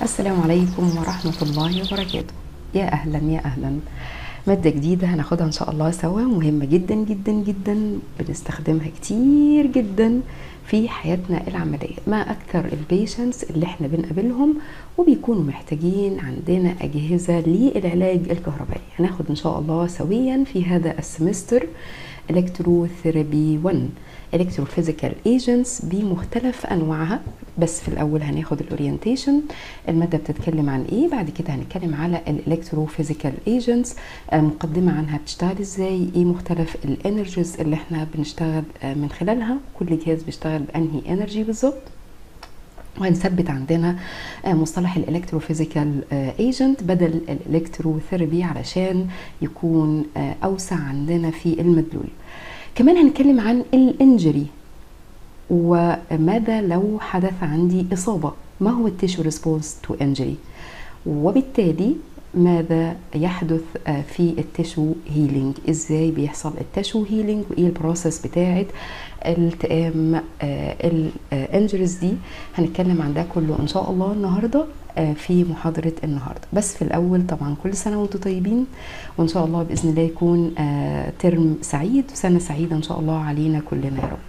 السلام عليكم ورحمة الله وبركاته يا أهلا يا أهلا مادة جديدة هناخدها إن شاء الله سوا مهمة جدا جدا جدا بنستخدمها كتير جدا في حياتنا العملية ما أكثر البيشنتس اللي احنا بنقابلهم وبيكونوا محتاجين عندنا أجهزة للعلاج الكهربائي هناخد إن شاء الله سويا في هذا السمستر الكتروثيرابي 1 الكتروفيزيكال ايجنتس بمختلف انواعها بس في الاول هناخد الاورينتيشن الماده بتتكلم عن ايه بعد كده هنتكلم على الالكتروفيزيكال ايجنتس مقدمه عنها بتشتغل ازاي ايه مختلف الانرجيز اللي احنا بنشتغل من خلالها كل جهاز بيشتغل بانهي انرجي بالظبط وهنثبت عندنا مصطلح الالكتروفيزيكال ايجنت بدل الالكتروثيرابي علشان يكون اوسع عندنا في المدلول كمان هنتكلم عن الانجري وماذا لو حدث عندي إصابة ما هو التيشو ريسبونس تو انجري وبالتالي ماذا يحدث في التشو هيلينج ازاي بيحصل التشو هيلينج وايه البروسيس بتاعه التئام الانجريز دي هنتكلم عن ده كله ان شاء الله النهارده في محاضرة النهاردة بس في الأول طبعا كل سنة وانتم طيبين وإن شاء الله بإذن الله يكون ترم سعيد وسنة سعيدة إن شاء الله علينا كلنا يا رب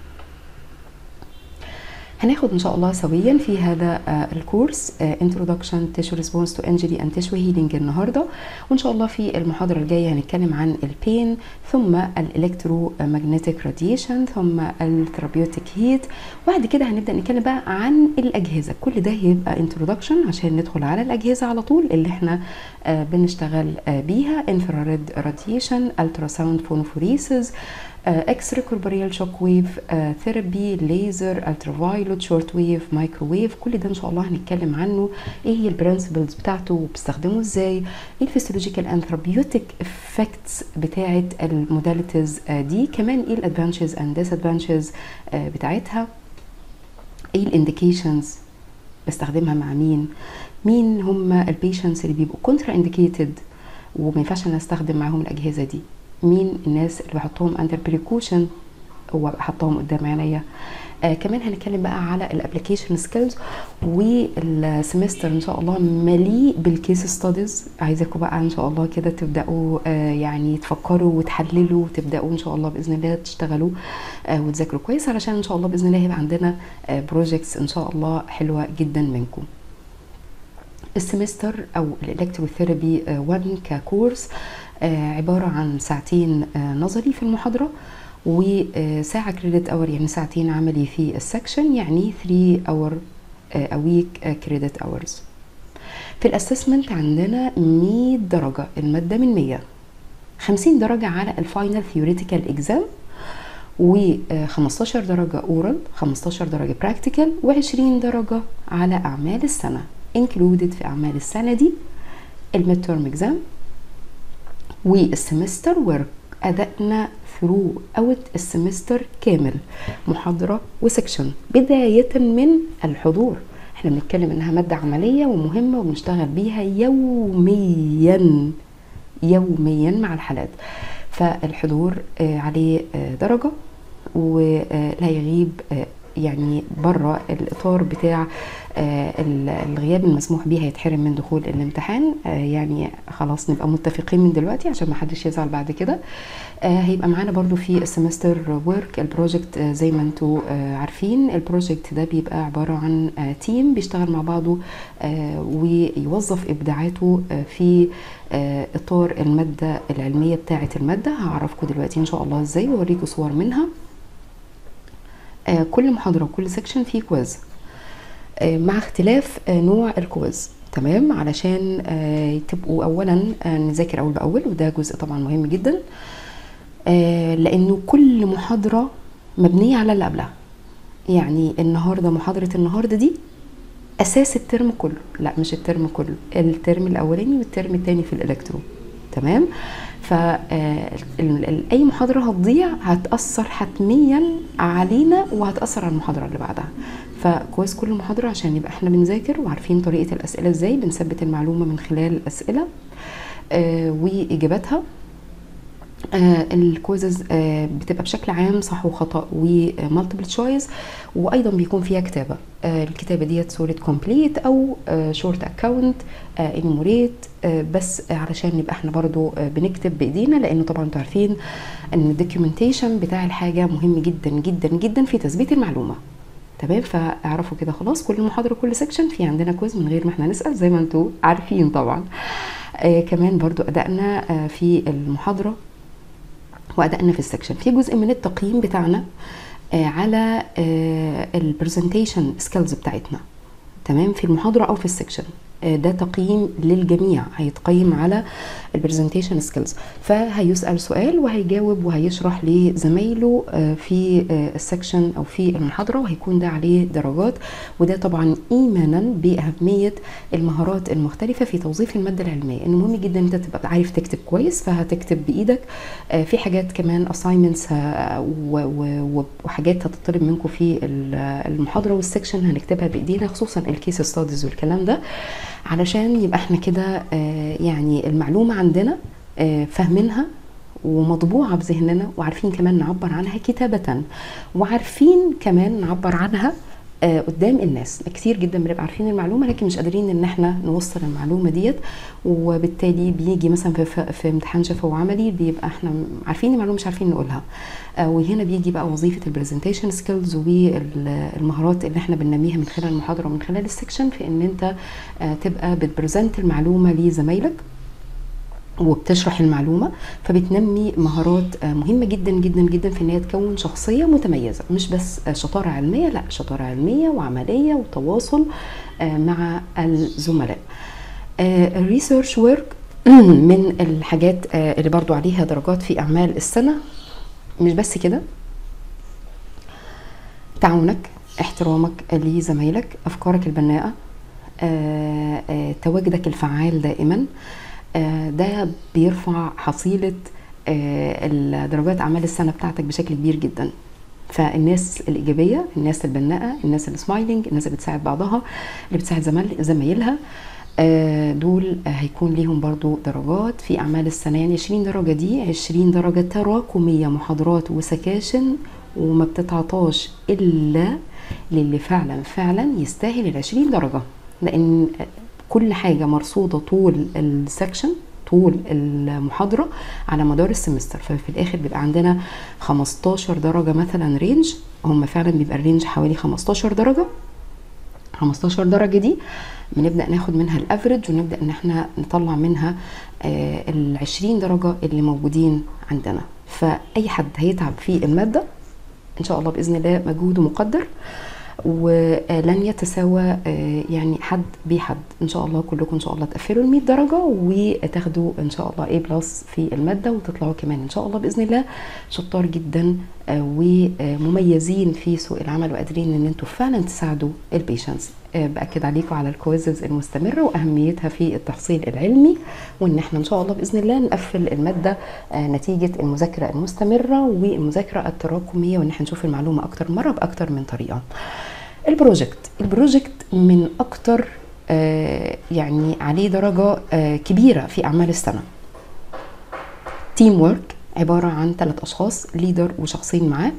هناخد ان شاء الله سويا في هذا الكورس Introduction Tissue Response to Injury and Tissue Healing النهارده وان شاء الله في المحاضره الجايه هنتكلم عن البين ثم الالكترو ماجنتيك راديشن ثم الثيرابيوتيك هيت وبعد كده هنبدا نتكلم بقى عن الاجهزه كل ده هيبقى Introduction عشان ندخل على الاجهزه على طول اللي احنا بنشتغل بيها انفراريد راديشن التراساوند فونوفوريسز اكس كوربوريال شوك ويف ثيرابي ليزر الترافايلوت شورت ويف مايكروويف كل ده ان شاء الله هنتكلم عنه ايه هي البرنسبلز بتاعته وبستخدمه ازاي ايه الفسيولوجيكال اند ثيرابيوتيك افكتس بتاعه الموداليتيز دي كمان ايه الادفانتجز اند ديسادفانتجز بتاعتها ايه الانديكيشنز بستخدمها مع مين مين هم البيشنتس اللي بيبقوا كونترا انديكيتد وما ينفعش انا استخدم معاهم الاجهزه دي مين الناس اللي بحطهم اندر بريكوشن وبحطهم قدام عينيا آه كمان هنتكلم بقى على الابلكيشن سكيلز والسمستر ان شاء الله مليء بالكيس ستاديز عايزاكم بقى ان شاء الله كده تبداوا آه يعني تفكروا وتحللوا وتبداوا ان شاء الله باذن الله تشتغلوا آه وتذاكروا كويس علشان ان شاء الله باذن الله هيبقى عندنا بروجيكتس ان شاء الله حلوه جدا منكم السمستر او الالكتروثيرابي 1 ككورس عبارة عن ساعتين نظري في المحاضرة وساعة كريدت اور يعني ساعتين عملي في السكشن يعني 3 اور اويك كريدت اورز في الاسسمنت عندنا 100 درجة المادة من 100 50 درجة على الفاينل ثيوريتيكال اكزام و15 درجة اورال 15 درجة براكتيكال و20 درجة على اعمال السنة included في اعمال السنة دي الميد تيرم اكزام والسمستر ورك أدائنا ثرو اوت السمستر كامل محاضرة وسكشن بداية من الحضور احنا بنتكلم انها مادة عملية ومهمة وبنشتغل بيها يوميا يوميا مع الحالات فالحضور عليه درجة ولا يغيب يعني بره الاطار بتاع الغياب المسموح به هيتحرم من دخول الامتحان يعني خلاص نبقى متفقين من دلوقتي عشان ما حدش يزعل بعد كده هيبقى معانا برضو في السمستر ورك البروجكت زي ما انتم عارفين البروجكت ده بيبقى عباره عن تيم بيشتغل مع بعضه ويوظف ابداعاته في اطار الماده العلميه بتاعه الماده هعرفكم دلوقتي ان شاء الله ازاي واوريكم صور منها كل محاضره وكل سيكشن فيه كويز مع اختلاف نوع الكويز تمام علشان تبقوا اولا نذاكر اول باول وده جزء طبعا مهم جدا لانه كل محاضره مبنيه على اللي قبلها يعني النهارده محاضره النهارده دي اساس الترم كله لا مش الترم كله الترم الاولاني والترم الثاني في الالكترو تمام فاي محاضره هتضيع هتاثر حتميا علينا وهتاثر على المحاضره اللي بعدها فكويس كل محاضره عشان يبقى احنا بنذاكر وعارفين طريقه الاسئله ازاي بنثبت المعلومه من خلال الاسئله آه واجاباتها آه الكويزز آه بتبقى بشكل عام صح وخطا ومالتيبل تشويس وايضا بيكون فيها كتابه آه الكتابه ديت صوره كومبليت او شورت اكاونت انيموريت بس علشان نبقى احنا برضو آه بنكتب بايدينا لانه طبعا انتوا عارفين ان الدوكيومنتيشن بتاع الحاجه مهم جدا جدا جدا في تثبيت المعلومه تمام فاعرفوا كده خلاص كل محاضره كل سيكشن في عندنا كويز من غير ما احنا نسال زي ما انتوا عارفين طبعا آه كمان برضو ادائنا آه في المحاضره وادائنا في السكشن في جزء من التقييم بتاعنا آه على البرزنتيشن سكيلز بتاعتنا تمام في المحاضره او في السكشن ده تقييم للجميع هيتقيم على البرزنتيشن سكيلز فهيسال سؤال وهيجاوب وهيشرح لزمايله في السكشن او في المحاضره وهيكون ده عليه درجات وده طبعا ايمانا باهميه المهارات المختلفه في توظيف الماده العلميه انه مهم جدا انت تبقى عارف تكتب كويس فهتكتب بايدك في حاجات كمان اساينمنتس وحاجات هتطلب منكم في المحاضره والسكشن هنكتبها بايدينا خصوصا الكيس ستاديز والكلام ده علشان يبقى احنا كده يعني المعلومه عندنا فاهمينها ومطبوعه بذهننا وعارفين كمان نعبر عنها كتابه وعارفين كمان نعبر عنها قدام الناس كتير جدا بنبقى عارفين المعلومه لكن مش قادرين ان احنا نوصل المعلومه ديت وبالتالي بيجي مثلا في, في امتحان شفوي وعملي بيبقى احنا عارفين المعلومه مش عارفين نقولها وهنا بيجي بقى وظيفه البرزنتيشن سكيلز والمهارات اللي احنا بننميها من خلال المحاضره ومن خلال السكشن في ان انت تبقى بتبرزنت المعلومه لزمايلك وبتشرح المعلومه فبتنمي مهارات مهمه جدا جدا جدا في ان هي تكون شخصيه متميزه مش بس شطاره علميه لا شطاره علميه وعمليه وتواصل مع الزملاء الريسيرش ورك من الحاجات اللي برضو عليها درجات في اعمال السنه مش بس كده تعاونك احترامك لزمايلك افكارك البناءه تواجدك الفعال دائما ده بيرفع حصيلة درجات أعمال السنة بتاعتك بشكل كبير جدا فالناس الإيجابية الناس البناءة الناس السمايلينج الناس اللي بتساعد بعضها اللي بتساعد زمايلها دول هيكون ليهم برضو درجات في أعمال السنة يعني 20 درجة دي 20 درجة تراكمية محاضرات وسكاشن وما بتتعطاش إلا للي فعلا فعلا يستاهل ال 20 درجة لأن كل حاجه مرصوده طول السكشن طول المحاضره على مدار السمستر ففي الاخر بيبقى عندنا 15 درجه مثلا رينج هم فعلا بيبقى الرينج حوالي 15 درجه 15 درجه دي بنبدا ناخد منها الافريج ونبدا ان احنا نطلع منها ال 20 درجه اللي موجودين عندنا فاي حد هيتعب في الماده ان شاء الله باذن الله مجهوده مقدر ولن يتساوى يعني حد بحد ان شاء الله كلكم ان شاء الله تقفلوا ال 100 درجه وتاخدوا ان شاء الله A بلس في الماده وتطلعوا كمان ان شاء الله باذن الله شطار جدا ومميزين في سوق العمل وقادرين ان انتم فعلا تساعدوا البيشنتس باكد عليكم على الكويزز المستمره واهميتها في التحصيل العلمي وان احنا ان شاء الله باذن الله نقفل الماده نتيجه المذاكره المستمره والمذاكره التراكميه وان احنا نشوف المعلومه اكتر مره باكتر من طريقه البروجكت البروجكت من اكتر يعني عليه درجه كبيره في اعمال السنه تيم ورك عباره عن ثلاث اشخاص ليدر وشخصين معاه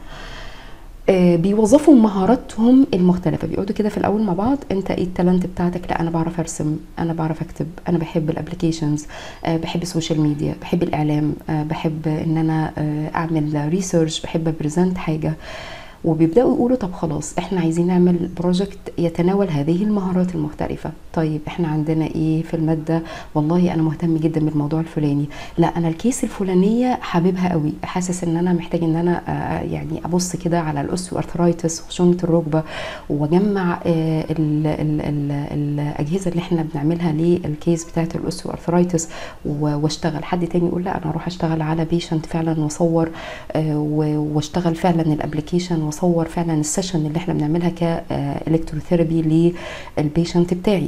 بيوظفوا مهاراتهم المختلفه بيقعدوا كده في الاول مع بعض انت ايه التالنت بتاعتك لا انا بعرف ارسم انا بعرف اكتب انا بحب الابلكيشنز بحب السوشيال ميديا بحب الاعلام بحب ان انا اعمل ريسيرش بحب ابريزنت حاجه وبيبداوا يقولوا طب خلاص احنا عايزين نعمل بروجكت يتناول هذه المهارات المختلفه طيب احنا عندنا ايه في الماده والله انا مهتم جدا بالموضوع الفلاني لا انا الكيس الفلانيه حاببها قوي حاسس ان انا محتاج ان انا آه يعني ابص كده على الاوستيو ارثرايتس خشونه الركبه واجمع آه ال ال ال الاجهزه اللي احنا بنعملها للكيس بتاعه الاوستيو ارثرايتس واشتغل حد تاني يقول لا انا اروح اشتغل على بيشنت فعلا واصور آه واشتغل فعلا الابلكيشن واصور فعلا السيشن اللي احنا بنعملها كالكتروثيرابي للبيشنت بتاعي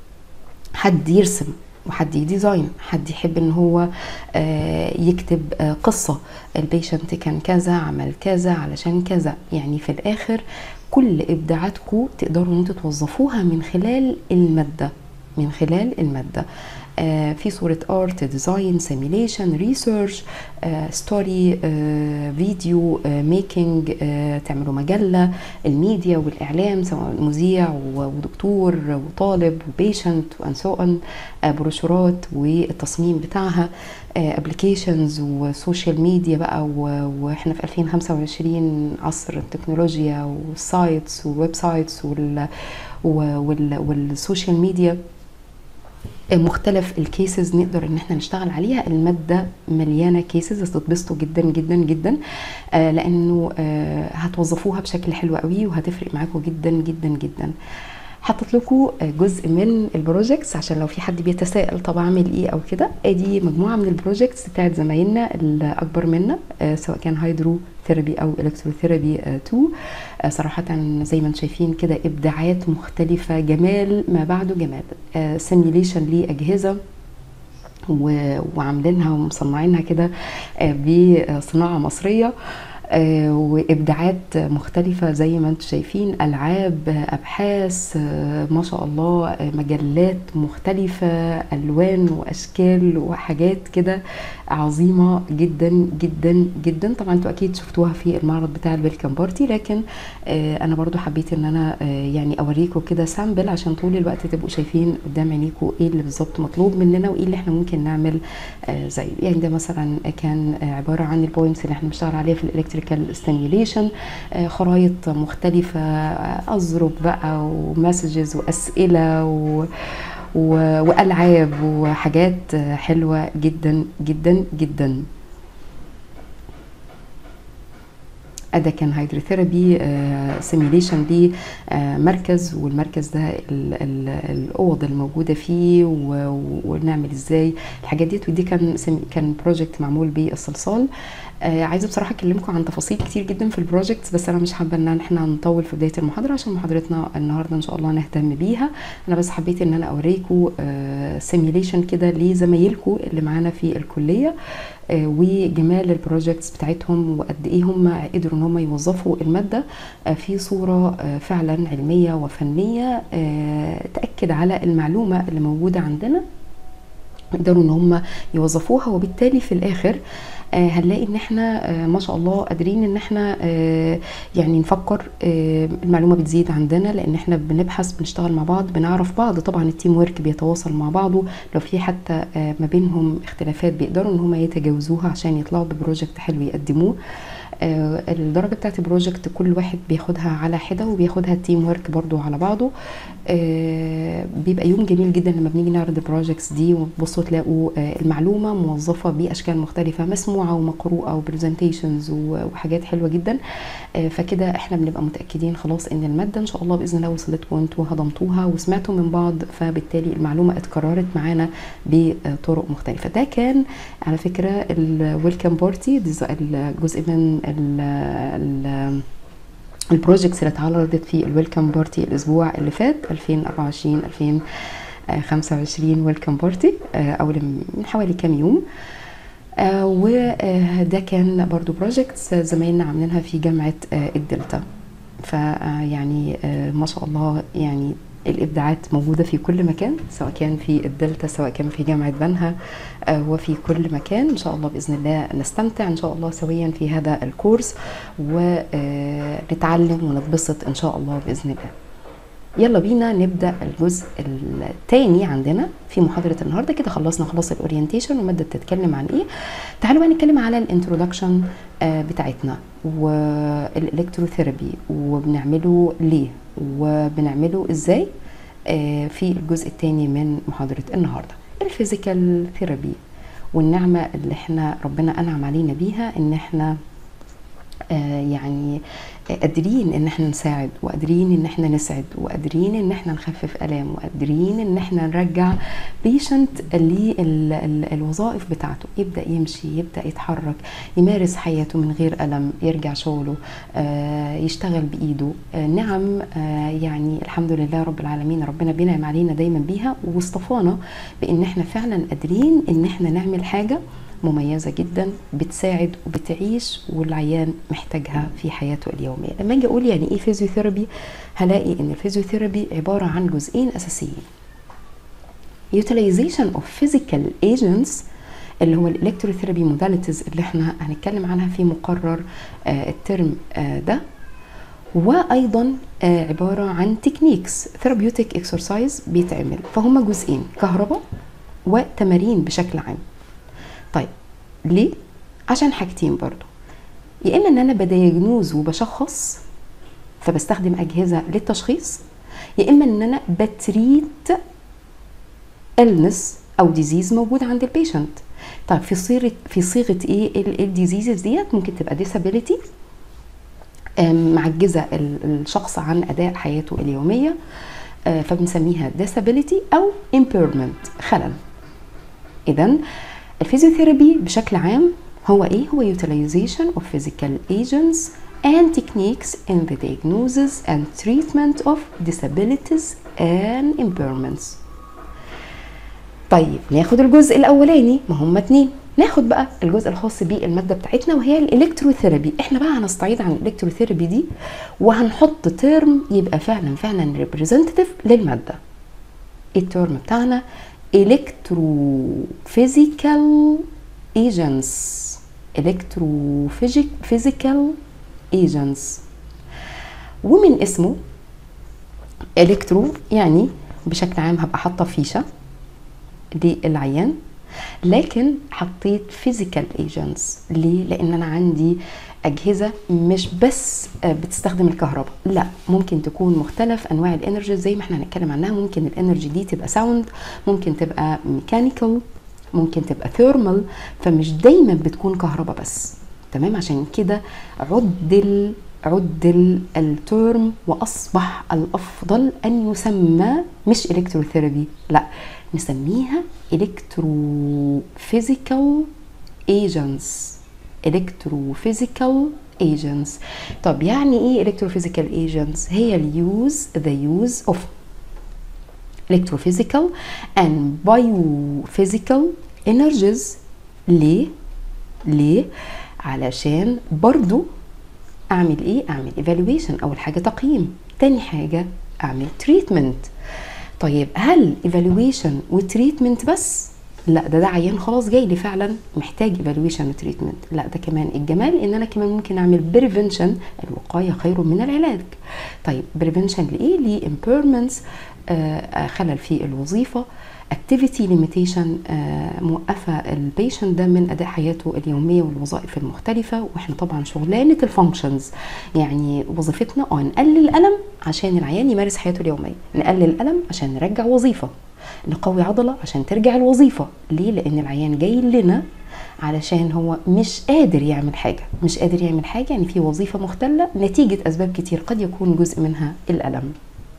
حد يرسم وحد يديزاين حد يحب ان هو يكتب قصة البيشنت كان كذا عمل كذا علشان كذا يعني في الاخر كل ابداعاتكم تقدروا ان انتوا توظفوها من خلال المادة من خلال المادة آه، في صوره ارت ديزاين سيميليشن ريسيرش ستوري فيديو ميكنج تعملوا مجله الميديا والاعلام سواء مذيع ودكتور وطالب وبيشنت وان سو اون بروشورات والتصميم بتاعها ابلكيشنز وسوشيال ميديا بقى و- واحنا في 2025 عصر التكنولوجيا والسايتس والويب سايتس وال وال والسوشيال ميديا مختلف الكيسز نقدر ان احنا نشتغل عليها الماده مليانه كيسز هتتبسطوا جدا جدا جدا آه لانه آه هتوظفوها بشكل حلو قوي وهتفرق معاكم جدا جدا جدا حطيت لكم جزء من البروجكتس عشان لو في حد بيتساءل طب اعمل ايه او كده ادي مجموعه من البروجكتس بتاعت زمايلنا الاكبر منا آه، سواء كان هيدرو ثيرابي او الكتروثيرابي 2 آه، صراحه زي ما انتم شايفين كده ابداعات مختلفه جمال ما بعده جمال سيميليشن لاجهزه و- وعاملينها ومصنعينها كده آه، بصناعه مصريه آه، وابداعات مختلفه زي ما انتم شايفين العاب آه، ابحاث آه، ما شاء الله آه، مجلات مختلفه الوان واشكال وحاجات كده عظيمه جدا جدا جدا طبعا انتوا اكيد شفتوها في المعرض بتاع الويلكم بارتي لكن آه، انا برضو حبيت ان انا آه، يعني اوريكم كده سامبل عشان طول الوقت تبقوا شايفين قدام عينيكم ايه اللي بالظبط مطلوب مننا وايه اللي احنا ممكن نعمل آه، زيه يعني ده مثلا كان آه، عباره عن البوينتس اللي احنا بنشتغل عليها في الالكتريكال ستيميوليشن خرايط مختلفه آه، اظرف بقى ومسجز واسئله و و- والعاب وحاجات آه، حلوه جدا جدا جدا ده كان هيدروثيرابي سيميليشن لمركز والمركز ده ال- ال- الاوض الموجوده فيه و- ونعمل ازاي الحاجات ديت ودي كان سم- كان بروجكت معمول بالصلصال آه، عايزه بصراحه اكلمكم عن تفاصيل كتير جدا في البروجكتس بس انا مش حابه ان احنا نطول في بدايه المحاضره عشان محاضرتنا النهارده ان شاء الله نهتم بيها انا بس حبيت ان انا اوريكم سيميليشن كده لزمايلكم اللي معانا في الكليه آه، وجمال البروجكتس بتاعتهم وقد ايه هم قدروا ان هم يوظفوا الماده آه، في صوره آه، فعلا علميه وفنيه آه، تاكد على المعلومه اللي موجوده عندنا يقدروا ان هم يوظفوها وبالتالي في الاخر آه هنلاقي ان احنا آه ما شاء الله قادرين ان احنا آه يعني نفكر آه المعلومه بتزيد عندنا لان احنا بنبحث بنشتغل مع بعض بنعرف بعض طبعا التيم ورك بيتواصل مع بعضه لو في حتى آه ما بينهم اختلافات بيقدروا ان هم يتجاوزوها عشان يطلعوا ببروجكت حلو يقدموه آه، الدرجه بتاعت البروجكت كل واحد بياخدها على حده وبياخدها التيم ورك برضو على بعضه آه، بيبقى يوم جميل جدا لما بنيجي نعرض البروجكتس دي وتبصوا تلاقوا آه، المعلومه موظفه باشكال مختلفه مسموعه ومقروءه وبرزنتيشنز وحاجات حلوه جدا آه، فكده احنا بنبقى متاكدين خلاص ان الماده ان شاء الله باذن الله وصلتكم انتوا هضمتوها وسمعتوا من بعض فبالتالي المعلومه اتكررت معانا بطرق مختلفه ده كان على فكره الويلكم بارتي الجزء من ال ال البروجكتس اللي اتعرضت في الويلكم بارتي الاسبوع اللي فات 2024 2025 ويلكم بارتي او من حوالي كام يوم آه وده كان برضو بروجكتس زمايلنا عاملينها في جامعة آه الدلتا فيعني آه ما شاء الله يعني الابداعات موجوده في كل مكان سواء كان في الدلتا سواء كان في جامعه بنها آه وفي كل مكان ان شاء الله باذن الله نستمتع ان شاء الله سويا في هذا الكورس ونتعلم ونتبسط ان شاء الله باذن الله يلا بينا نبدا الجزء الثاني عندنا في محاضره النهارده كده خلصنا خلاص الاورينتيشن والماده بتتكلم عن ايه تعالوا بقى نتكلم على الانترودكشن بتاعتنا والالكتروثيرابي وبنعمله ليه وبنعمله ازاي في الجزء الثاني من محاضره النهارده الفيزيكال ثيرابي والنعمه اللي احنا ربنا انعم علينا بيها ان احنا آه يعني قادرين ان احنا نساعد وقادرين ان احنا نسعد وقادرين ان احنا نخفف الام وقادرين ان احنا نرجع بيشنت للوظائف بتاعته يبدا يمشي يبدا يتحرك يمارس حياته من غير الم يرجع شغله آه يشتغل بايده آه نعم آه يعني الحمد لله رب العالمين ربنا بينعم علينا دايما بيها واصطفانا بان احنا فعلا قادرين ان احنا نعمل حاجه مميزة جدا بتساعد وبتعيش والعيان محتاجها في حياته اليومية لما اجي اقول يعني ايه فيزيوثيرابي هلاقي ان الفيزيوثيرابي عبارة عن جزئين اساسيين utilization of physical agents اللي هو الالكتروثيرابي موداليتيز اللي احنا هنتكلم عنها في مقرر آه الترم آه ده وايضا آه عباره عن تكنيكس ثيرابيوتيك اكسرسايز بيتعمل فهما جزئين كهرباء وتمارين بشكل عام طيب ليه عشان حاجتين برضو يا اما ان انا بدياجنوز وبشخص فبستخدم اجهزه للتشخيص يا اما ان انا بتريت illness او ديزيز موجود عند البيشنت طيب في صيغه في صيغه ايه الديزيزز ديت ممكن تبقى disability معجزه الشخص عن اداء حياته اليوميه فبنسميها disability او impairment خلل اذا الفيزيوثيرابي بشكل عام هو ايه هو utilization of physical agents and techniques in the diagnosis and treatment of disabilities and impairments طيب ناخد الجزء الاولاني ما هم اتنين ناخد بقى الجزء الخاص بالماده بتاعتنا وهي الالكتروثيرابي احنا بقى هنستعيد عن الالكتروثيرابي دي وهنحط ترم يبقى فعلا فعلا ريبريزنتيف للماده الترم بتاعنا electrophysical agents electrophysical agents ومن اسمه الكترو يعني بشكل عام هبقى حاطه فيشه للعيان لكن حطيت فيزيكال ايجنتس ليه لان انا عندي اجهزه مش بس بتستخدم الكهرباء لا ممكن تكون مختلف انواع الانرجي زي ما احنا هنتكلم عنها ممكن الانرجي دي تبقى ساوند ممكن تبقى ميكانيكال ممكن تبقى ثيرمال فمش دايما بتكون كهرباء بس تمام عشان كده عدل عدل الترم واصبح الافضل ان يسمى مش الكتروثيرابي لا نسميها electrophysical agents electrophysical agents طب يعني ايه electrophysical agents هي اليوز the use of electrophysical and biophysical energies ليه ليه علشان برضو اعمل ايه اعمل evaluation اول حاجه تقييم تاني حاجه اعمل treatment طيب هل evaluation وتريتمنت بس لا ده ده عيان خلاص جاي لي فعلا محتاج evaluation وتريتمنت لا ده كمان الجمال ان انا كمان ممكن اعمل بريفنشن الوقايه خير من العلاج طيب بريفنشن لايه لامبيرمنتس آه خلل في الوظيفه activity limitation آه موقفه البيشنت ده من اداء حياته اليوميه والوظائف المختلفه واحنا طبعا شغلانه الفانكشنز يعني وظيفتنا اه نقلل الالم عشان العيان يمارس حياته اليوميه نقلل الالم عشان نرجع وظيفه نقوي عضله عشان ترجع الوظيفه ليه لان العيان جاي لنا علشان هو مش قادر يعمل حاجه مش قادر يعمل حاجه يعني في وظيفه مختله نتيجه اسباب كتير قد يكون جزء منها الالم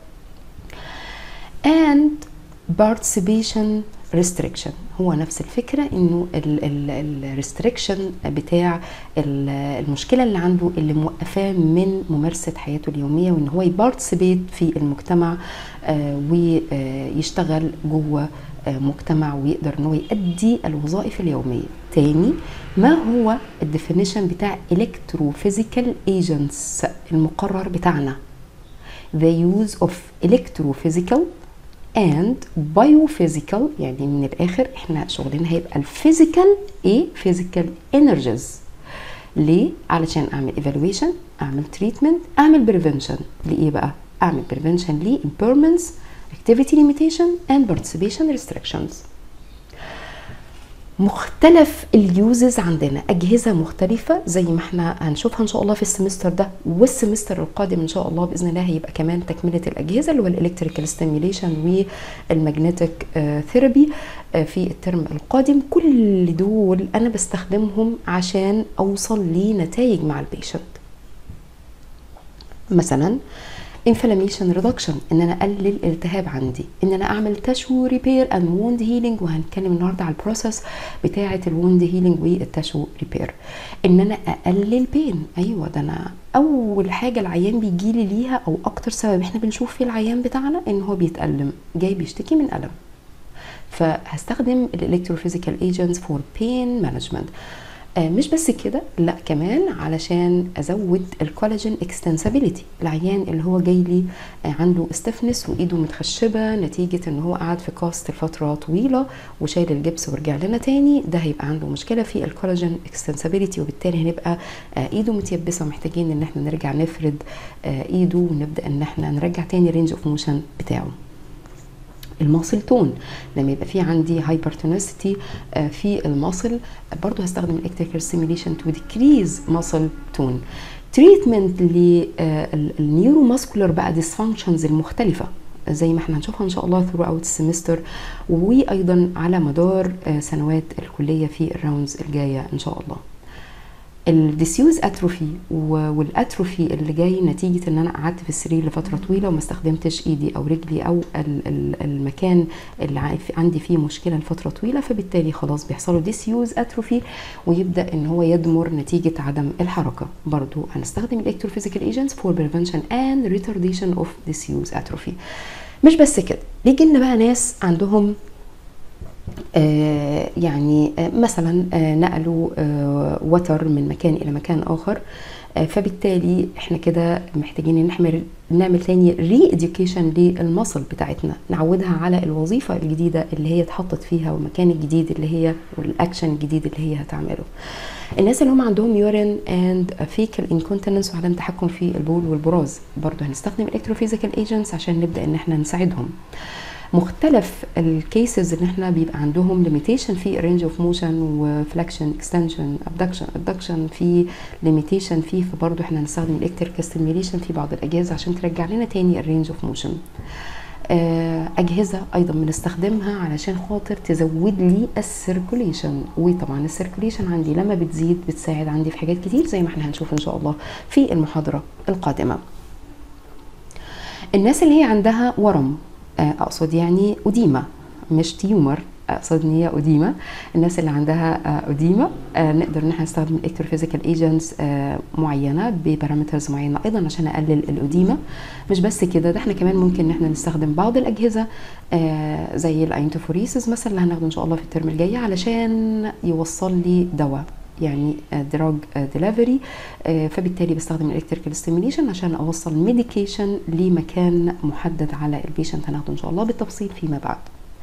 and participation restriction هو نفس الفكرة انه الريستريكشن بتاع المشكلة اللي عنده اللي موقفاه من ممارسة حياته اليومية وان هو يبارتسبيت في المجتمع ويشتغل جوه مجتمع ويقدر ان هو يؤدي الوظائف اليومية تاني ما هو الديفينيشن بتاع electrophysical agents المقرر بتاعنا the use of electrophysical and biophysical يعني من الاخر احنا شغلنا هيبقى الفيزيكال ايه physical energies ليه علشان اعمل evaluation اعمل treatment اعمل prevention لايه بقى اعمل prevention ل impairments activity limitation and participation restrictions مختلف اليوزز عندنا اجهزه مختلفه زي ما احنا هنشوفها ان شاء الله في السمستر ده والسمستر القادم ان شاء الله باذن الله هيبقى كمان تكمله الاجهزه اللي هو الالكتريكال ستيميوليشن والماجنتيك ثيرابي في الترم القادم كل دول انا بستخدمهم عشان اوصل لنتائج مع البيشنت مثلا inflammation reduction ان انا اقلل الالتهاب عندي ان انا اعمل تشو ريبير اند ووند هيلينج وهنتكلم النهارده على البروسيس بتاعه الووند هيلينج والتشو ريبير ان انا اقلل بين ايوه ده انا اول حاجه العيان بيجي لي ليها او اكتر سبب احنا بنشوف فيه العيان بتاعنا ان هو بيتالم جاي بيشتكي من الم فهستخدم الالكتروفيزيكال ايجنتس فور بين مانجمنت آه مش بس كده لا كمان علشان ازود الكولاجين اكستنسابيليتي العيان اللي هو جاي لي آه عنده استفنس وايده متخشبه نتيجه ان هو قعد في كاست لفتره طويله وشايل الجبس ورجع لنا تاني ده هيبقى عنده مشكله في الكولاجين اكستنسابيليتي وبالتالي هنبقى آه ايده متيبسه ومحتاجين ان احنا نرجع نفرد آه ايده ونبدا ان احنا نرجع تاني رينج اوف موشن بتاعه الماسل تون لما يبقى في عندي هايبرتونسيتي في الماسل برضو هستخدم الالكتريكال ستيميليشن تو ديكريز ماسل تون تريتمنت للنيورو ماسكولار بقى ديسفانكشنز المختلفه زي ما احنا هنشوفها ان شاء الله ثرو اوت السمستر وايضا على مدار سنوات الكليه في الراوندز الجايه ان شاء الله الديسيوز اتروفي والاتروفي اللي جاي نتيجه ان انا قعدت في السرير لفتره طويله وما استخدمتش ايدي او رجلي او المكان اللي عندي فيه مشكله لفتره طويله فبالتالي خلاص بيحصل له ديسيوز اتروفي ويبدا ان هو يضمر نتيجه عدم الحركه برضو هنستخدم الالكتروفيزيكال ايجنتس فور بريفنشن اند ريتارديشن اوف ديسيوز اتروفي مش بس كده بيجي لنا بقى ناس عندهم آه يعني آه مثلا آه نقلوا وتر من مكان الى مكان اخر فبالتالي احنا كده محتاجين ان احنا نعمل تاني ري اديوكيشن للمصل بتاعتنا نعودها على الوظيفه الجديده اللي هي اتحطت فيها والمكان الجديد اللي هي والاكشن الجديد اللي هي هتعمله الناس اللي هم عندهم يورين اند فيكال انكونتيننس وعدم تحكم في البول والبراز برضه هنستخدم الكتروفيزيكال ايجنتس عشان نبدا ان احنا نساعدهم مختلف الكيسز اللي احنا بيبقى عندهم ليميتيشن في رينج اوف موشن وفلكشن اكستنشن ابدكشن ابدكشن في ليميتيشن فيه فبرضه احنا هنستخدم الالكتريكال ستيميليشن في بعض الاجهزه عشان ترجع لنا تاني الرينج اوف موشن اجهزه ايضا بنستخدمها علشان خاطر تزود لي السيركوليشن وطبعا السيركوليشن عندي لما بتزيد بتساعد عندي في حاجات كتير زي ما احنا هنشوف ان شاء الله في المحاضره القادمه الناس اللي هي عندها ورم اقصد يعني اديمه مش تيومر اقصد ان هي اديمه الناس اللي عندها اديمه نقدر ان احنا نستخدم الكتروفيزيكال ايجنتس معينه ببارامترز معينه ايضا عشان اقلل الاديمه مش بس كده ده احنا كمان ممكن ان احنا نستخدم بعض الاجهزه زي الاينتوفوريسز مثلا اللي هناخده ان شاء الله في الترم الجاي علشان يوصل لي دواء يعني دراج ديليفري فبالتالي بستخدم الالكتريكال ستيميليشن عشان اوصل ميديكيشن لمكان محدد على البيشنت هناخده ان شاء الله بالتفصيل فيما بعد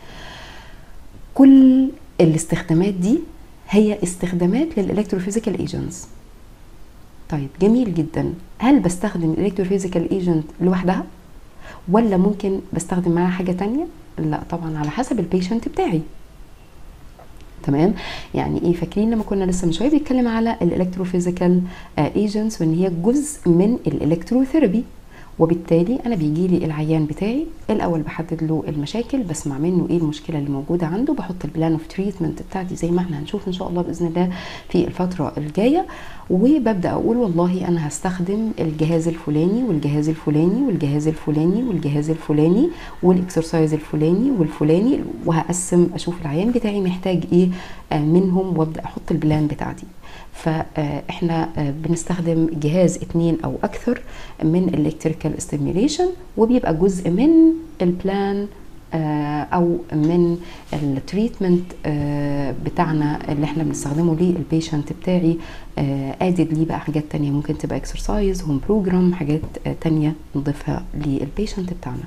كل الاستخدامات دي هي استخدامات للالكتروفيزيكال ايجنتس طيب جميل جدا هل بستخدم الالكتروفيزيكال ايجنت لوحدها ولا ممكن بستخدم معاها حاجه تانية لا طبعا على حسب البيشنت بتاعي تمام يعني ايه فاكرين لما كنا لسه من شويه بنتكلم على الالكتروفيزيكال ايجنتس وان هي جزء من الالكتروثيرابي وبالتالي انا بيجي لي العيان بتاعي الاول بحدد له المشاكل بسمع منه ايه المشكله اللي موجوده عنده بحط البلان اوف تريتمنت بتاعتي زي ما احنا هنشوف ان شاء الله باذن الله في الفتره الجايه وببدا اقول والله انا هستخدم الجهاز الفلاني والجهاز الفلاني والجهاز الفلاني والجهاز الفلاني والاكسرسايز الفلاني والفلاني وهقسم اشوف العيان بتاعي محتاج ايه منهم وابدا احط البلان بتاعتي فاحنا بنستخدم جهاز اتنين او اكثر من الالكتريكال ستيميوليشن وبيبقى جزء من البلان او من التريتمنت بتاعنا اللي احنا بنستخدمه للبيشنت بتاعي ادد ليه بقى حاجات تانية ممكن تبقى اكسرسايز هوم بروجرام حاجات تانية نضيفها للبيشنت بتاعنا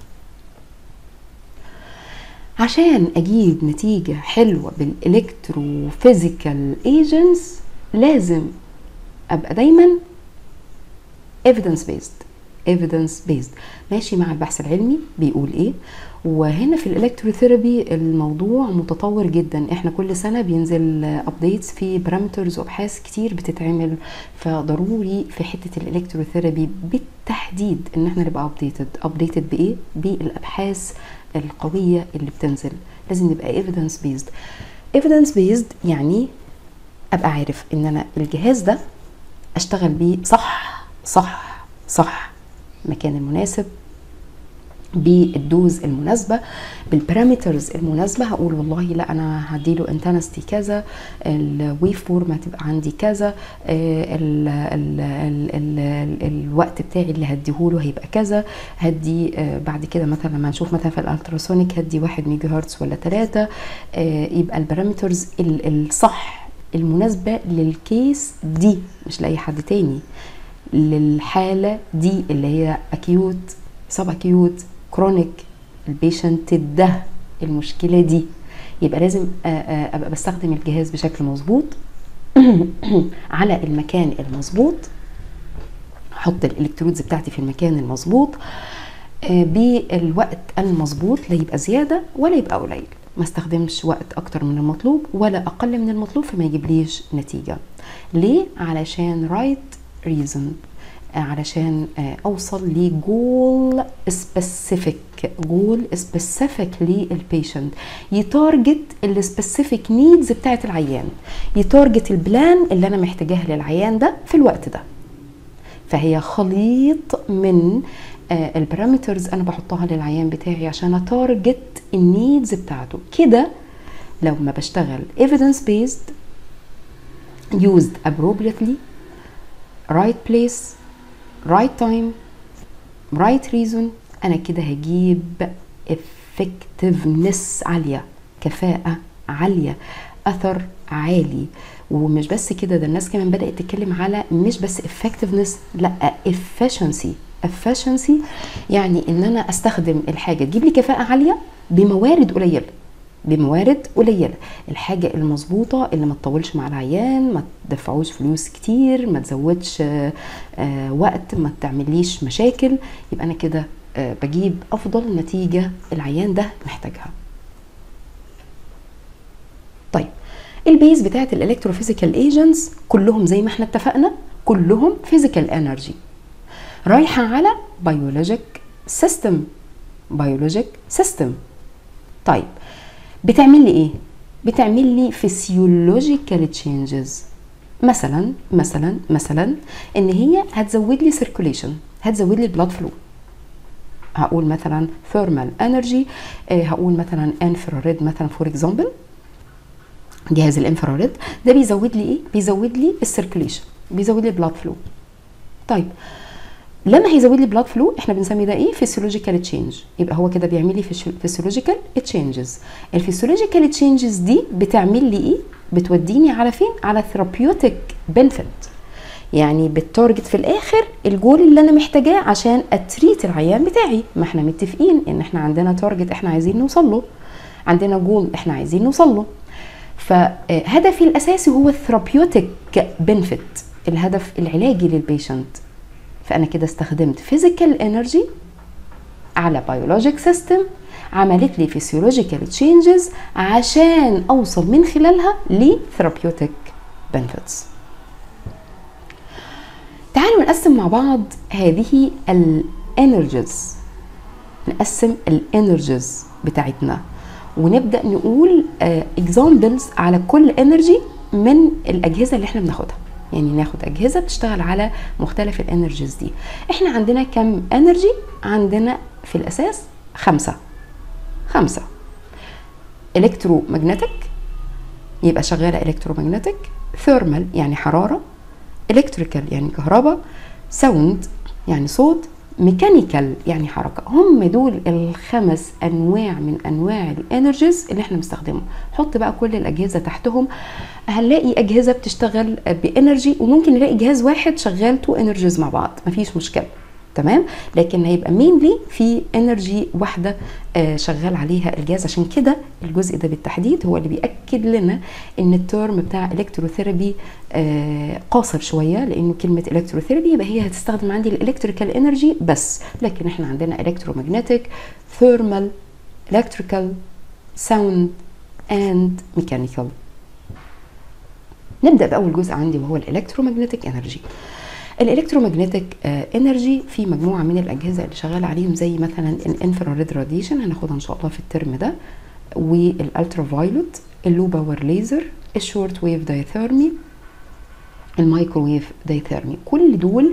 عشان اجيب نتيجه حلوه بالالكتروفيزيكال ايجنتس لازم ابقى دايما evidence based evidence based ماشي مع البحث العلمي بيقول ايه وهنا في الالكتروثيرابي الموضوع متطور جدا احنا كل سنه بينزل ابديتس في بارامترز وابحاث كتير بتتعمل فضروري في حته الالكتروثيرابي بالتحديد ان احنا نبقى ابديتد ابديتد بايه بالابحاث القويه اللي بتنزل لازم نبقى evidence based evidence based يعني ابقى عارف ان انا الجهاز ده اشتغل بيه صح صح صح المكان المناسب بالدوز المناسبه بالبارامترز المناسبه هقول والله لا انا هديله انتنستي كذا الويف فورم هتبقى عندي كذا ال ال ال ال الوقت بتاعي اللي هديهوله هيبقى كذا هدي بعد كده مثلا لما نشوف مثلا في الالتراسونيك هدي 1 ميجا هرتز ولا 3 يبقى البارامترز الصح المناسبه للكيس دي مش لاي حد تاني للحاله دي اللي هي اكيوت سب اكيوت كرونيك البيشنت ده المشكله دي يبقى لازم ابقى بستخدم الجهاز بشكل مظبوط على المكان المظبوط احط الالكترودز بتاعتي في المكان المظبوط بالوقت المظبوط لا يبقى زياده ولا يبقى قليل ما استخدمش وقت اكتر من المطلوب ولا اقل من المطلوب فما يجيبليش نتيجه ليه علشان رايت right ريزون علشان اوصل لجول سبيسيفيك جول سبيسيفيك للبيشنت يتارجت السبيسيفيك نيدز بتاعت العيان يتارجت البلان اللي انا محتاجاها للعيان ده في الوقت ده فهي خليط من البارامترز انا بحطها للعيان بتاعي عشان اتارجت النيدز بتاعته كده لو ما بشتغل evidence based used appropriately right place right time right reason انا كده هجيب effectiveness عاليه كفاءه عاليه اثر عالي ومش بس كده ده الناس كمان بدات تتكلم على مش بس effectiveness لا efficiency efficiency يعني ان انا استخدم الحاجه تجيب لي كفاءه عاليه بموارد قليله بموارد قليله الحاجه المظبوطه اللي ما تطولش مع العيان ما تدفعوش فلوس كتير ما تزودش وقت ما تعمليش مشاكل يبقى انا كده بجيب افضل نتيجه العيان ده محتاجها طيب البيز بتاعت الالكتروفيزيكال ايجنتس كلهم زي ما احنا اتفقنا كلهم فيزيكال انرجي رايحه على بيولوجيك سيستم بيولوجيك سيستم طيب بتعمل لي ايه بتعمل لي فيسيولوجيكال تشينجز مثلا مثلا مثلا ان هي هتزود لي سيركوليشن هتزود لي البلاد فلو هقول مثلا ثيرمال انرجي هقول مثلا انفراريد مثلا فور اكزامبل جهاز الانفراريد ده بيزود لي ايه بيزود لي السيركوليشن بيزود لي البلاد فلو طيب لما هيزود لي بلاد فلو احنا بنسمي ده ايه فيسيولوجيكال تشينج يبقى هو كده بيعمل لي فيسيولوجيكال تشينجز الفيسيولوجيكال تشينجز دي بتعمل لي ايه بتوديني على فين على ثيرابيوتيك بنفيت يعني بالتارجت في الاخر الجول اللي انا محتاجاه عشان اتريت العيان بتاعي ما احنا متفقين ان احنا عندنا تارجت احنا عايزين نوصل له عندنا جول احنا عايزين نوصل له فهدفي الاساسي هو الثيرابيوتيك بنفيت الهدف العلاجي للبيشنت فانا كده استخدمت فيزيكال انرجي على بيولوجيك سيستم عملت لي فيسيولوجيكال تشينجز عشان اوصل من خلالها لثيرابيوتيك بنفيتس تعالوا نقسم مع بعض هذه الانرجيز نقسم الانرجيز بتاعتنا ونبدا نقول اكزامبلز uh, على كل انرجي من الاجهزه اللي احنا بناخدها يعني ناخد اجهزه بتشتغل على مختلف الانرجيز دي احنا عندنا كم انرجي عندنا في الاساس خمسه خمسه الكترو ماجنتيك يبقى شغاله الكترو ماجنتيك ثيرمال يعني حراره الكتريكال يعني كهرباء ساوند يعني صوت ميكانيكال يعني حركه هم دول الخمس انواع من انواع الانرجيز اللي احنا بنستخدمهم حط بقى كل الاجهزه تحتهم هنلاقي اجهزه بتشتغل بانرجي وممكن نلاقي جهاز واحد شغال تو انرجيز مع بعض مفيش مشكله تمام لكن هيبقى مينلي في انرجي واحده آه شغال عليها الجهاز عشان كده الجزء ده بالتحديد هو اللي بياكد لنا ان الترم بتاع الكتروثيرابي آه قاصر شويه لانه كلمه الكتروثيرابي يبقى هي هتستخدم عندي الالكتريكال انرجي بس لكن احنا عندنا الكترومagnetic ثيرمال الكتريكال ساوند اند ميكانيكال نبدا باول جزء عندي وهو الالكترومagnetic انرجي الالكترومagnetic انرجي في مجموعه من الاجهزه اللي شغال عليهم زي مثلا الانفراريد راديشن هناخدها ان شاء الله في الترم ده والالترا فايلوت اللو باور ليزر الشورت ويف دايثيرمي المايكروويف دايثيرمي كل دول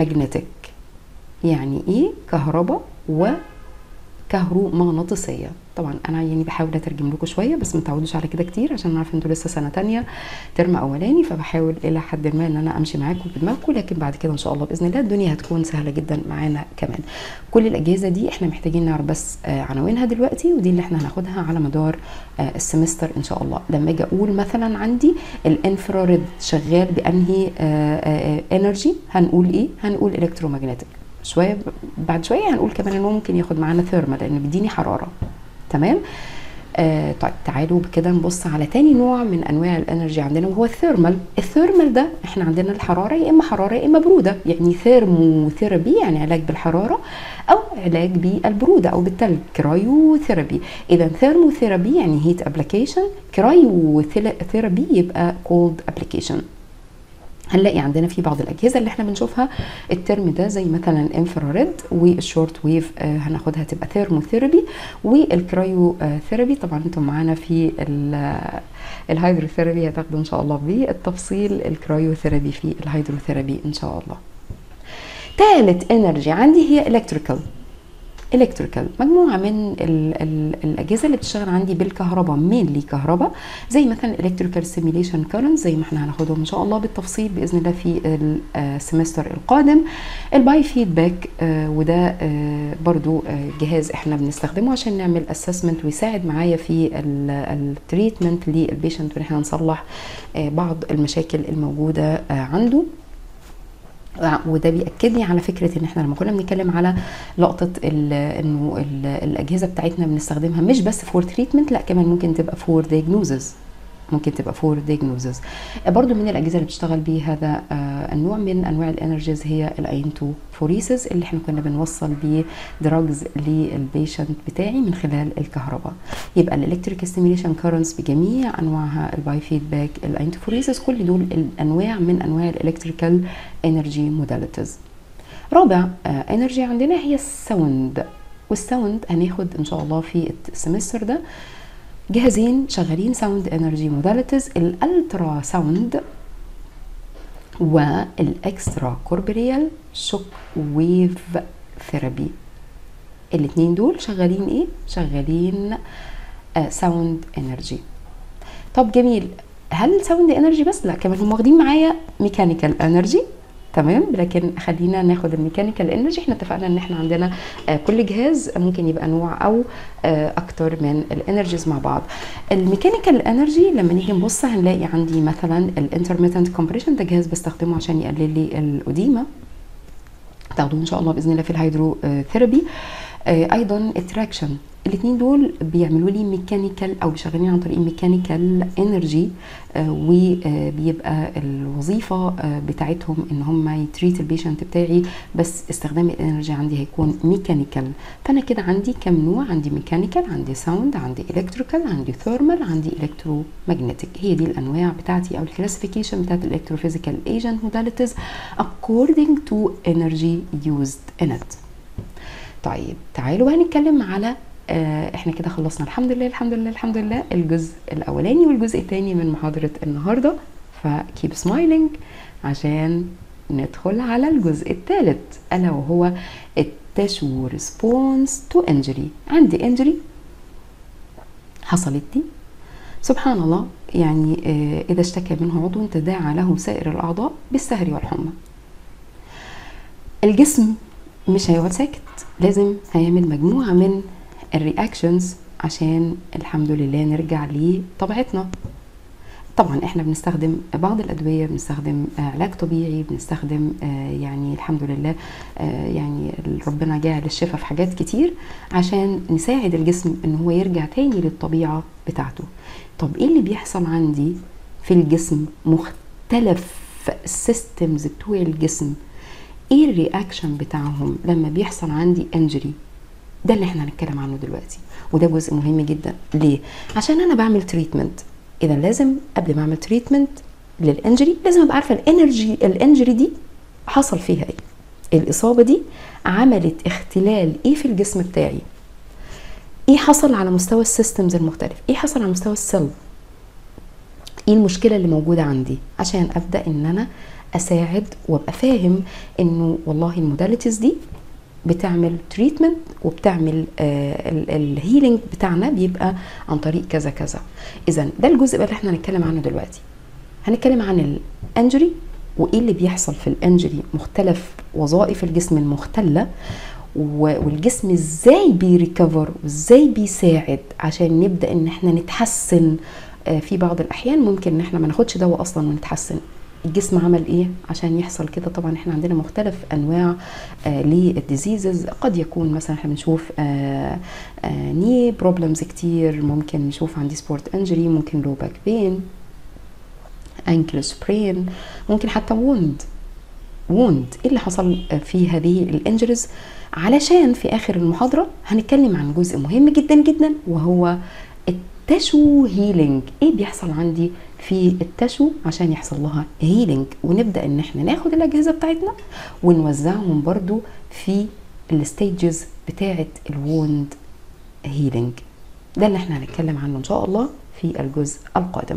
الكترومagnetic يعني ايه كهرباء وكهرومغناطيسيه طبعا انا يعني بحاول اترجم لكم شويه بس ما تعودوش على كده كتير عشان انا عارفه انتوا لسه سنه تانية ترم اولاني فبحاول الى حد ما ان انا امشي معاكم بدماغكم لكن بعد كده ان شاء الله باذن الله الدنيا هتكون سهله جدا معانا كمان كل الاجهزه دي احنا محتاجين نعرف بس آه، عناوينها دلوقتي ودي اللي احنا هناخدها على مدار آه، السمستر ان شاء الله لما اجي اقول مثلا عندي الانفراريد شغال بانهي انرجي هنقول ايه هنقول الكترومagnetic شويه بعد شويه هنقول كمان انه ممكن ياخد معانا ثيرمال لانه بيديني حراره تمام آه طيب تعالوا كده نبص على تاني نوع من انواع الانرجي عندنا وهو الثيرمال الثيرمال ده احنا عندنا الحراره يا اما حراره يا اما بروده يعني ثيرموثيرابي يعني علاج بالحراره او علاج بالبروده او بالتلج كرايوثيرابي اذا ثيرموثيرابي يعني هيت ابلكيشن كرايوثيرابي يبقى كولد ابلكيشن هنلاقي عندنا في بعض الاجهزه اللي احنا بنشوفها الترم ده زي مثلا الانفراريد والشورت ويف آه هناخدها تبقى ثيرموثيرابي والكرايو آه ثيرابي طبعا انتم معانا في الهيدروثيرابي هتاخدوا ان شاء الله بالتفصيل الكرايوثيرابي في الهيدروثيرابي ان شاء الله ثالث انرجي عندي هي الكتريكال الكتريكال مجموعه من ال ال الاجهزه اللي بتشتغل عندي بالكهرباء مينلي كهرباء زي مثلا الكتريكال سيميليشن كارنت زي ما احنا هناخدهم ان شاء الله بالتفصيل باذن الله في السمستر القادم الباي فيدباك آه وده آه برضو آه جهاز احنا بنستخدمه عشان نعمل اسسمنت ويساعد معايا في التريتمنت للبيشنت وان احنا نصلح بعض المشاكل الموجوده عنده وده بياكد لي على فكره ان احنا لما كنا بنتكلم على لقطه ال انه ال الاجهزه بتاعتنا بنستخدمها مش بس فور تريتمنت لا كمان ممكن تبقى فور دايجنوزز ممكن تبقى فور دايجنوزز برضو من الاجهزه اللي بتشتغل بيه هذا آه النوع من انواع الانرجيز هي الاينتو فوريسز اللي احنا كنا بنوصل بيه دراجز للبيشنت بتاعي من خلال الكهرباء يبقى الالكتريك ستيميليشن كارنتس بجميع انواعها الباي فيدباك الاينتو فوريسز كل دول الانواع من انواع الالكتريكال انرجي موداليتيز رابع انرجي آه عندنا هي الساوند والساوند هناخد ان شاء الله في السمستر ده جهازين شغالين ساوند انرجي موداليتيز الالترا ساوند والاكسترا كوربريال شوك ويف ثيرابي الاثنين دول شغالين ايه شغالين ساوند uh, انرجي طب جميل هل ساوند انرجي بس لا كمان هم واخدين معايا ميكانيكال انرجي تمام لكن خلينا ناخد الميكانيكال انرجي احنا اتفقنا ان احنا عندنا آه كل جهاز ممكن يبقى نوع او آه اكتر من الانرجيز مع بعض الميكانيكال انرجي لما نيجي نبص هنلاقي عندي مثلا الانترميتنت كومبريشن ده جهاز بستخدمه عشان يقلل لي الاديمه تاخدوه ان شاء الله باذن الله في الهيدرو ثيرابي آه ايضا التراكشن الاثنين دول بيعملوا لي ميكانيكال او شغالين عن طريق ميكانيكال انرجي آه وبيبقى الوظيفه آه بتاعتهم ان هم يتريت البيشنت بتاعي بس استخدام الانرجي عندي هيكون ميكانيكال فانا كده عندي كم نوع عندي ميكانيكال عندي ساوند عندي الكتريكال عندي ثيرمال عندي الكترو ماجنتيك هي دي الانواع بتاعتي او الكلاسيفيكيشن بتاعت الالكتروفيزيكال ايجنت موداليتيز according to energy used in it طيب تعالوا بقى نتكلم على آه احنا كده خلصنا الحمد لله الحمد لله الحمد لله الجزء الاولاني والجزء الثاني من محاضره النهارده فكيب سمايلينج عشان ندخل على الجزء الثالث الا وهو التشو ريسبونس تو انجري عندي انجري حصلت لي سبحان الله يعني آه اذا اشتكى منه عضو تداعى له سائر الاعضاء بالسهر والحمى الجسم مش هيقعد ساكت لازم هيعمل مجموعه من الرياكشنز عشان الحمد لله نرجع لطبيعتنا طبعا احنا بنستخدم بعض الادويه بنستخدم علاج طبيعي بنستخدم يعني الحمد لله يعني ربنا جاعل الشفاء في حاجات كتير عشان نساعد الجسم ان هو يرجع تاني للطبيعه بتاعته طب ايه اللي بيحصل عندي في الجسم مختلف السيستمز بتوع الجسم ايه الرياكشن بتاعهم لما بيحصل عندي انجري ده اللي احنا هنتكلم عنه دلوقتي وده جزء مهم جدا ليه عشان انا بعمل تريتمنت اذا لازم قبل ما اعمل تريتمنت للانجري لازم ابقى عارفه الانرجي الانجري دي حصل فيها ايه الاصابه دي عملت اختلال ايه في الجسم بتاعي ايه حصل على مستوى السيستمز المختلف ايه حصل على مستوى السيل ايه المشكله اللي موجوده عندي عشان ابدا ان انا اساعد وابقى فاهم انه والله الموداليتيز دي بتعمل تريتمنت وبتعمل الهيلينج بتاعنا بيبقى عن طريق كذا كذا اذا ده الجزء بقى اللي احنا هنتكلم عنه دلوقتي هنتكلم عن الانجري وايه اللي بيحصل في الانجري مختلف وظائف الجسم المختله والجسم ازاي بيريكفر وازاي بيساعد عشان نبدا ان احنا نتحسن في بعض الاحيان ممكن ان احنا ما ناخدش دواء اصلا ونتحسن الجسم عمل ايه عشان يحصل كده طبعا احنا عندنا مختلف انواع آه للديزيزز قد يكون مثلا احنا بنشوف آه آه ني بروبلمز كتير ممكن نشوف عندي سبورت انجري ممكن لو باك بين انكل سبرين ممكن حتى ووند ووند ايه اللي حصل في هذه الانجريز علشان في اخر المحاضره هنتكلم عن جزء مهم جدا جدا وهو التشو هيلينج ايه بيحصل عندي في التشو عشان يحصل لها هيلينج ونبدا ان احنا ناخد الاجهزه بتاعتنا ونوزعهم برضو في الستيجز بتاعه الووند هيلينج ده اللي احنا هنتكلم عنه ان شاء الله في الجزء القادم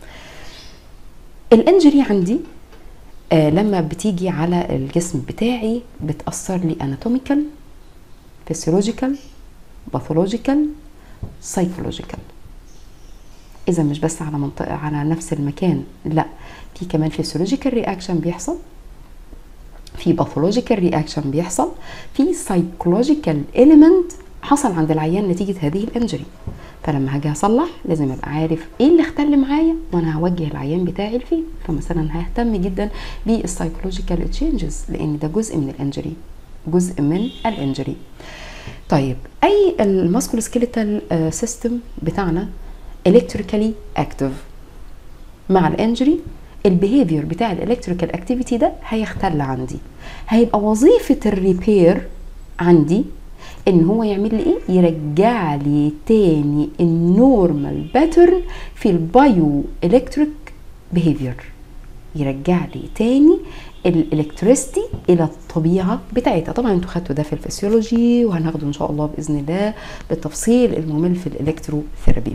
الانجري عندي آه لما بتيجي على الجسم بتاعي بتاثر لي اناتوميكال فيسيولوجيكال باثولوجيكال سايكولوجيكال اذا مش بس على منطقه على نفس المكان لا في كمان فيسيولوجيكال رياكشن بيحصل في باثولوجيكال رياكشن بيحصل في سايكولوجيكال اليمنت حصل عند العيان نتيجه هذه الانجري فلما هاجي اصلح لازم ابقى عارف ايه اللي اختل معايا وانا هوجه العيان بتاعي لفين فمثلا ههتم جدا بالسايكولوجيكال تشينجز لان ده جزء من الانجري جزء من الانجري طيب اي الماسكول سكيليتال سيستم بتاعنا الكتريكالي اكتف مع الانجري البيهيفير بتاع الالكتريكال اكتيفيتي ده هيختل عندي هيبقى وظيفه الريبير عندي ان هو يعمل لي ايه يرجع لي تاني النورمال باترن في البايو الكتريك بيهيفير يرجع لي تاني الالكتريستي الى الطبيعه بتاعتها طبعا انتوا خدتوا ده في الفسيولوجي وهناخده ان شاء الله باذن الله بالتفصيل الممل في الالكتروثيرابي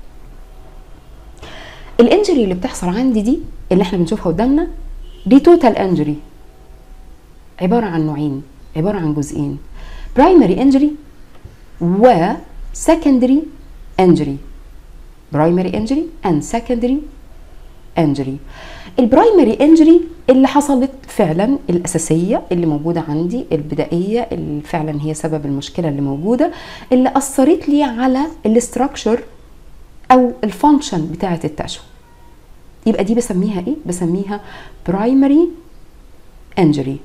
الانجري اللي بتحصل عندي دي اللي احنا بنشوفها قدامنا دي توتال انجري عباره عن نوعين عباره عن جزئين برايمري انجري و secondary injury primary injury and secondary injury البرايمري انجري اللي حصلت فعلا الاساسيه اللي موجوده عندي البدائيه اللي فعلا هي سبب المشكله اللي موجوده اللي اثرت لي على الاستراكشر او الفانكشن بتاعه التشو يبقى دي بسميها ايه بسميها برايمري انجري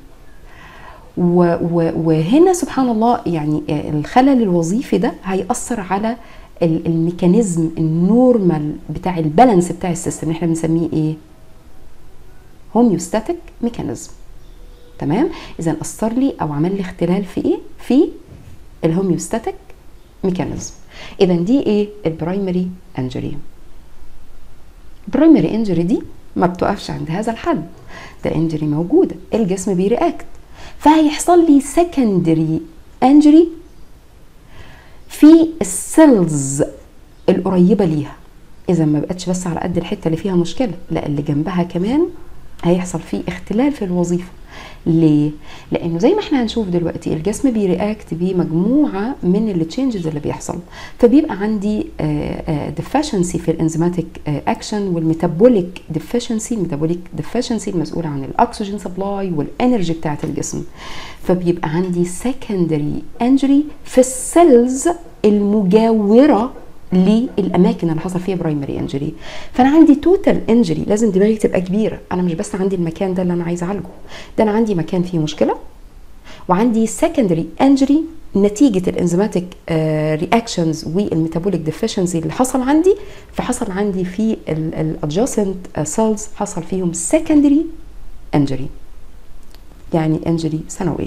وهنا سبحان الله يعني الخلل الوظيفي ده هيأثر على الميكانيزم النورمال بتاع البالانس بتاع السيستم احنا بنسميه ايه هوميوستاتيك ميكانيزم تمام اذا اثر لي او عمل لي اختلال في ايه في الهوميوستاتيك ميكانيزم اذا دي ايه البرايمري انجري البرايمري انجري دي ما بتقفش عند هذا الحد ده انجري موجوده الجسم بيرياكت فهيحصل لي سكندري انجري في السيلز القريبه ليها اذا ما بقتش بس على قد الحته اللي فيها مشكله لا اللي جنبها كمان هيحصل فيه اختلال في الوظيفه ليه؟ لانه زي ما احنا هنشوف دلوقتي الجسم بيرياكت بمجموعه من التشينجز اللي بيحصل فبيبقى عندي ديفشنسي في الانزيماتيك اكشن والميتابوليك ديفشنسي الميتابوليك ديفشنسي المسؤوله عن الاكسجين سبلاي والانرجي بتاعه الجسم فبيبقى عندي سكندري انجري في السيلز المجاوره للاماكن اللي حصل فيها برايمري انجري فانا عندي توتال انجري لازم دماغي تبقى كبيره انا مش بس عندي المكان ده اللي انا عايزه اعالجه ده انا عندي مكان فيه مشكله وعندي سكندري انجري نتيجه الانزيماتيك رياكشنز والميتابوليك ديفيشنسي اللي حصل عندي فحصل عندي في الادجاسنت سيلز حصل فيهم سكندري انجري يعني انجري سنويه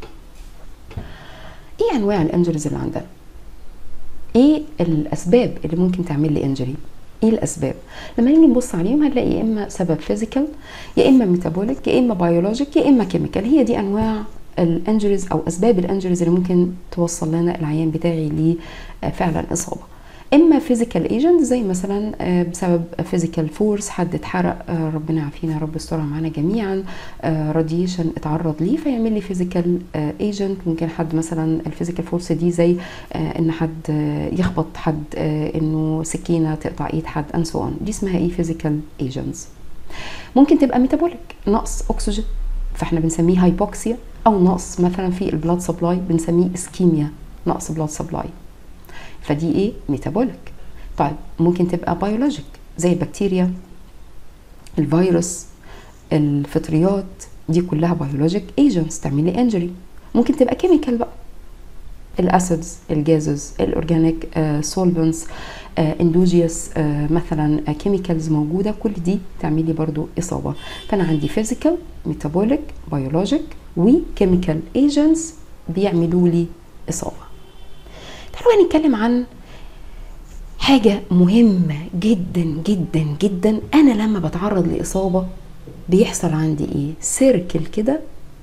ايه انواع الانجريز اللي عندنا ايه الاسباب اللي ممكن تعمل لي انجري ايه الاسباب لما نيجي نبص عليهم هنلاقي يا اما سبب فيزيكال يا اما ميتابوليك يا اما بيولوجيك يا اما كيميكال هي دي انواع الانجريز او اسباب الانجريز اللي ممكن توصل لنا العيان بتاعي لفعلا اصابه اما فيزيكال ايجنت زي مثلا آه، بسبب فيزيكال فورس حد اتحرق آه، ربنا يعافينا يا رب يسترها معانا جميعا راديشن اتعرض ليه فيعمل لي فيزيكال ايجنت ممكن حد مثلا الفيزيكال فورس دي زي آه، ان حد آه، يخبط حد آه، انه سكينه تقطع ايد حد and so on دي اسمها ايه فيزيكال ايجنتس ممكن تبقى ميتابوليك نقص اكسجين فاحنا بنسميه هايبوكسيا او نقص مثلا في البلاد سبلاي بنسميه اسكيميا نقص بلاد سبلاي فدي ايه ميتابوليك طيب ممكن تبقى بيولوجيك زي البكتيريا الفيروس الفطريات دي كلها بيولوجيك ايجنتس تعمل لي انجري ممكن تبقى كيميكال بقى الاسيدز الجازز الاورجانيك سولفنتس اندوجيوس مثلا كيميكالز موجوده كل دي تعمل لي برضو اصابه فانا عندي فيزيكال ميتابوليك بيولوجيك وكيميكال ايجنتس بيعملوا لي اصابه تعالوا بقى نتكلم عن حاجه مهمه جدا جدا جدا انا لما بتعرض لاصابه بيحصل عندي ايه سيركل كده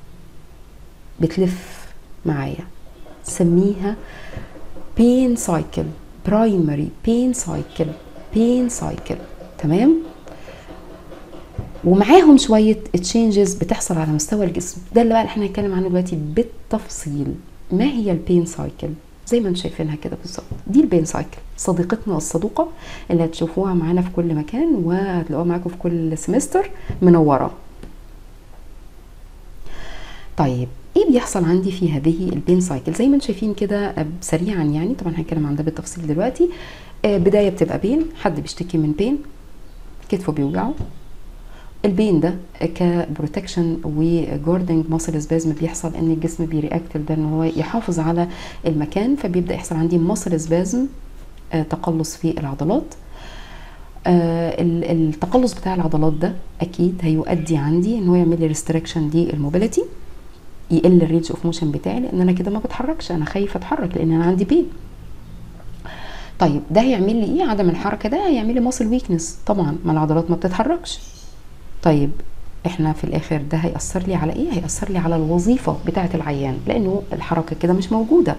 بتلف معايا سميها pain cycle primary pain cycle pain cycle تمام ومعاهم شوية تشينجز بتحصل على مستوى الجسم ده اللي بقى احنا هنتكلم عنه دلوقتي بالتفصيل ما هي البين سايكل زي ما انتم شايفينها كده بالظبط دي البين سايكل صديقتنا الصدوقة اللي هتشوفوها معانا في كل مكان وهتلاقوها معاكم في كل سمستر منورة طيب ايه بيحصل عندي في هذه البين سايكل زي ما انتم شايفين كده سريعا يعني طبعا هنتكلم عن ده بالتفصيل دلوقتي آه، بدايه بتبقى بين حد بيشتكي من بين كتفه بيوجعه البين ده كبروتكشن وجاردنج ماسل سبازم بيحصل ان الجسم بيرياكت لده ان هو يحافظ على المكان فبيبدا يحصل عندي ماسل سبازم تقلص في العضلات آه، ال- التقلص بتاع العضلات ده اكيد هيؤدي عندي ان هو يعمل لي ريستريكشن للموبيليتي يقل الرينج اوف موشن بتاعي لان انا كده ما بتحركش انا خايفه اتحرك لان انا عندي بين طيب ده هيعمل لي ايه عدم الحركه ده هيعمل لي ماسل ويكنس طبعا ما العضلات ما بتتحركش طيب احنا في الاخر ده هيأثر لي على ايه هيأثر لي على الوظيفه بتاعه العيان لانه الحركه كده مش موجوده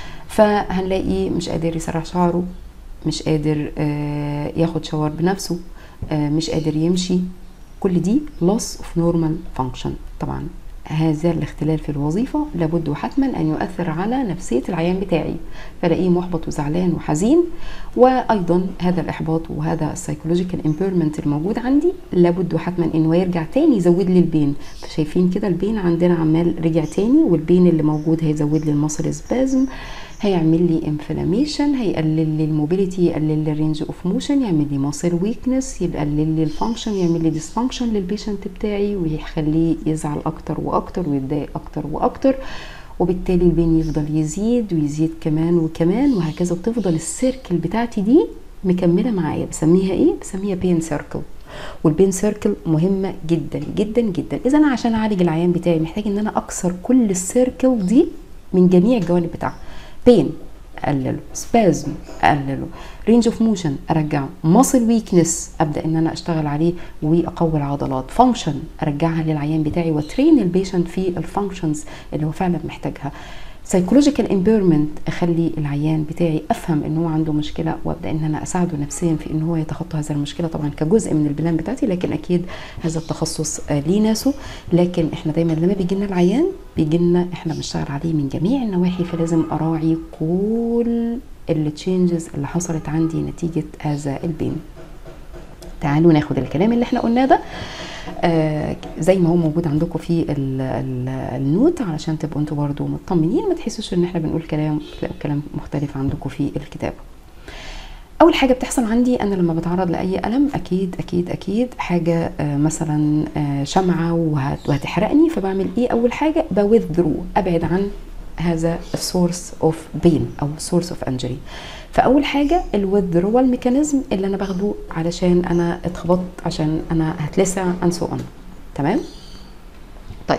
فهنلاقيه مش قادر يسرح شعره مش قادر آه، ياخد شاور بنفسه آه، مش قادر يمشي كل دي loss of normal function طبعا هذا الاختلال في الوظيفة لابد وحتما أن يؤثر على نفسية العيان بتاعي فلاقيه محبط وزعلان وحزين وأيضا هذا الإحباط وهذا السايكولوجيكال امبيرمنت الموجود عندي لابد وحتما أنه يرجع تاني يزود لي البين فشايفين كده البين عندنا عمال رجع تاني والبين اللي موجود هيزود لي المصل سبازم هيعمل لي انفلاميشن هيقلل لي الموبيليتي يقلل لي الرينج اوف موشن يعمل لي ماسل ويكنس يقلل لي الفانكشن يعمل لي ديسفانكشن للبيشنت بتاعي ويخليه يزعل اكتر واكتر ويتضايق اكتر واكتر وبالتالي البين يفضل يزيد ويزيد كمان وكمان وهكذا وتفضل السيركل بتاعتي دي مكمله معايا بسميها ايه بسميها بين سيركل والبين سيركل مهمه جدا جدا جدا اذا انا عشان اعالج العيان بتاعي محتاج ان انا اكسر كل السيركل دي من جميع الجوانب بتاعها بين اقلله سبازم اقلله رينج اوف موشن ارجعه ماسل ويكنس ابدا ان انا اشتغل عليه واقوي العضلات فانكشن ارجعها للعيان بتاعي وترين البيشنت في الفانكشنز اللي هو فعلا محتاجها سايكولوجيكال امبيرمنت اخلي العيان بتاعي افهم ان هو عنده مشكله وابدا ان انا اساعده نفسيا في ان هو يتخطى هذه المشكله طبعا كجزء من البلان بتاعتي لكن اكيد هذا التخصص آه، ليه ناسه لكن احنا دايما لما بيجي لنا العيان بيجي لنا احنا بنشتغل عليه من جميع النواحي فلازم اراعي كل التشينجز اللي حصلت عندي نتيجه هذا البين تعالوا ناخد الكلام اللي احنا قلناه ده آه زي ما هو موجود عندكم في ال ال النوت علشان تبقوا انتوا برضو مطمنين ما تحسوش ان احنا بنقول كلام تلاقوا كلام مختلف عندكم في الكتاب اول حاجه بتحصل عندي انا لما بتعرض لاي الم اكيد اكيد اكيد حاجه آه مثلا آه شمعه وهت- وهتحرقني فبعمل ايه اول حاجه بوذرو ابعد عن هذا السورس اوف بين او سورس اوف انجري فاول حاجه الوذرول ميكانيزم اللي انا باخده علشان انا اتخبطت عشان انا هتلسع and so on تمام طيب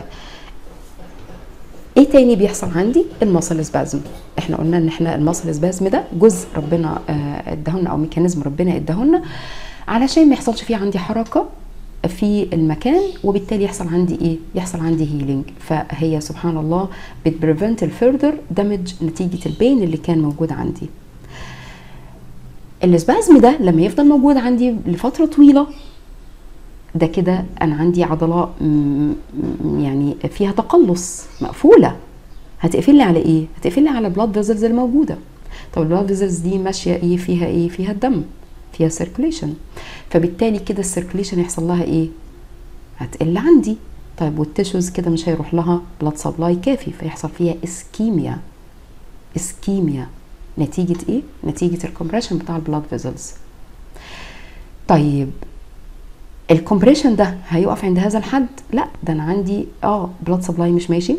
ايه تاني بيحصل عندي المصل سبازم احنا قلنا ان احنا المصل سبازم ده جزء ربنا آه، اداهولنا او ميكانيزم ربنا اداهولنا علشان ما يحصلش فيه عندي حركه في المكان وبالتالي يحصل عندي ايه يحصل عندي هيلينج فهي سبحان الله بتبريفنت الفيرذر دامج نتيجه البين اللي كان موجود عندي السبازم ده لما يفضل موجود عندي لفتره طويله ده كده انا عندي عضله م- م- يعني فيها تقلص مقفوله هتقفل لي على ايه هتقفل لي على البلاد فيزلز الموجوده طب البلاد فيزلز دي ماشيه ايه فيها ايه فيها الدم فيها سيركوليشن فبالتالي كده السيركوليشن يحصل لها ايه هتقل عندي طيب والتشوز كده مش هيروح لها بلاد سبلاي كافي فيحصل فيها اسكيميا اسكيميا نتيجة ايه؟ نتيجة الكومبريشن بتاع البلاد فيزلز طيب الكومبريشن ده هيقف عند هذا الحد؟ لا ده انا عندي اه بلاد سبلاي مش ماشي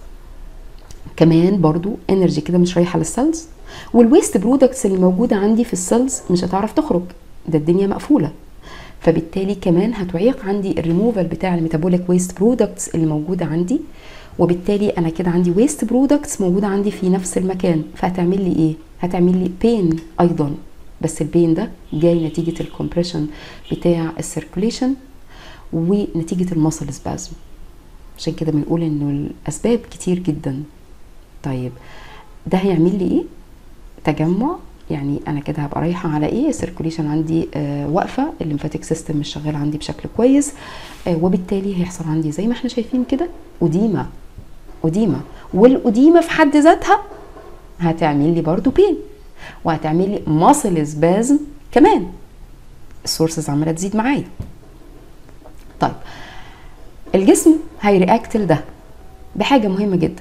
كمان برضو انرجي كده مش رايحه للسيلز والويست برودكتس اللي موجوده عندي في السيلز مش هتعرف تخرج ده الدنيا مقفوله فبالتالي كمان هتعيق عندي الريموفال بتاع الميتابوليك ويست برودكتس اللي موجوده عندي وبالتالي انا كده عندي ويست برودكتس موجوده عندي في نفس المكان فهتعمل لي ايه هتعمل لي بين ايضا بس البين ده جاي نتيجه الكومبريشن بتاع السيركوليشن ونتيجه المسل سبازم عشان كده بنقول انه الاسباب كتير جدا طيب ده هيعمل لي ايه تجمع يعني انا كده هبقى رايحه على ايه السيركوليشن عندي آه واقفه الليمفاتيك سيستم مش شغال عندي بشكل كويس آه وبالتالي هيحصل عندي زي ما احنا شايفين كده اديمه اديمه والاديمه في حد ذاتها هتعمل لي برضو بين وهتعمل لي ماسل سبازم كمان السورسز عماله تزيد معايا طيب الجسم هيرياكت لده بحاجه مهمه جدا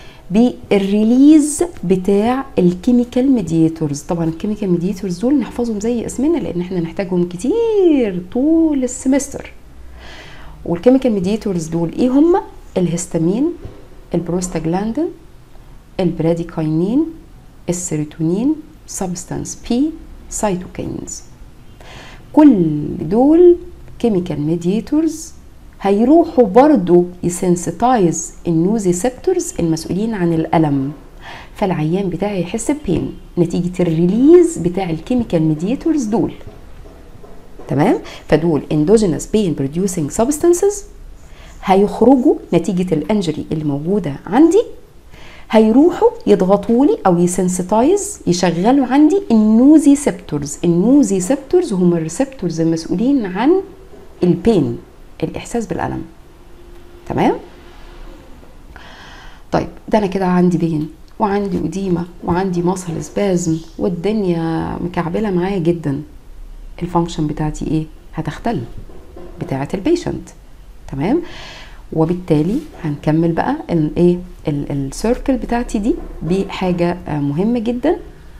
بالريليز بتاع الكيميكال ميدياتورز طبعا الكيميكال ميدياتورز دول نحفظهم زي اسمنا لان احنا نحتاجهم كتير طول السمستر والكيميكال ميدياتورز دول ايه هم الهستامين البروستاجلاندين البراديكاينين السيروتونين سبستانس بي سايتوكينز كل دول كيميكال ميدياتورز هيروحوا برضو يسنسيتايز النوزيسبتورز المسؤولين عن الالم فالعيان بتاعي يحس ببين نتيجه الريليز بتاع الكيميكال ميدياتورز دول تمام فدول اندوجينوس بين بروديوسينج سبستانسز هيخرجوا نتيجه الانجري اللي موجوده عندي هيروحوا يضغطوا لي او يسنسيتايز يشغلوا عندي النوزي سيبتورز النوزي سيبتورز هم الريسبتورز المسؤولين عن البين الاحساس بالالم تمام طيب ده انا كده عندي بين وعندي اديمه وعندي مصل سبازم والدنيا مكعبله معايا جدا الفانكشن بتاعتي ايه هتختل بتاعه البيشنت تمام وبالتالي هنكمل بقى الايه السيركل بتاعتي دي بحاجه مهمه جدا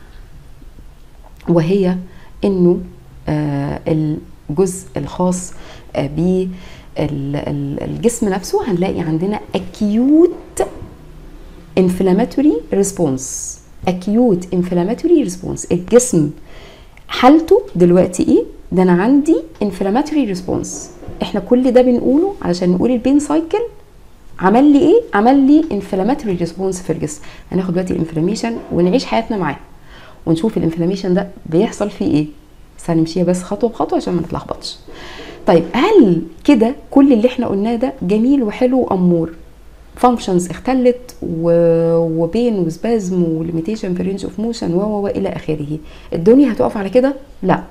وهي انه آه الجزء الخاص آه بالجسم نفسه هنلاقي عندنا acute inflammatory response acute inflammatory response الجسم حالته دلوقتي ايه ده انا عندي inflammatory response احنا كل ده بنقوله علشان نقول البين سايكل عمل لي ايه عمل لي انفلاماتوري ريسبونس في الجسم هناخد دلوقتي الانفلاميشن ونعيش حياتنا معاه ونشوف الانفلاميشن ده بيحصل فيه ايه بس هنمشيها بس خطوه بخطوه عشان ما نتلخبطش طيب هل كده كل اللي احنا قلناه ده جميل وحلو وامور فانكشنز اختلت و... وبين وسبازم وليميتيشن في رينج اوف موشن و والى اخره الدنيا هتقف على كده لا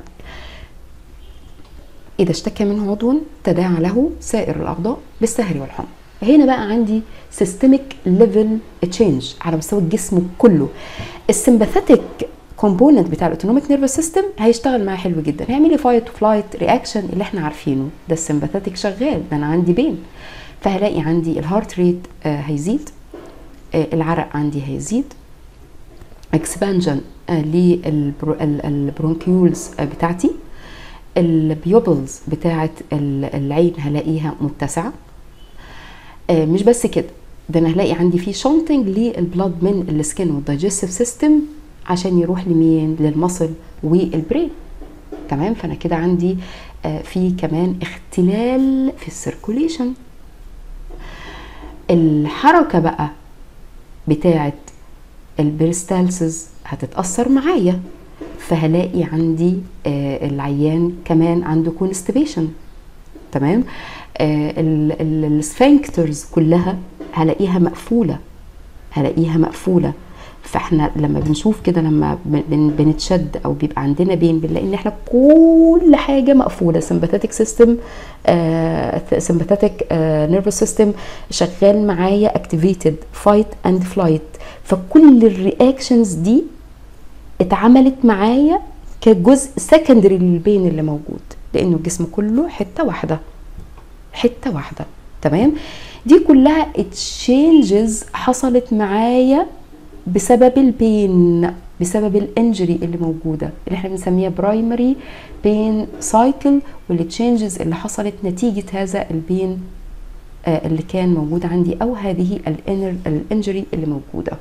إذا اشتكى منه عضو تداعى له سائر الأعضاء بالسهر والحمى هنا بقى عندي سيستميك ليفل تشينج على مستوى الجسم كله السمباثيك كومبوننت بتاع الاوتونوميك نيرفس سيستم هيشتغل معاه حلو جدا هيعمل لي فايت فلايت رياكشن اللي احنا عارفينه ده السمباثيك شغال ده انا عندي بين فهلاقي عندي الهارت ريت آه هيزيد آه العرق عندي هيزيد اكسبانجن آه للبرونكيولز آه بتاعتي البيوبلز بتاعه العين هلاقيها متسعه آه مش بس كده ده انا هلاقي عندي في شونتنج للبلاد من السكن والدايجستيف سيستم عشان يروح لمين للمصل والبرين تمام فانا كده عندي آه في كمان اختلال في السيركوليشن الحركه بقى بتاعه البريستالسز هتتاثر معايا فهلاقي عندي آه العيان كمان عنده كونستيبيشن تمام آه السفنكترز كلها هلاقيها مقفوله هلاقيها مقفوله فاحنا لما بنشوف كده لما بن بنتشد او بيبقى عندنا بين بنلاقي ان احنا كل حاجه مقفوله سمباثيك سيستم سمباثيك نيرفس سيستم شغال معايا اكتيفيتد فايت اند فلايت فكل الرياكشنز دي اتعملت معايا كجزء سكندري للبين اللي موجود لانه الجسم كله حته واحده حته واحده تمام دي كلها تشينجز حصلت معايا بسبب البين بسبب الانجري اللي موجوده اللي احنا بنسميها برايمري بين سايكل والتشينجز اللي حصلت نتيجه هذا البين آه اللي كان موجود عندي او هذه الانجري اللي موجوده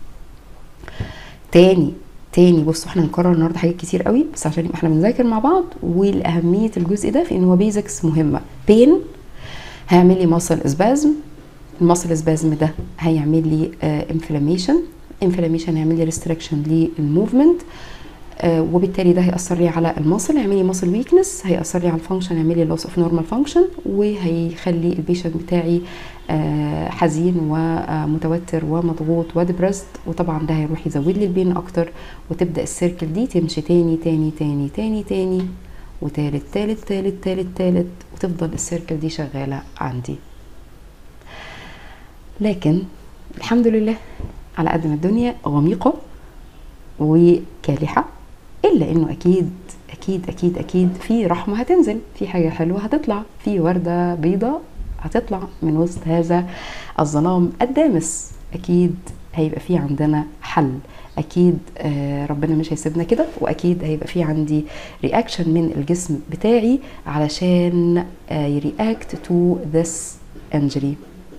تاني تاني بصوا احنا هنكرر النهارده حاجات كتير قوي بس عشان يبقى احنا بنذاكر مع بعض والاهميه الجزء ده في ان هو بيزكس مهمه بين هيعمل لي ماسل اسبازم الماسل اسبازم ده هيعمل لي انفلاميشن انفلاميشن هيعمل لي ريستريكشن للموفمنت آه وبالتالي ده هيأثر لي على المصل هيعمل لي ماسل ويكنس هيأثر لي على الفانكشن هيعمل لي لوس اوف نورمال فانكشن وهيخلي البيشنت بتاعي آه حزين ومتوتر ومضغوط ودبرست وطبعا ده هيروح يزود لي البين اكتر وتبدا السيركل دي تمشي تاني تاني تاني تاني تاني وتالت تالت تالت تالت تالت وتفضل السيركل دي شغاله عندي لكن الحمد لله على قد ما الدنيا غميقه وكالحه الا انه اكيد اكيد اكيد اكيد في رحمه هتنزل في حاجه حلوه هتطلع في ورده بيضاء هتطلع من وسط هذا الظلام الدامس اكيد هيبقى في عندنا حل اكيد آه ربنا مش هيسيبنا كده واكيد هيبقى في عندي رياكشن من الجسم بتاعي علشان آه يرياكت تو ذس انجري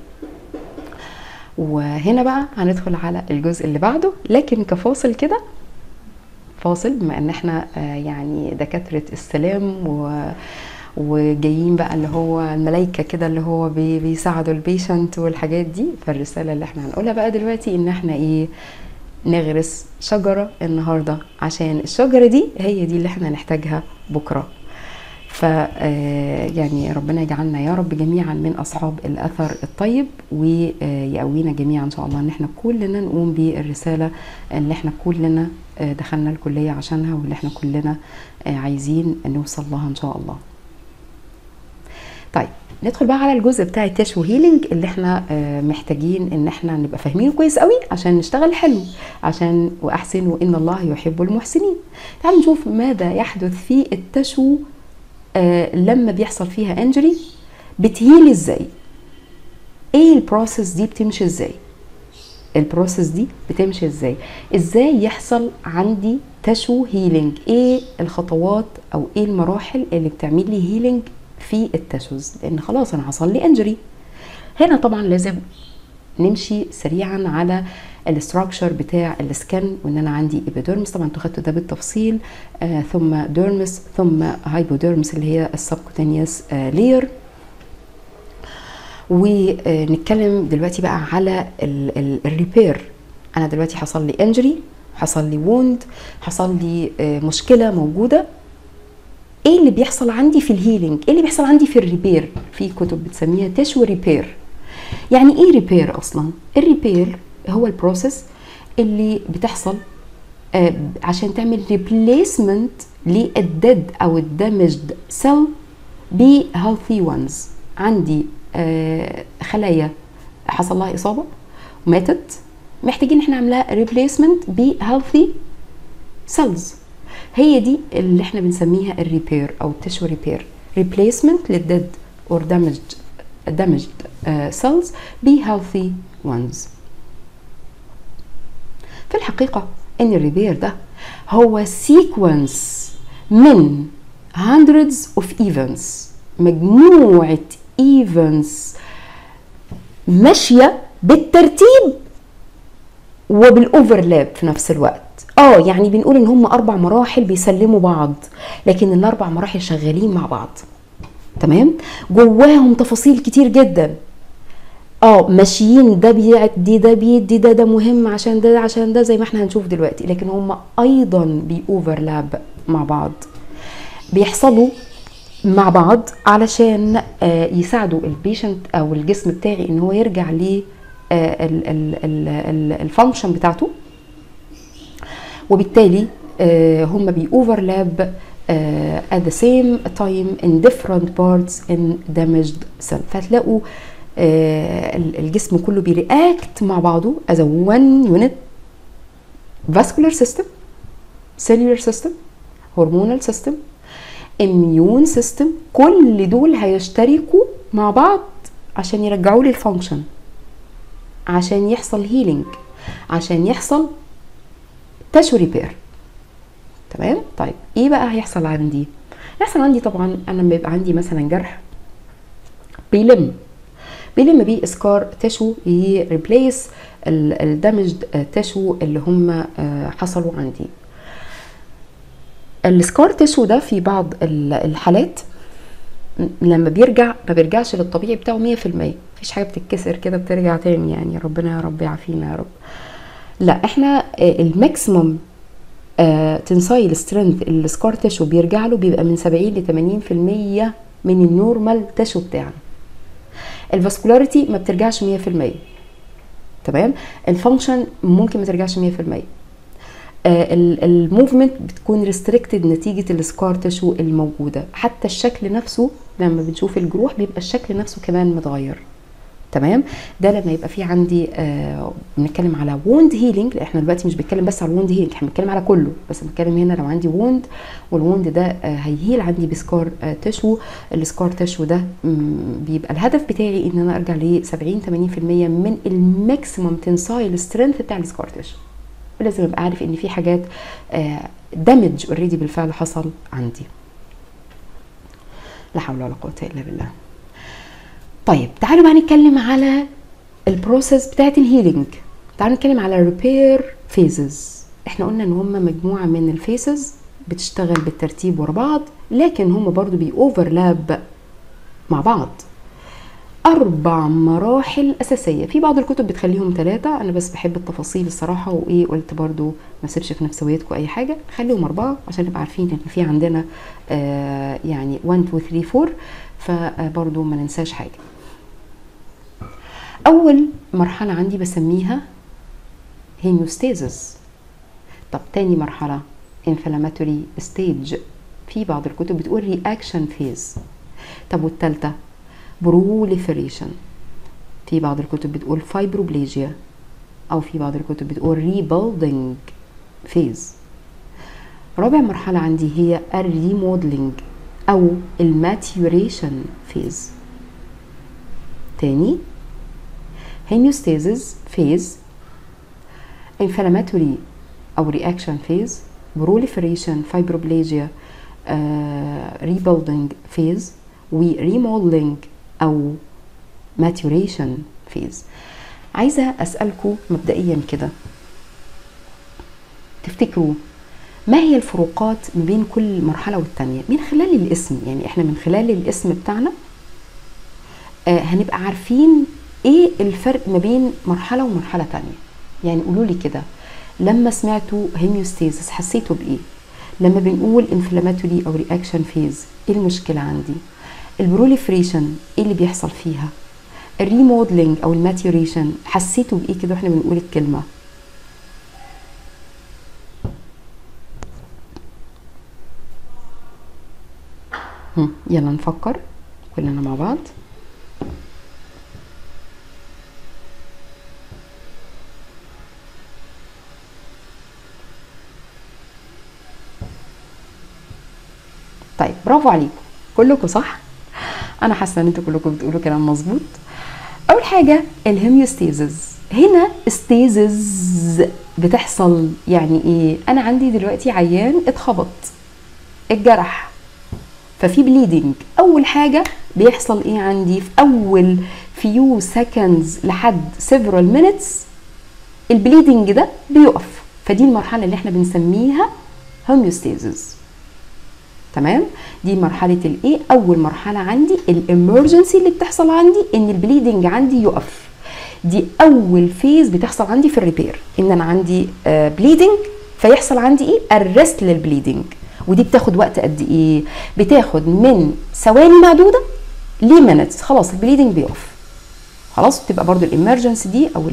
وهنا بقى هندخل على الجزء اللي بعده لكن كفاصل كده فاصل بما ان احنا آه يعني دكاتره السلام و وجايين بقى اللي هو الملايكة كده اللي هو بي بيساعدوا البيشنت والحاجات دي فالرسالة اللي احنا هنقولها بقى دلوقتي ان احنا ايه نغرس شجرة النهاردة عشان الشجرة دي هي دي اللي احنا نحتاجها بكرة ف يعني ربنا يجعلنا يا رب جميعا من اصحاب الاثر الطيب ويقوينا جميعا ان شاء الله ان احنا كلنا نقوم بالرساله اللي احنا كلنا دخلنا الكليه عشانها واللي احنا كلنا عايزين نوصل لها ان شاء الله. طيب ندخل بقى على الجزء بتاع التشو هيلينج اللي احنا محتاجين ان احنا نبقى فاهمينه كويس قوي عشان نشتغل حلو عشان واحسن وان الله يحب المحسنين. تعالوا نشوف ماذا يحدث في التشو آه لما بيحصل فيها انجري بتهيل ازاي ايه البروسيس دي بتمشي ازاي البروسيس دي بتمشي ازاي ازاي يحصل عندي تشو هيلينج ايه الخطوات او ايه المراحل اللي بتعمل لي هيلينج في التشوز لان خلاص انا حصل لي انجري هنا طبعا لازم نمشي سريعا على الاستراكشر بتاع السكن وان انا عندي ايبيديرمس طبعا انتوا خدتوا ده بالتفصيل آه ثم ديرمس ثم هايبوديرمس اللي هي السبكوتينيوس آه لير ونتكلم دلوقتي بقى على الريبير انا دلوقتي حصل لي انجري حصل لي ووند حصل لي آه مشكله موجوده ايه اللي بيحصل عندي في الهيلينج ايه اللي بيحصل عندي في الريبير في كتب بتسميها تشو ريبير يعني ايه ريبير اصلا الريبير هو البروسيس اللي بتحصل آه عشان تعمل ريبليسمنت للديد او الدامجد سيل بهيلثي وانز عندي آه خلايا حصل لها اصابه وماتت محتاجين احنا نعملها ريبليسمنت بهيلثي سيلز هي دي اللي احنا بنسميها الريبير او التشو ريبير ريبليسمنت للديد اور دامجد دامجد سيلز بهيلثي وانز في الحقيقة ان الريبير ده هو سيكونس من hundreds of events مجموعة events ماشية بالترتيب وبالاوفرلاب في نفس الوقت اه يعني بنقول ان هم اربع مراحل بيسلموا بعض لكن الاربع مراحل شغالين مع بعض تمام جواهم تفاصيل كتير جدا اه ماشيين ده بيدي ده بيدي ده ده مهم عشان ده عشان ده زي ما احنا هنشوف دلوقتي لكن هم ايضا بيوفرلاب مع بعض بيحصلوا مع بعض علشان آه يساعدوا البيشنت او الجسم بتاعي ان هو يرجع ل الفانكشن بتاعته وبالتالي آه هم بيوفرلاب آه at the same time in different parts in damaged cell فهتلاقوا آه الجسم كله بيرياكت مع بعضه as a one unit vascular system cellular system hormonal system immune system كل دول هيشتركوا مع بعض عشان يرجعوا لي الفانكشن عشان يحصل هيلينج عشان يحصل تشو ريبير تمام طيب ايه بقى هيحصل عندي يحصل عندي طبعا انا لما يبقى عندي مثلا جرح بيلم بيلم بيه اسكار تشو يريبليس الدمجد تشو اللي هم حصلوا عندي السكار تشو ده في بعض الحالات لما بيرجع ما بيرجعش للطبيعي بتاعه 100% مفيش حاجه بتتكسر كده بترجع تاني يعني ربنا يا رب يعافينا يا رب لا احنا الماكسيموم تنسايل سترينث السكار تشو بيرجع له بيبقى من 70 ل 80% من النورمال تشو بتاعنا الفاسكولاريتي ما بترجعش 100% تمام الفانكشن ممكن ما ترجعش 100% الموفمنت بتكون ريستريكتد نتيجه السكار تشو الموجوده حتى الشكل نفسه لما بنشوف الجروح بيبقى الشكل نفسه كمان متغير تمام ده لما يبقى في عندي آه بنتكلم على ووند هيلينج احنا دلوقتي مش بنتكلم بس على الووند هيلينج احنا بنتكلم على كله بس بنتكلم هنا لو عندي ووند والووند ده آه هيهيل عندي بسكار آه تشو السكار تشو ده بيبقى الهدف بتاعي ان انا ارجع ل 70 80% من الماكسيمم تنسايل سترينث بتاع السكار تشو ولازم ابقى عارف ان في حاجات دامج اوريدي بالفعل حصل عندي لا حول ولا قوه الا بالله طيب تعالوا بقى نتكلم على البروسيس بتاعت الهيلينج تعالوا نتكلم على ريبير فيزز احنا قلنا ان هم مجموعه من الفيسز بتشتغل بالترتيب ورا بعض لكن هم برضو بيوفرلاب مع بعض اربع مراحل اساسيه في بعض الكتب بتخليهم ثلاثه انا بس بحب التفاصيل الصراحه وايه قلت برضو ما اسيبش في نفسويتكم اي حاجه خليهم اربعه عشان نبقى عارفين ان في عندنا آه يعني 1 2 3 4 فبرضو ما ننساش حاجه اول مرحله عندي بسميها هيميوستيزس طب تاني مرحله انفلاماتوري ستيج في بعض الكتب بتقول رياكشن فيز طب والثالثه بروليفريشن في بعض الكتب بتقول فايبروبليجيا او في بعض الكتب بتقول ريبيلدينج فيز رابع مرحلة عندي هي الريموديلنج او الماتيوريشن فيز تاني هيميوستاسيس فيز inflammatory او reaction phase proliferation fibroplasia uh, rebuilding phase و remodeling او maturation phase عايزة أسألكم مبدئيا كده تفتكروا ما هي الفروقات ما بين كل مرحلة والتانية من خلال الاسم يعني احنا من خلال الاسم بتاعنا آه هنبقى عارفين ايه الفرق ما بين مرحلة ومرحلة تانية يعني قولوا لي كده لما سمعتوا هيميوستاسيس حسيتوا بايه لما بنقول انفلاماتوري او رياكشن فيز ايه المشكله عندي البروليفريشن ايه اللي بيحصل فيها الريموديلنج او الماتيوريشن حسيتوا بايه كده واحنا بنقول الكلمه هم، يلا نفكر كلنا مع بعض طيب برافو عليكم كلكم صح انا حاسه ان انتوا كلكم بتقولوا كلام مظبوط اول حاجه الهيميوستيزز هنا استيزز بتحصل يعني ايه انا عندي دلوقتي عيان اتخبط اتجرح ففي بليدنج اول حاجه بيحصل ايه عندي في اول فيو سكندز لحد several minutes البليدنج ده بيقف فدي المرحله اللي احنا بنسميها هوميوستيزز تمام دي مرحله الايه اول مرحله عندي الامرجنسي اللي بتحصل عندي ان البليدنج عندي يقف دي اول فيز بتحصل عندي في الريبير ان انا عندي آه بليدنج فيحصل عندي ايه الريست للبليدنج ودي بتاخد وقت قد ايه بتاخد من ثواني معدوده لمينتس خلاص البليدنج بيقف خلاص بتبقى برضو الامرجنسي دي او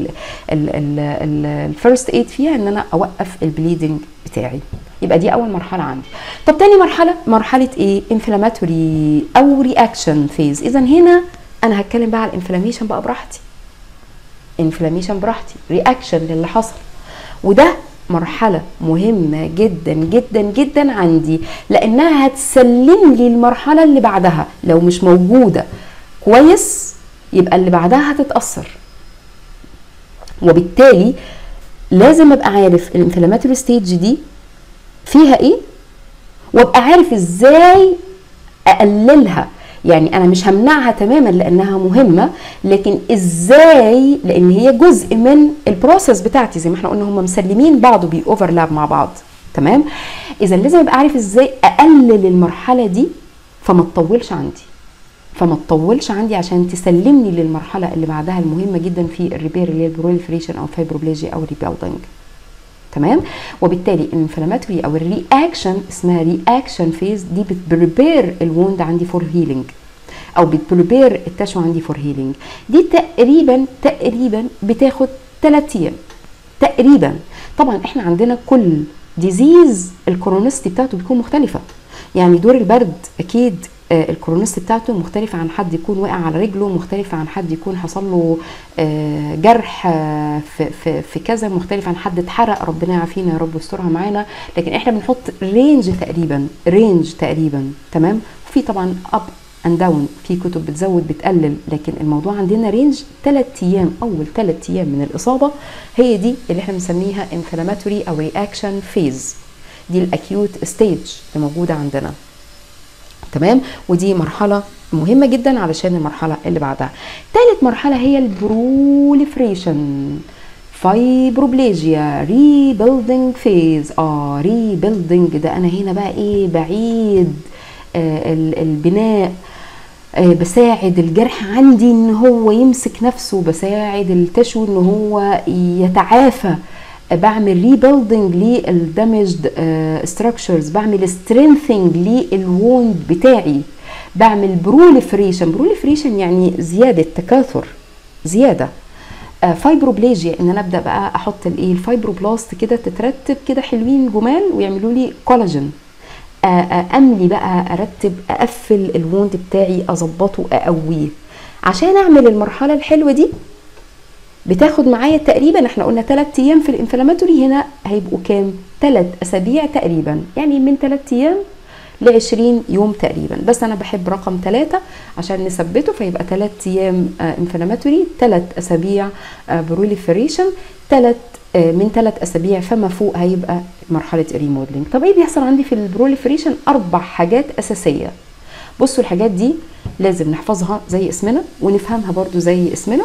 الفيرست ايد فيها ان انا اوقف البليدنج بتاعي يبقى دي اول مرحله عندي طب تاني مرحله مرحله ايه انفلاماتوري او رياكشن فيز اذا هنا انا هتكلم بقى على الانفلاميشن بقى براحتي انفلاميشن براحتي رياكشن للي حصل وده مرحلة مهمة جدا جدا جدا عندي لأنها هتسلم لي المرحلة اللي بعدها لو مش موجودة كويس يبقى اللي بعدها هتتأثر وبالتالي لازم ابقى عارف الانفلاماتوري ستيج دي فيها ايه وابقى عارف ازاي اقللها يعني انا مش همنعها تماما لانها مهمه لكن ازاي لان هي جزء من البروسيس بتاعتي زي ما احنا قلنا هم مسلمين بعض وبيوفرلاب مع بعض تمام اذا لازم ابقى عارف ازاي اقلل المرحله دي فما تطولش عندي فما تطولش عندي عشان تسلمني للمرحله اللي بعدها المهمه جدا في الريبير اللي هي البروليفريشن او فايبروبليجيا او ريبيلدنج تمام وبالتالي الانفلاماتوري او الرياكشن اسمها رياكشن فيز دي بتبريبير الووند عندي فور هيلينج او بتبريبير التشو عندي فور هيلينج دي تقريبا تقريبا بتاخد 3 ايام تقريبا طبعا احنا عندنا كل ديزيز الكرونستي بتاعته بتكون مختلفه يعني دور البرد اكيد آه الكرونست بتاعته مختلفة عن حد يكون واقع على رجله مختلفة عن حد يكون حصل له آه جرح آه في, في, في كذا مختلف عن حد اتحرق ربنا يعافينا يا رب يسترها معانا لكن احنا بنحط رينج تقريبا رينج تقريبا تمام في طبعا اب اند داون في كتب بتزود بتقلل لكن الموضوع عندنا رينج 3 ايام اول 3 ايام من الاصابه هي دي اللي احنا بنسميها انفلاماتوري او رياكشن فيز دي الاكيوت ستيج اللي موجوده عندنا تمام ودي مرحله مهمه جدا علشان المرحله اللي بعدها ثالث مرحله هي البروليفريشن فايبروبليجيا ريبيلدينج فيز اه ريبيلدينج ده انا هنا بقى ايه بعيد آه البناء آه بساعد الجرح عندي ان هو يمسك نفسه بساعد التشو ان هو يتعافى بعمل ريبيلدينج للدامجد ستراكشرز بعمل سترينثينج للووند بتاعي بعمل بروليفريشن بروليفريشن يعني زياده تكاثر زياده فايبروبليجيا ان انا ابدا بقى احط الايه الفايبروبلاست كده تترتب كده حلوين جمال ويعملوا لي كولاجين املي بقى ارتب اقفل الووند بتاعي اظبطه اقويه عشان اعمل المرحله الحلوه دي بتاخد معايا تقريبا احنا قلنا 3 ايام في الانفلاماتوري هنا هيبقوا كام 3 اسابيع تقريبا يعني من 3 ايام ل 20 يوم تقريبا بس انا بحب رقم 3 عشان نثبته فيبقى 3 ايام انفلاماتوري 3 اسابيع بروليفريشن 3 من 3 اسابيع فما فوق هيبقى مرحله الريموديلنج طب ايه بيحصل عندي في البروليفريشن اربع حاجات اساسيه بصوا الحاجات دي لازم نحفظها زي اسمنا ونفهمها برضو زي اسمنا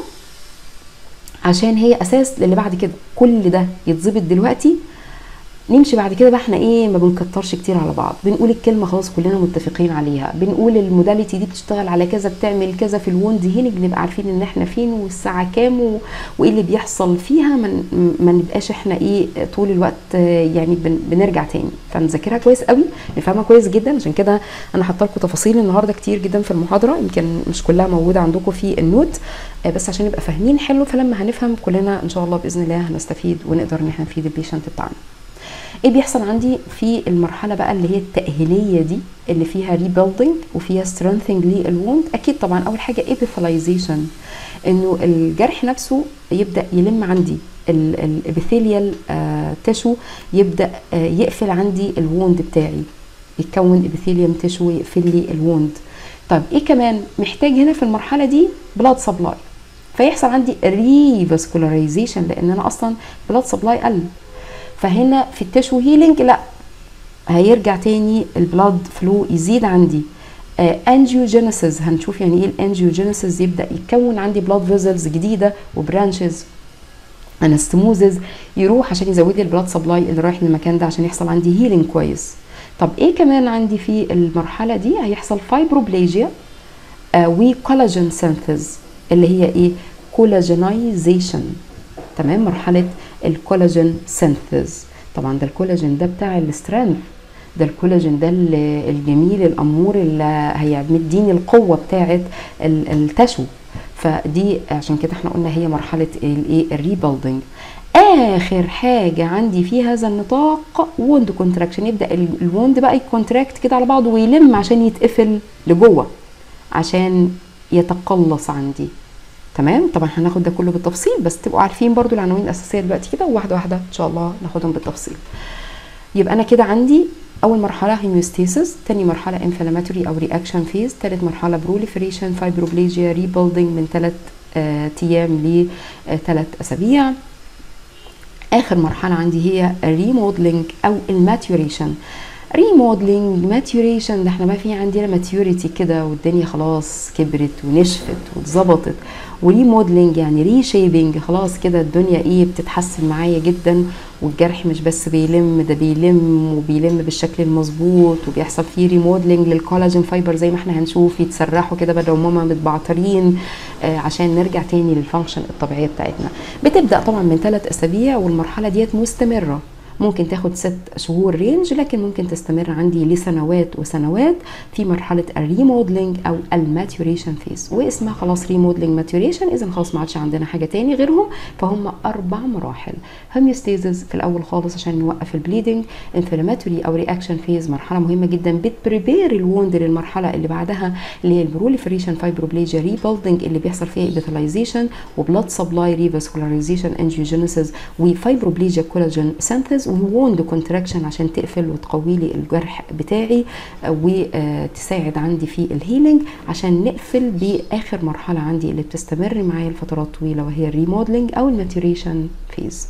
عشان هي اساس للي بعد كده كل ده يتظبط دلوقتي نمشي بعد كده بقى احنا ايه ما بنكترش كتير على بعض بنقول الكلمه خلاص كلنا متفقين عليها بنقول الموداليتي دي بتشتغل على كذا بتعمل كذا في الوند هيلينج نبقى عارفين ان احنا فين والساعه كام و... وايه اللي بيحصل فيها ما من... نبقاش احنا ايه طول الوقت يعني بن... بنرجع تاني فنذاكرها كويس قوي نفهمها كويس جدا عشان كده انا حاطه لكم تفاصيل النهارده كتير جدا في المحاضره يمكن مش كلها موجوده عندكم في النوت بس عشان نبقى فاهمين حلو فلما هنفهم كلنا ان شاء الله باذن الله هنستفيد ونقدر ان احنا نفيد البيشنت بتاعنا ايه بيحصل عندي في المرحله بقى اللي هي التاهيليه دي اللي فيها ريبيلدينج وفيها سترينثينج للووند اكيد طبعا اول حاجه ايبيثلايزيشن انه الجرح نفسه يبدا يلم عندي الابيثيليال تشو يبدا يقفل عندي الووند بتاعي يتكون ابيثيليوم تشو يقفل لي الووند طيب ايه كمان محتاج هنا في المرحله دي بلاد سبلاي فيحصل عندي ريفاسكولاريزيشن لان انا اصلا بلاد سبلاي قل فهنا في التشو هيلينج لا هيرجع تاني البلاد فلو يزيد عندي انجيوجينيسيس هنشوف يعني ايه الانجيوجينيسيس يبدا يتكون عندي بلاد فيزلز جديده وبرانشز انستموزز يروح عشان يزود لي البلاد سبلاي اللي رايح للمكان ده عشان يحصل عندي هيلينج كويس طب ايه كمان عندي في المرحله دي هيحصل فايبروبليجيا آه وكولاجين سينثيز اللي هي ايه كولاجينايزيشن تمام مرحله الكولاجين سينثيز طبعا ده الكولاجين ده بتاع السترينث ده الكولاجين ده الجميل الامور اللي هيمديني القوه بتاعه التشو فدي عشان كده احنا قلنا هي مرحله الايه الريبلدنج اخر حاجه عندي في هذا النطاق ووند كونتراكشن يبدا الوند بقى يكونتراكت كده على بعضه ويلم عشان يتقفل لجوه عشان يتقلص عندي تمام طبعا هناخد ده كله بالتفصيل بس تبقوا عارفين برضو العناوين الاساسيه دلوقتي كده وواحده واحده ان شاء الله ناخدهم بالتفصيل يبقى انا كده عندي اول مرحله هيميوستاسيس تاني مرحله انفلاماتوري او رياكشن فيز تالت مرحله بروليفريشن فايبروبليجيا ريبيلدينج من 3 ايام ل 3 اسابيع اخر مرحله عندي هي الريموديلنج او الماتوريشن ريموديلنج ماتوريشن ده احنا بقى في عندنا ماتيوريتي كده والدنيا خلاص كبرت ونشفت واتظبطت وريموديلنج يعني ريشيبنج خلاص كده الدنيا ايه بتتحسن معايا جدا والجرح مش بس بيلم ده بيلم وبيلم بالشكل المظبوط وبيحصل فيه ريموديلنج للكولاجين فايبر زي ما احنا هنشوف يتسرحوا كده بدل ما هما متبعترين آه عشان نرجع تاني للفانكشن الطبيعيه بتاعتنا بتبدا طبعا من ثلاث اسابيع والمرحله ديت مستمره ممكن تاخد ست شهور رينج لكن ممكن تستمر عندي لسنوات وسنوات في مرحله الريموديلنج او الماتوريشن فيز واسمها خلاص ريموديلنج ماتوريشن اذا خلاص ما عادش عندنا حاجه تاني غيرهم فهم اربع مراحل هوميوستيزز في الاول خالص عشان نوقف البليدنج انفلاماتوري او رياكشن فيز مرحله مهمه جدا بتبريبير الوند للمرحله اللي بعدها اللي هي البروليفريشن فايبروبليجيا ريبيلدنج اللي بيحصل فيها ايبيثلايزيشن وبلاد سبلاي ريفاسكولاريزيشن انجيوجينيسيس وفايبروبليجيا كولاجين سينثيز ووند كونتراكشن عشان تقفل وتقوي لي الجرح بتاعي وتساعد عندي في الهيلينج عشان نقفل باخر مرحله عندي اللي بتستمر معايا لفترات طويله وهي الريموديلنج او الماتوريشن فيز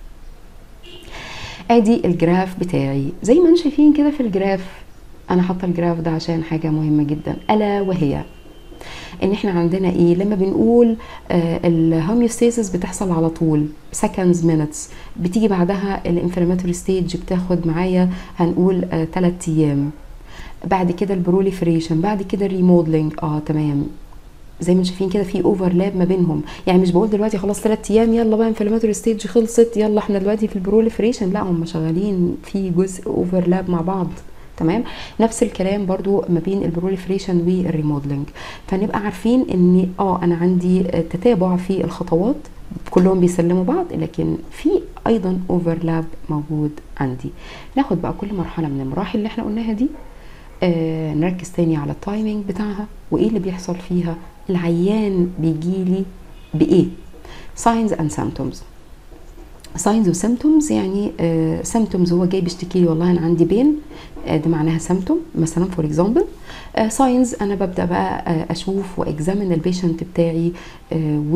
ادي الجراف بتاعي زي ما انتم شايفين كده في الجراف انا حاطه الجراف ده عشان حاجه مهمه جدا الا وهي ان احنا عندنا ايه لما بنقول آه الهوميوستاسيس بتحصل على طول seconds minutes بتيجي بعدها الانفلاماتوري ستيج بتاخد معايا هنقول 3 آه ايام بعد كده البروليفريشن بعد كده الريموديلنج اه تمام زي ما شايفين كده في اوفرلاب ما بينهم يعني مش بقول دلوقتي خلاص ثلاث ايام يلا بقى انفلاماتوري ستيج خلصت يلا احنا دلوقتي في البروليفريشن لا هم شغالين في جزء اوفرلاب مع بعض تمام نفس الكلام برضو ما بين البروليفريشن والريموديلنج فنبقى عارفين ان اه انا عندي تتابع في الخطوات كلهم بيسلموا بعض لكن في ايضا اوفرلاب موجود عندي ناخد بقى كل مرحله من المراحل اللي احنا قلناها دي آه نركز تاني على التايمينج بتاعها وايه اللي بيحصل فيها العيان بيجيلي بايه signs and symptoms ساينز وسيمتومز يعني سيمتومز هو جاي بيشتكي لي والله انا عندي بين آه ده معناها سيمتوم مثلا فور اكزامبل ساينز انا ببدا بقى آه اشوف واكزامن البيشنت بتاعي و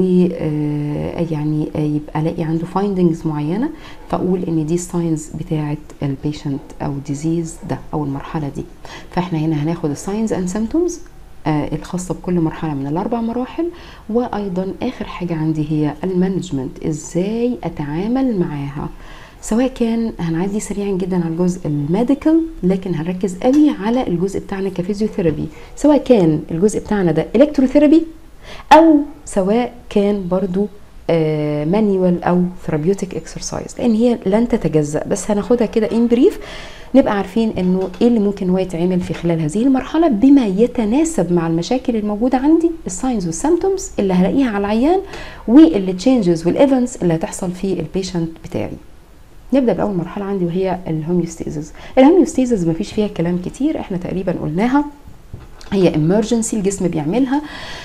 يعني يبقى الاقي عنده فايندنجز معينه فاقول ان دي الساينز بتاعه البيشنت او ديزيز ده او المرحله دي فاحنا هنا هناخد الساينز اند سيمتومز آه الخاصة بكل مرحلة من الأربع مراحل وأيضا آخر حاجة عندي هي المانجمنت إزاي أتعامل معاها سواء كان هنعدي سريعا جدا على الجزء الميديكال لكن هنركز قوي على الجزء بتاعنا كفيزيوثيرابي سواء كان الجزء بتاعنا ده الكتروثيرابي او سواء كان برضو مانيوال او ثيرابيوتيك اكسرسايز لان هي لن تتجزا بس هناخدها كده ان بريف نبقى عارفين انه ايه اللي ممكن هو يتعمل في خلال هذه المرحله بما يتناسب مع المشاكل الموجوده عندي الساينز والسيمتومز اللي هلاقيها على العيان واللي تشينجز والايفنتس اللي هتحصل في البيشنت بتاعي نبدا باول مرحله عندي وهي الهوميوستيزز الهوميوستيزز مفيش فيها كلام كتير احنا تقريبا قلناها هي امرجنسي الجسم بيعملها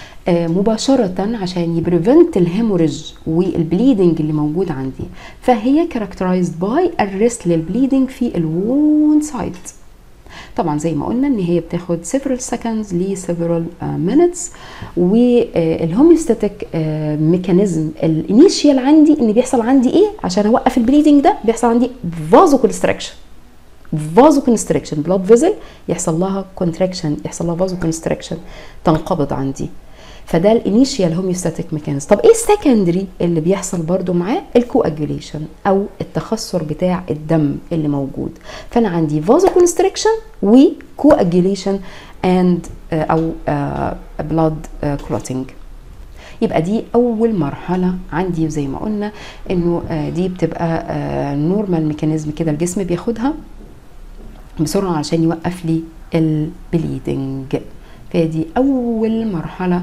مباشرة عشان يبريفنت الهيموريج والبليدنج اللي موجود عندي فهي كاركترايزد باي الريست للبليدنج في الوون سايت طبعا زي ما قلنا ان هي بتاخد several seconds ل several minutes والهوميوستاتيك ميكانيزم الانيشيال عندي ان بيحصل عندي ايه عشان اوقف البليدنج ده بيحصل عندي فازو كونستراكشن فازو كونستراكشن بلاد فيزل يحصل لها كونتراكشن يحصل لها فازو كونستراكشن تنقبض عندي فده الانيشيال هوميوستاتيك ميكانيزم طب ايه السكندري اللي بيحصل برضو معاه الكواجوليشن او التخثر بتاع الدم اللي موجود فانا عندي فازو كونستريكشن وكواجوليشن اند او بلاد كلوتينج يبقى دي اول مرحله عندي زي ما قلنا انه دي بتبقى نورمال ميكانيزم كده الجسم بياخدها بسرعه عشان يوقف لي البليدنج فدي اول مرحله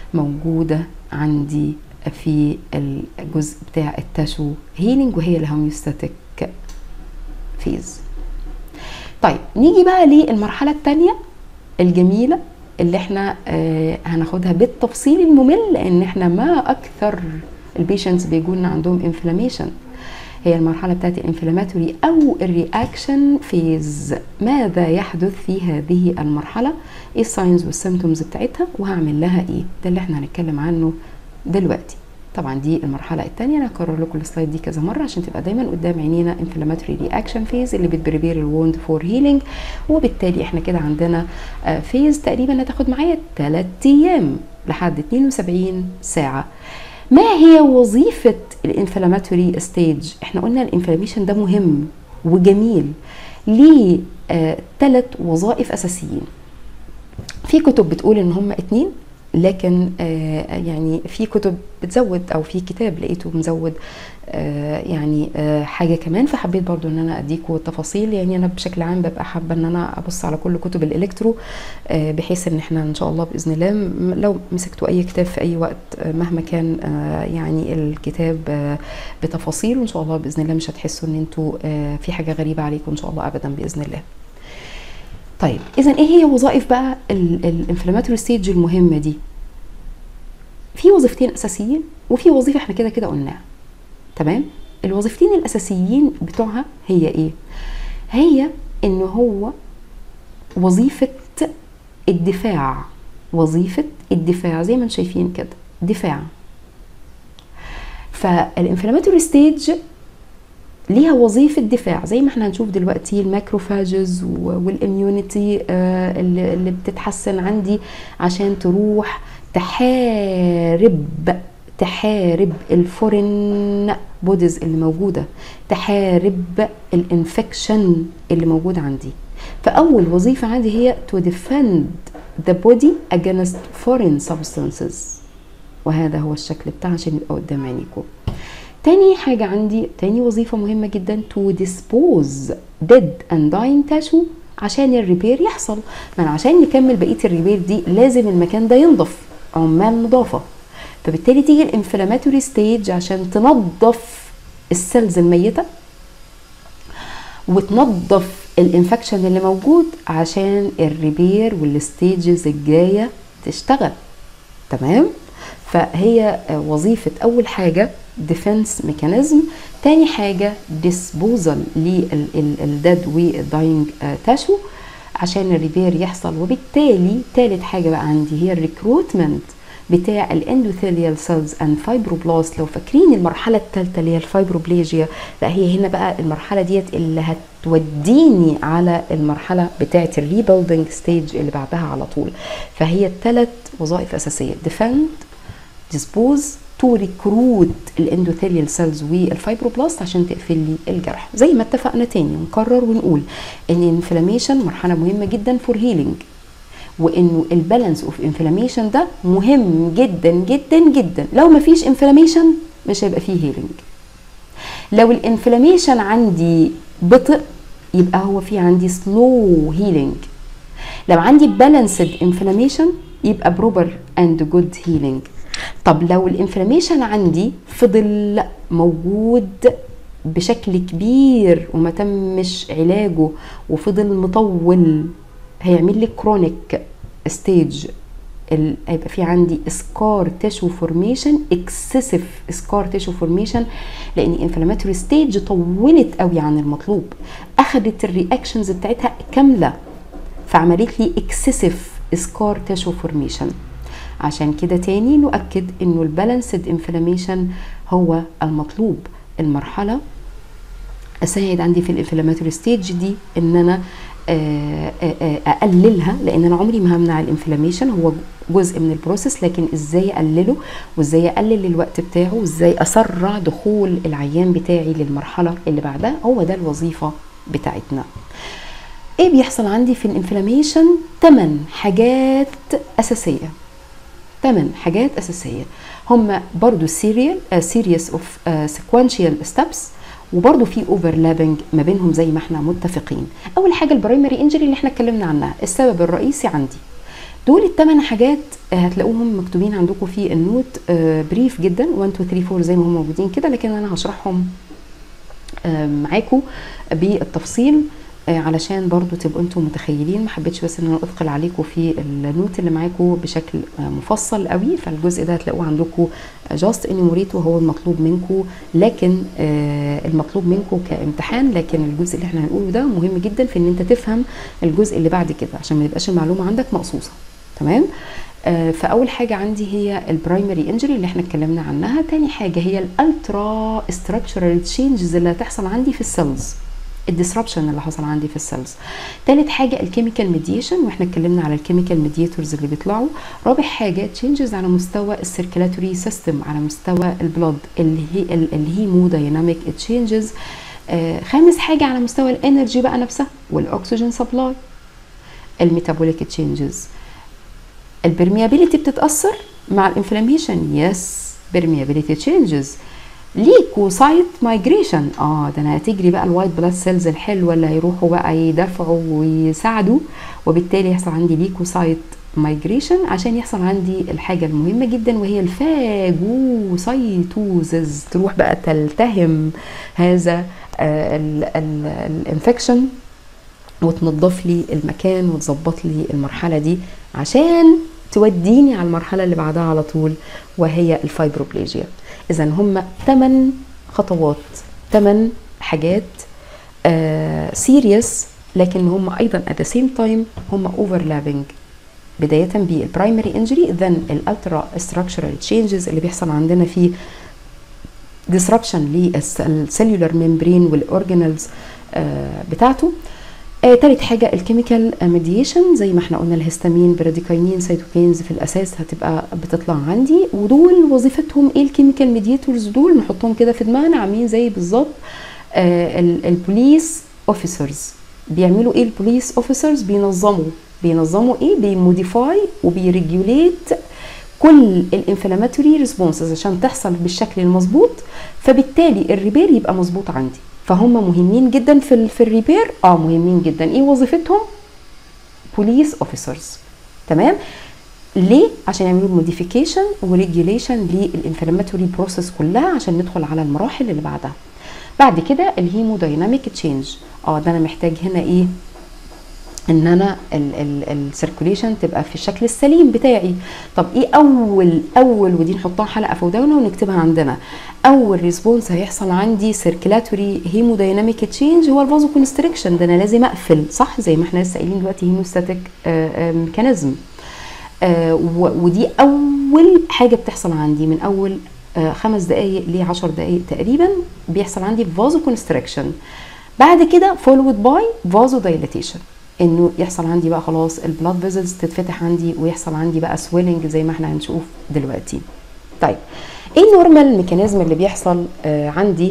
موجوده عندي في الجزء بتاع التاشو هيلينج وهي الهوميوستاتيك فيز طيب نيجي بقى للمرحله الثانيه الجميله اللي احنا آه هناخدها بالتفصيل الممل لان احنا ما اكثر البيشنتس بيجونا عندهم انفلاميشن هي المرحله بتاعت الانفلاماتوري او الرياكشن فيز ماذا يحدث في هذه المرحله ايه الساينز والسيمتومز بتاعتها وهعمل لها ايه ده اللي احنا هنتكلم عنه دلوقتي طبعا دي المرحله الثانيه انا هكرر لكم السلايد دي كذا مره عشان تبقى دايما قدام عينينا انفلاماتوري رياكشن فيز اللي بتبريبير الووند فور هيلينج وبالتالي احنا كده عندنا فيز تقريبا هتاخد معايا 3 ايام لحد 72 ساعه ما هي وظيفه الانفلاماتوري ستيج احنا قلنا الانفلاميشن ده مهم وجميل ليه ثلاث وظائف اساسيين في كتب بتقول ان هم اتنين لكن آه يعني في كتب بتزود او في كتاب لقيته مزود آه يعني آه حاجه كمان فحبيت برضو ان انا اديكم التفاصيل يعني انا بشكل عام ببقى حابه ان انا ابص على كل كتب الالكترو بحيث ان احنا ان شاء الله باذن الله لو مسكتوا اي كتاب في اي وقت مهما كان يعني الكتاب بتفاصيله ان شاء الله باذن الله مش هتحسوا ان انتوا في حاجه غريبه عليكم ان شاء الله ابدا باذن الله طيب اذا ايه هي وظائف بقى الانفلاماتوري ستيج المهمه دي في وظيفتين اساسيين وفي وظيفه احنا كده كده قلناها تمام الوظيفتين الاساسيين بتوعها هي ايه هي ان هو وظيفه الدفاع وظيفه الدفاع زي ما انتم شايفين كده دفاع فالانفلاماتوري ستيج ليها وظيفة دفاع زي ما احنا هنشوف دلوقتي الماكروفاجز والاميونيتي اللي بتتحسن عندي عشان تروح تحارب تحارب الفورين بوديز اللي موجودة تحارب الانفكشن اللي موجود عندي فأول وظيفة عندي هي to defend the body against foreign substances وهذا هو الشكل بتاعها عشان يبقى قدام عينيكم تاني حاجة عندي تاني وظيفة مهمة جدا to dispose dead and dying tissue عشان الريبير يحصل ما أنا عشان نكمل بقية الريبير دي لازم المكان ده ينضف عمال نظافة فبالتالي تيجي الانفلاماتوري ستيج عشان تنظف السيلز الميتة وتنظف الانفكشن اللي موجود عشان الريبير والستيجز الجاية تشتغل تمام فهي وظيفة أول حاجة ديفنس ميكانيزم تاني حاجة ديسبوزل للديد والداينج تاشو عشان الريبير يحصل وبالتالي تالت حاجة بقى عندي هي الريكروتمنت بتاع الاندوثيليال سيلز اند فايبروبلاست لو فاكرين المرحله الثالثه اللي هي الفايبروبليجيا لا هي هنا بقى المرحله ديت اللي هتوديني على المرحله بتاعه الريبيلدنج ستيج اللي بعدها على طول فهي الثلاث وظائف اساسيه ديفند ديسبوز تو ريكروت الاندوثيليال سيلز والفايبروبلاست عشان تقفل لي الجرح زي ما اتفقنا تاني نكرر ونقول ان الانفلاميشن مرحله مهمه جدا فور هيلينج وانه البالانس اوف انفلاميشن ده مهم جدا جدا جدا لو ما فيش انفلاميشن مش هيبقى فيه هيلينج لو الانفلاميشن عندي بطء يبقى هو في عندي سلو هيلينج لو عندي بالانسد انفلاميشن يبقى بروبر اند جود هيلينج طب لو الانفلاميشن عندي فضل موجود بشكل كبير وما تمش علاجه وفضل مطول هيعمل لي كرونيك ستيج هيبقى في عندي سكار تيشو فورميشن اكسسيف سكار تيشو فورميشن لان انفلاماتوري ستيج طولت قوي عن المطلوب اخذت الرياكشنز بتاعتها كامله فعملت لي اكسسيف سكار تيشو فورميشن عشان كده تاني نؤكد انه البالانسد انفلاميشن هو المطلوب المرحله اساعد عندي في الانفلاماتوري ستيج دي ان انا اقللها لان انا عمري ما همنع الانفلاميشن هو جزء من البروسيس لكن ازاي اقلله وازاي اقلل الوقت بتاعه وازاي اسرع دخول العيان بتاعي للمرحله اللي بعدها هو ده الوظيفه بتاعتنا ايه بيحصل عندي في الانفلاميشن 8 حاجات اساسيه 8 حاجات اساسيه هم برضو سيريال سيريس اوف سيكوينشال ستابس وبرضه في اوفرلابنج ما بينهم زي ما احنا متفقين اول حاجه البرايمري انجري اللي احنا اتكلمنا عنها السبب الرئيسي عندي دول الثمان حاجات هتلاقوهم مكتوبين عندكم في النوت بريف جدا 1 2 3 4 زي ما هم موجودين كده لكن انا هشرحهم معاكم بالتفصيل علشان برضو تبقوا انتم متخيلين ما حبيتش بس ان انا اثقل عليكم في النوت اللي معاكم بشكل مفصل قوي فالجزء ده هتلاقوه عندكم جاست انيموريت وهو المطلوب منكم لكن المطلوب منكم كامتحان لكن الجزء اللي احنا هنقوله ده مهم جدا في ان انت تفهم الجزء اللي بعد كده عشان ما يبقاش المعلومه عندك مقصوصه تمام فاول حاجه عندي هي البرايمري انجري اللي احنا اتكلمنا عنها تاني حاجه هي الالترا ستراكشرال تشينجز اللي هتحصل عندي في السيلز الديسربشن اللي حصل عندي في السيلز تالت حاجه الكيميكال ميديشن واحنا اتكلمنا على الكيميكال ميدياتورز اللي بيطلعوا رابع حاجه تشينجز على مستوى السيركيلاتوري سيستم على مستوى البلود اللي هي الهيمودايناميك تشينجز آه خامس حاجه على مستوى الانرجي بقى نفسها والاكسجين سبلاي الميتابوليك تشينجز البرميابيليتي بتتاثر مع الانفلاميشن يس برميابيليتي تشينجز ليكوسايت مايجريشن اه ده انا هتجري بقى الوايت بلاد سيلز الحلوه اللي هيروحوا بقى يدافعوا ويساعدوا وبالتالي يحصل عندي ليكوسايت مايجريشن عشان يحصل عندي الحاجه المهمه جدا وهي الفاجوسايتوزز تروح بقى تلتهم هذا آه الانفكشن وتنظف لي المكان وتظبط لي المرحله دي عشان توديني على المرحله اللي بعدها على طول وهي الفايبروبليجيا اذا هم 8 خطوات 8 حاجات سيريس uh, لكن هم ايضا at the same time هم overlapping بداية بالبرايمري انجري ذن الالترا ستراكشرال تشينجز اللي بيحصل عندنا في disruption للسيلولار ميمبرين والاورجانيلز uh, بتاعته آه، تالت حاجة الكيميكال ميديشن زي ما احنا قلنا الهستامين براديكاينين سيتوكينز في الأساس هتبقى بتطلع عندي ودول وظيفتهم ايه الكيميكال ميديتورز دول نحطهم كده في دماغنا عاملين زي بالظبط آه البوليس اوفيسرز بيعملوا ايه البوليس اوفيسرز بينظموا بينظموا ايه بيموديفاي وبيريجوليت كل الانفلاماتوري ريسبونسز عشان تحصل بالشكل المظبوط فبالتالي الريبير يبقى مظبوط عندي فهم مهمين جدا في ال في الريبير اه مهمين جدا ايه وظيفتهم بوليس اوفيسرز تمام ليه عشان يعملوا موديفيكيشن وريجوليشن للانفلاماتوري بروسيس كلها عشان ندخل على المراحل اللي بعدها بعد كده الهيمودايناميك تشينج اه ده انا محتاج هنا ايه ان انا السيركوليشن تبقى في الشكل السليم بتاعي طب ايه اول اول ودي نحطها حلقه فوقنا ونكتبها عندنا اول ريسبونس هيحصل عندي سيركيلاتوري هيمودايناميك تشينج هو الفازو كونستريكشن ده انا لازم اقفل صح زي ما احنا لسه قايلين دلوقتي هيموستاتيك ميكانيزم ودي اول حاجه بتحصل عندي من اول آه خمس دقائق ل 10 دقائق تقريبا بيحصل عندي فازو كونستريكشن بعد كده فولود باي فازو دايليتيشن انه يحصل عندي بقى خلاص البلاد فيزلز تتفتح عندي ويحصل عندي بقى سويلنج زي ما احنا هنشوف دلوقتي طيب ايه النورمال ميكانيزم اللي بيحصل آه عندي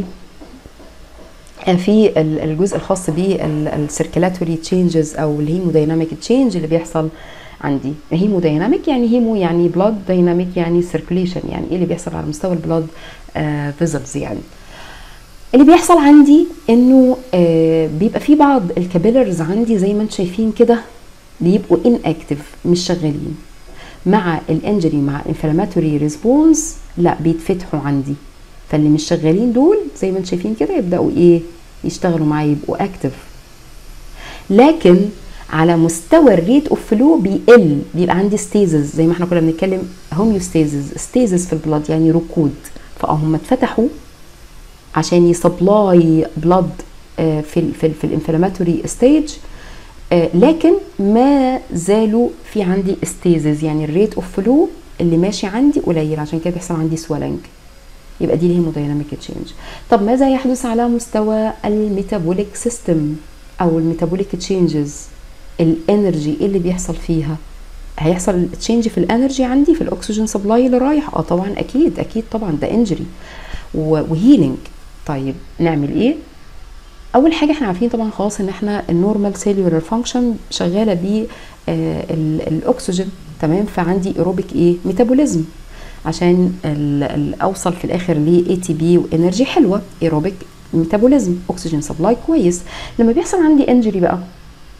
في الجزء الخاص بالسيركيلاتوري تشينجز او الهيمودايناميك تشينج اللي بيحصل عندي هيمودايناميك يعني هيمو يعني بلاد دايناميك يعني سيركيليشن يعني ايه اللي بيحصل على مستوى البلاد فيزلز يعني اللي بيحصل عندي انه آه بيبقى في بعض الكابيلرز عندي زي ما انتم شايفين كده بيبقوا ان اكتف مش شغالين مع الانجري مع الانفلاماتوري ريسبونس لا بيتفتحوا عندي فاللي مش شغالين دول زي ما انتم شايفين كده يبداوا ايه يشتغلوا معايا يبقوا اكتف لكن على مستوى الريت اوف فلو بيقل بيبقى عندي ستيزز زي ما احنا كنا بنتكلم هوميوستيزز ستيزز في البلاد يعني ركود فهم اتفتحوا عشان يسبلاي بلاد في ال في, ال في الانفلاماتوري ستيج لكن ما زالوا في عندي استيزز يعني الريت اوف فلو اللي ماشي عندي قليل عشان كده بيحصل عندي سوالنج يبقى دي الهيمودايناميك تشينج طب ماذا يحدث على مستوى الميتابوليك سيستم او الميتابوليك تشينجز الانرجي ايه اللي بيحصل فيها هيحصل تشينج في الانرجي عندي في الاكسجين سبلاي اللي رايح اه طبعا اكيد اكيد طبعا ده انجري وهيلينج طيب نعمل ايه اول حاجه احنا عارفين طبعا خلاص ان احنا النورمال سيلولار فانكشن شغاله ب الاكسجين تمام فعندي ايروبيك ايه ميتابوليزم عشان اوصل في الاخر ل اي تي بي وانرجي حلوه ايروبيك ميتابوليزم اكسجين سبلاي كويس لما بيحصل عندي انجري بقى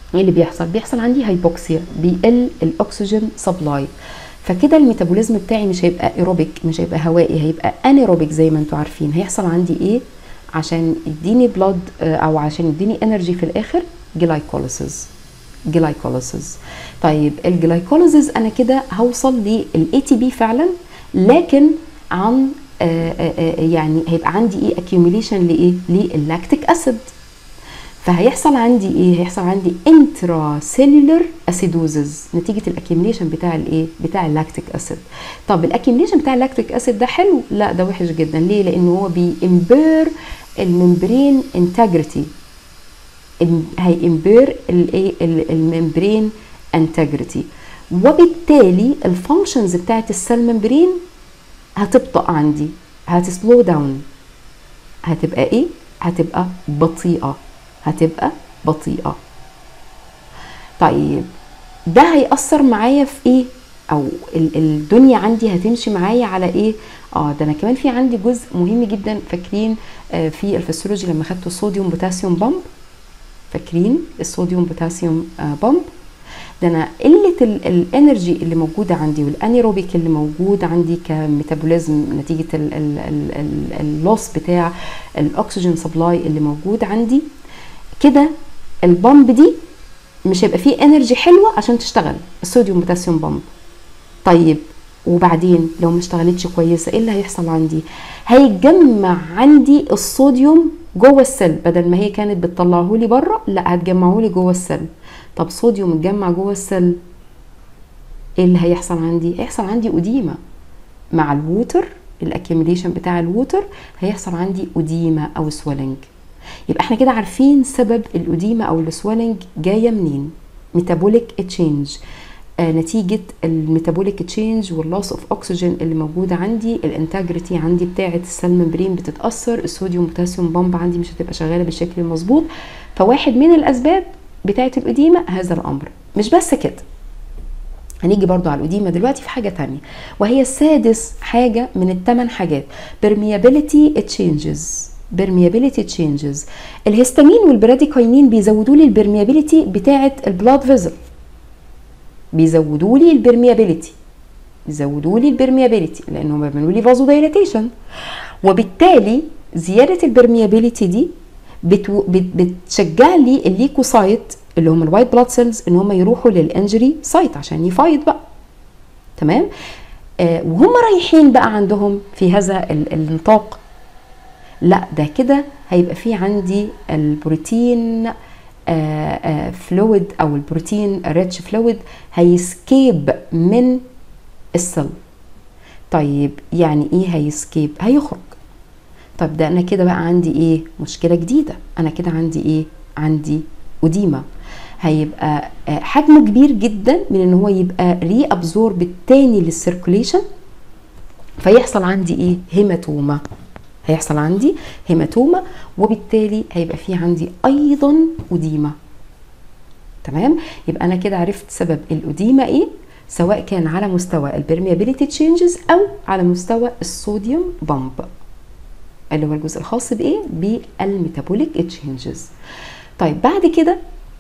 ايه اللي بيحصل بيحصل عندي هايبوكسيا بيقل الاكسجين سبلاي فكده الميتابوليزم بتاعي مش هيبقى ايروبيك مش هيبقى هوائي هيبقى انيروبيك زي ما انتم عارفين هيحصل عندي ايه عشان يديني بلاد او عشان يديني انرجي في الاخر جلايكوليسيس جلايكوليسيس طيب الجلايكوليسيس انا كده هوصل للاي تي بي فعلا لكن عن آآ آآ يعني هيبقى عندي ايه اكيوميليشن لايه للاكتيك اسيد فهيحصل عندي ايه هيحصل عندي انترا سيلولر اسيدوزز نتيجه الاكيوميليشن بتاع الايه بتاع اللاكتيك اسيد طب الاكيوميليشن بتاع اللاكتيك اسيد ده حلو لا ده وحش جدا ليه لانه هو بيمبير الممبرين انتجريتي هيمبير الايه الممبرين انتجريتي وبالتالي الفانكشنز بتاعت السيل ممبرين هتبطأ عندي هتسلو داون هتبقى ايه هتبقى بطيئه هتبقى بطيئه طيب ده هيأثر معايا في ايه او الدنيا عندي هتمشي معايا على ايه اه ده انا كمان في عندي جزء مهم جدا فاكرين آه في الفسيولوجي لما خدتوا الصوديوم بوتاسيوم بامب فاكرين الصوديوم بوتاسيوم آه بامب ده انا قله الانرجي اللي موجوده عندي والانيروبيك اللي موجود عندي كميتابوليزم نتيجه اللوس بتاع الاكسجين سبلاي اللي موجود عندي كده البامب دي مش هيبقى فيه انرجي حلوه عشان تشتغل الصوديوم بوتاسيوم بامب طيب وبعدين لو ما اشتغلتش كويسه ايه اللي هيحصل عندي هيتجمع عندي الصوديوم جوه السيل بدل ما هي كانت بتطلعه لي بره لا هتجمعه لي جوه السيل طب صوديوم اتجمع جوه السيل ايه اللي هيحصل عندي هيحصل عندي اديمه مع الووتر الاكيوميليشن بتاع الووتر هيحصل عندي اديمه او سويلنج يبقى احنا كده عارفين سبب الاديمه او السويلنج جايه منين ميتابوليك تشينج آه نتيجه الميتابوليك تشينج واللوس اوف اوكسجين اللي موجوده عندي الانتجريتي عندي بتاعه السيل ممبرين بتتاثر الصوديوم بوتاسيوم بامب عندي مش هتبقى شغاله بالشكل المظبوط فواحد من الاسباب بتاعه الاديمه هذا الامر مش بس كده هنيجي برضو على الأديمة دلوقتي في حاجة تانية وهي السادس حاجة من الثمان حاجات permeability changes permeability changes الهستامين والبراديكاينين بيزودوا لي البرميابيليتي بتاعة البلاد فيزل بيزودوا لي البرميابيليتي بيزودوا لي البرميابيليتي لانهم بيعملوا لي فازو دايلاتيشن وبالتالي زياده البرميابيليتي دي بتو بت بتشجع لي الليكوسايت اللي هم الوايت بلاد سيلز ان هم يروحوا للانجري سايت عشان يفايت بقى تمام آه وهم رايحين بقى عندهم في هذا النطاق لا ده كده هيبقى في عندي البروتين فلويد او البروتين ريتش فلويد هيسكيب من السل طيب يعني ايه هيسكيب هيخرج طب ده انا كده بقى عندي ايه مشكله جديده انا كده عندي ايه عندي اديمه هيبقى حجمه كبير جدا من ان هو يبقى ري ابزورب التاني للسيركوليشن فيحصل عندي ايه هيماتوما هيحصل عندي هيماتوما وبالتالي هيبقى في عندي ايضا اديمه تمام يبقى انا كده عرفت سبب الاديمه ايه سواء كان على مستوى البرميابيليتي تشينجز او على مستوى الصوديوم بامب اللي هو الجزء الخاص بايه بالميتابوليك تشينجز طيب بعد كده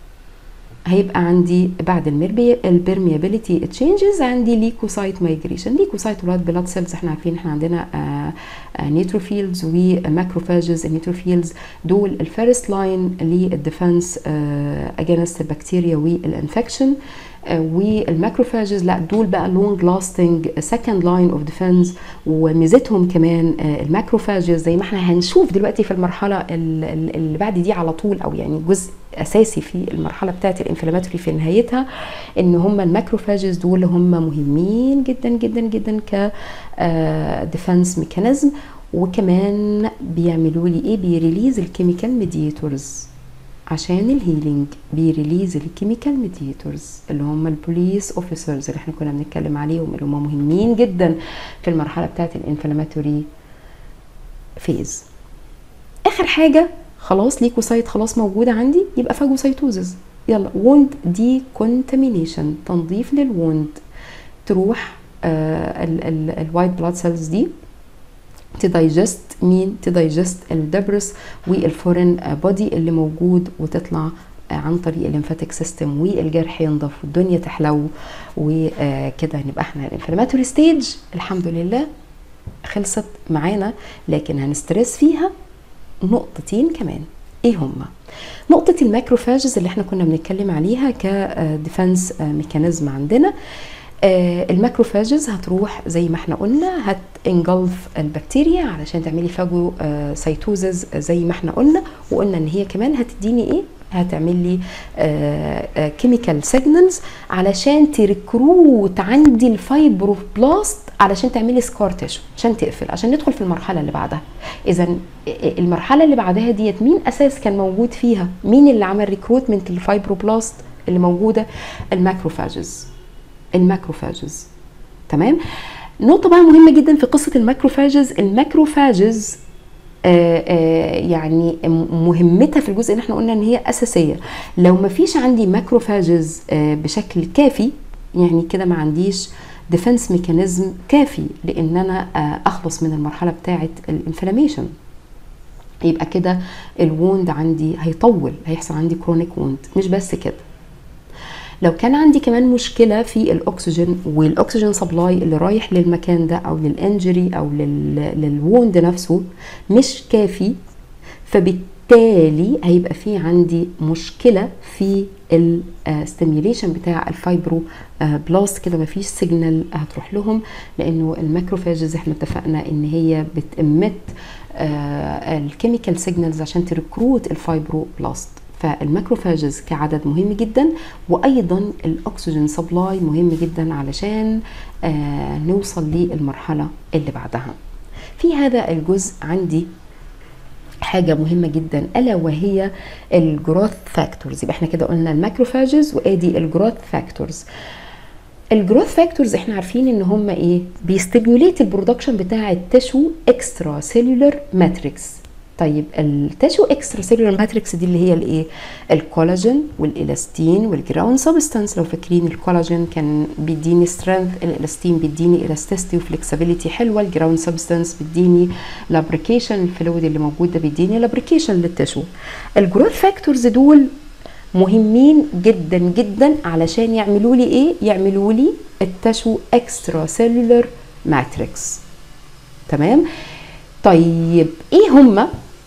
هيبقى عندي بعد البرميابيليتي تشينجز عندي ليكوسايت مايجريشن ليكوسايت ولاد بلاد سيلز احنا عارفين احنا عندنا نيتروفيلز وماكروفاجز النيتروفيلز دول الفيرست لاين للديفنس اجينست البكتيريا والانفكشن والماكروفاجز لا دول بقى لونج لاستنج سكند لاين اوف ديفنس وميزتهم كمان الماكروفاجز زي ما احنا هنشوف دلوقتي في المرحله اللي بعد دي على طول او يعني جزء اساسي في المرحله بتاعه الانفلاماتوري في نهايتها ان هم الماكروفاجز دول هم مهمين جدا جدا جدا ك ديفنس ميكانيزم وكمان بيعملوا لي ايه بيريليز الكيميكال ميديتورز عشان الهيلينج بيريليز الكيميكال ميديتورز اللي هم البوليس اوفيسرز اللي احنا كنا بنتكلم عليهم اللي هم مهمين جدا في المرحله بتاعه الانفلاماتوري فيز اخر حاجه خلاص ليكوسايت خلاص موجوده عندي يبقى فاجوسايتوزز يلا ووند دي كونتامينيشن تنظيف للوند تروح آه الوايت بلاد سيلز دي تدايجست مين تدايجست الدبرس والفورين بودي اللي موجود وتطلع عن طريق الليمفاتيك سيستم والجرح ينضف والدنيا تحلو وكده نبقى احنا الانفلاماتوري ستيج الحمد لله خلصت معانا لكن هنسترس فيها نقطتين كمان ايه هما نقطة الماكروفاجز اللي احنا كنا بنتكلم عليها كديفنس ميكانيزم عندنا آه الماكروفاجز هتروح زي ما احنا قلنا هتنجلف البكتيريا علشان تعملي فاجو آه سيتوزز زي ما احنا قلنا وقلنا ان هي كمان هتديني ايه هتعمل لي كيميكال سيجنالز علشان تريكروت عندي الفايبروبلاست علشان تعملي سكار تيشو عشان تقفل عشان ندخل في المرحله اللي بعدها اذا المرحله اللي بعدها ديت مين اساس كان موجود فيها مين اللي عمل ريكروتمنت للفايبروبلاست اللي موجوده الماكروفاجز الماكروفاجز تمام نقطة بقى مهمة جدا في قصة الماكروفاجز الماكروفاجز آآ آآ يعني مهمتها في الجزء اللي احنا قلنا ان هي اساسيه لو ما فيش عندي ماكروفاجز بشكل كافي يعني كده ما عنديش ديفنس ميكانيزم كافي لان انا اخلص من المرحله بتاعه الانفلاميشن يبقى كده الووند عندي هيطول هيحصل عندي كرونيك ووند مش بس كده لو كان عندي كمان مشكله في الاكسجين والاكسجين سبلاي اللي رايح للمكان ده او للانجري او للووند نفسه مش كافي فبالتالي هيبقى في عندي مشكله في الستيميوليشن بتاع الفايبرو بلاست كده مفيش سيجنال هتروح لهم لانه الماكروفاجز احنا اتفقنا ان هي بتمت الكيميكال سيجنالز عشان تريكروت الفايبرو بلاست فالماكروفاجز كعدد مهم جدا وايضا الاكسجين سبلاي مهم جدا علشان آه نوصل للمرحله اللي بعدها في هذا الجزء عندي حاجه مهمه جدا الا وهي الجروث فاكتورز يبقى احنا كده قلنا الماكروفاجز وادي الجروث فاكتورز الجروث فاكتورز احنا عارفين ان هم ايه بيستيموليت البرودكشن بتاع التشو اكسترا سيلولر ماتريكس طيب التشو اكسترا سيلولر ماتريكس دي اللي هي الايه الكولاجين والالاستين والجراوند سبستانس لو فاكرين الكولاجين كان بيديني سترينث الالاستين بيديني الاستيستي وفلكسبيليتي حلوه الجراوند سبستانس بيديني لابريكيشن الفلويد اللي موجود ده بيديني لابريكيشن للتشو الجروث فاكتورز دول مهمين جدا جدا علشان يعملوا لي ايه يعملوا لي التشو اكسترا سيلولر ماتريكس تمام طيب ايه هما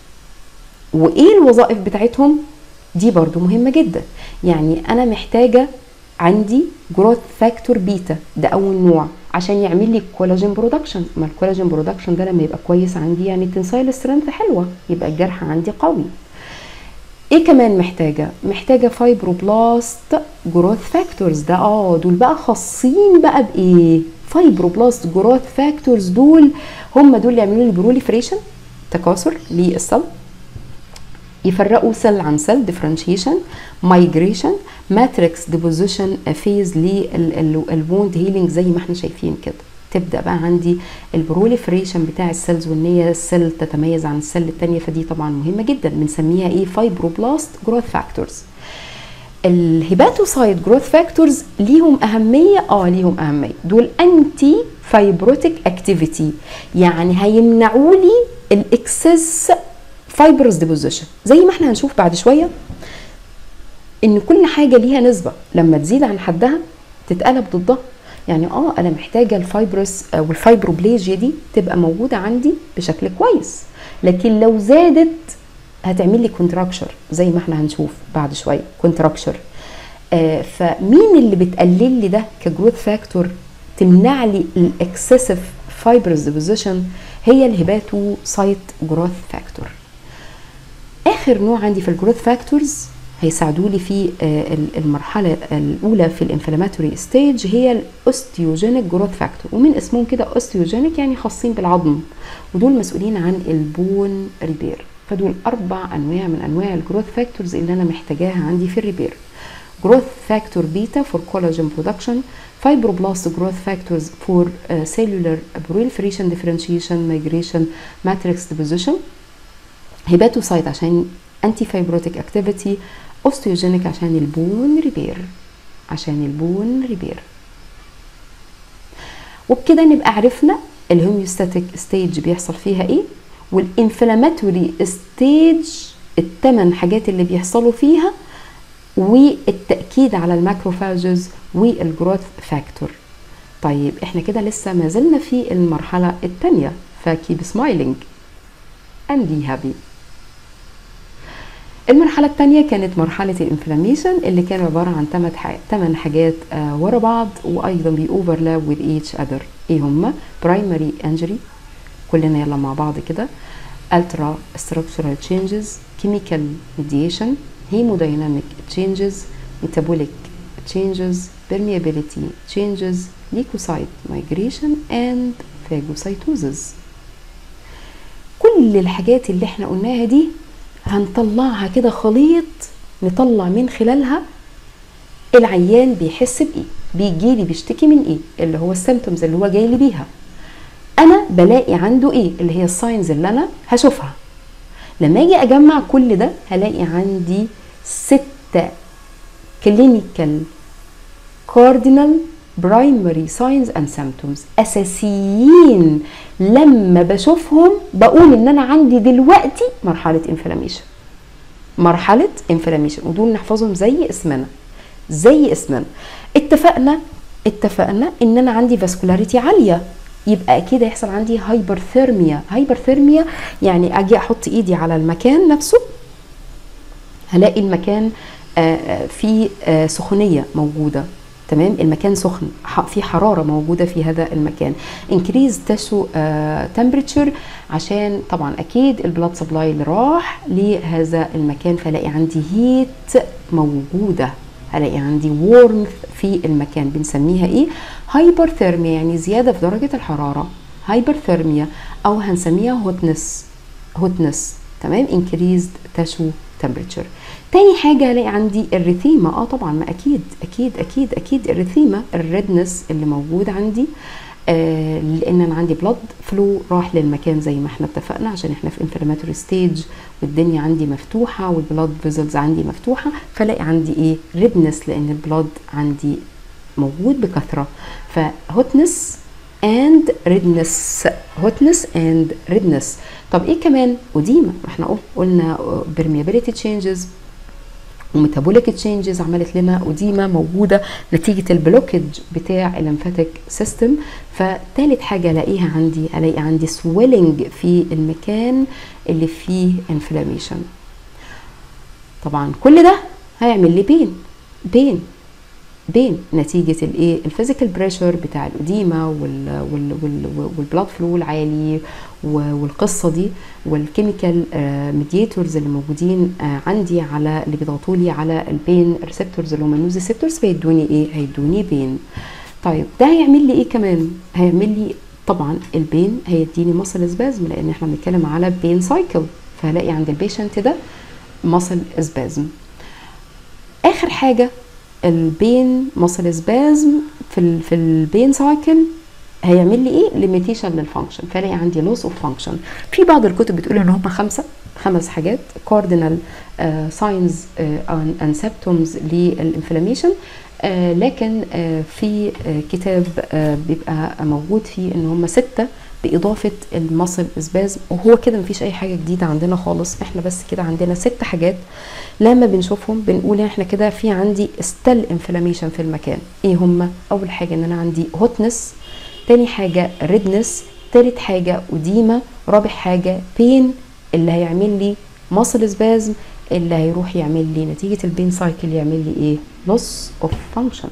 وايه الوظائف بتاعتهم دي برضو مهمه جدا يعني انا محتاجه عندي جروث فاكتور بيتا ده اول نوع عشان يعمل لي كولاجين برودكشن ما الكولاجين برودكشن ده لما يبقى كويس عندي يعني التنسايل سترينث حلوه يبقى الجرح عندي قوي ايه كمان محتاجه محتاجه فايبروبلاست جروث فاكتورز ده اه دول بقى خاصين بقى بايه فايبروبلاست جروث فاكتورز دول هم دول اللي يعملوا لي بروليفريشن تكاثر للسل يفرقوا سيل عن سيل ديفرنشيشن مايجريشن ماتريكس ديبوزيشن فيز للووند هيلينج زي ما احنا شايفين كده تبدا بقى عندي البروليفريشن بتاع السيلز وان هي السيل تتميز عن السيل الثانيه فدي طبعا مهمه جدا بنسميها ايه فايبروبلاست جروث فاكتورز الهيباتوسايت جروث فاكتورز ليهم اهميه اه ليهم اهميه دول انتي فايبروتيك اكتيفيتي يعني هيمنعوا لي الاكسس فايبرز ديبوزيشن زي ما احنا هنشوف بعد شويه ان كل حاجه ليها نسبه لما تزيد عن حدها تتقلب ضدها يعني اه انا محتاجه الفايبرس والفايبروبليجيا دي تبقى موجوده عندي بشكل كويس لكن لو زادت هتعمل لي كونتراكشر زي ما احنا هنشوف بعد شويه كونتراكشر آه فمين اللي بتقلل لي ده كجروث فاكتور تمنع لي الاكسسيف فايبرز ديبوزيشن هي الهيباتو سايت جروث فاكتور اخر نوع عندي في الجروث فاكتورز هيساعدوا لي في المرحله الاولى في الانفلاماتوري ستيج هي الاوستيوجينيك جروث فاكتور ومن اسمهم كده اوستيوجينيك يعني خاصين بالعظم ودول مسؤولين عن البون ريبير فدول اربع انواع من انواع الجروث فاكتورز اللي انا محتاجاها عندي في الريبير جروث فاكتور بيتا فور كولاجين برودكشن fibroblast growth factors for uh, cellular proliferation differentiation migration matrix deposition هيباتوسايت عشان انتي فايبروتيك اكتيفيتي اوستيوجينيك عشان البون ريبير عشان البون ريبير وبكده نبقى عرفنا الهوميوستاتيك ستيج بيحصل فيها ايه والانفلاماتوري ستيج الثمان حاجات اللي بيحصلوا فيها والتاكيد على الماكروفاجز والجروث فاكتور طيب احنا كده لسه ما زلنا في المرحله الثانيه فكيب سمايلينج and be happy المرحلة الثانية كانت مرحلة الانفلاميشن اللي كان عبارة عن 8 حاجات آه ورا بعض وأيضا بيوفرلاب with each other إيه هما؟ primary injury كلنا يلا مع بعض كده ultra structural changes chemical mediation hemodynamic changes metabolic changes permeability changes leukocyte migration and phagocytosis كل الحاجات اللي احنا قلناها دي هنطلعها كده خليط نطلع من خلالها العيان بيحس بايه بيجي لي بيشتكي من ايه اللي هو السيمتومز اللي هو جاي لي بيها انا بلاقي عنده ايه اللي هي الساينز اللي انا هشوفها لما اجي اجمع كل ده هلاقي عندي ستة كلينيكال كاردينال برايمري ساينز اند سيمتومز اساسيين لما بشوفهم بقول ان انا عندي دلوقتي مرحله انفلاميشن مرحله انفلاميشن ودول نحفظهم زي اسمنا زي اسمنا اتفقنا اتفقنا ان انا عندي فاسكولاريتي عاليه يبقى اكيد هيحصل عندي هايبرثيرميا هايبرثيرميا يعني اجي احط ايدي على المكان نفسه هلاقي المكان فيه سخونيه موجوده تمام المكان سخن في حراره موجوده في هذا المكان انكريز تشو تمبريتشر عشان طبعا اكيد البلاد سبلاي اللي راح لهذا المكان فلاقي عندي هيت موجوده هلاقي عندي وورمث في المكان بنسميها ايه هايبرثيرميا يعني زياده في درجه الحراره هايبرثيرميا او هنسميها هوتنس هوتنس تمام انكريزد تشو تمبريتشر تاني حاجة هلاقي عندي الريثيما اه طبعا ما اكيد اكيد اكيد اكيد الريثيما الريدنس اللي موجود عندي آه لان انا عندي بلاد فلو راح للمكان زي ما احنا اتفقنا عشان احنا في انفلاماتوري ستيج والدنيا عندي مفتوحه والبلاد فيزلز عندي مفتوحه فلاقي عندي ايه ريدنس لان البلاد عندي موجود بكثره فهوتنس and redness hotness and redness طب ايه كمان وديما احنا قلنا permeability changes وميتابوليك تشينجز عملت لنا وديما موجوده نتيجه البلوكج بتاع الليمفاتيك سيستم فتالت حاجه الاقيها عندي الاقي عندي سويلنج في المكان اللي فيه انفلاميشن طبعا كل ده هيعمل لي بين بين بين نتيجه الايه الفيزيكال بريشر بتاع الاديمه وال وال وال والبلاد فلو العالي والقصه دي والكيميكال ميدياتورز اللي موجودين عندي على اللي بيضغطوا لي على البين ريسبتورز اللي هم النوز ريسبتورز فيدوني ايه هيدوني بين طيب ده هيعمل لي ايه كمان هيعمل لي طبعا البين هيديني ماسل سبازم لان احنا بنتكلم على بين سايكل فهلاقي عند البيشنت ده ماسل سبازم اخر حاجه البين ماسل سبازم في ال في البين سايكل هيعمل لي ايه ليميتيشن للفانكشن فلاقي عندي لوس اوف فانكشن في بعض الكتب بتقول ان هم خمسه خمس حاجات كاردينال ساينز اند سيمبتومز للانفلاميشن آه لكن آه في آه كتاب بيبقى موجود فيه ان هم سته باضافه المصل اسباز وهو كده مفيش اي حاجه جديده عندنا خالص احنا بس كده عندنا ست حاجات لما بنشوفهم بنقول احنا كده في عندي ستيل انفلاميشن في المكان ايه هم اول حاجه ان انا عندي هوتنس تاني حاجه ريدنس تالت حاجه وديما رابع حاجه بين اللي هيعمل لي مصل سبازم اللي هيروح يعمل لي نتيجه البين سايكل يعمل لي ايه لوس اوف فانكشن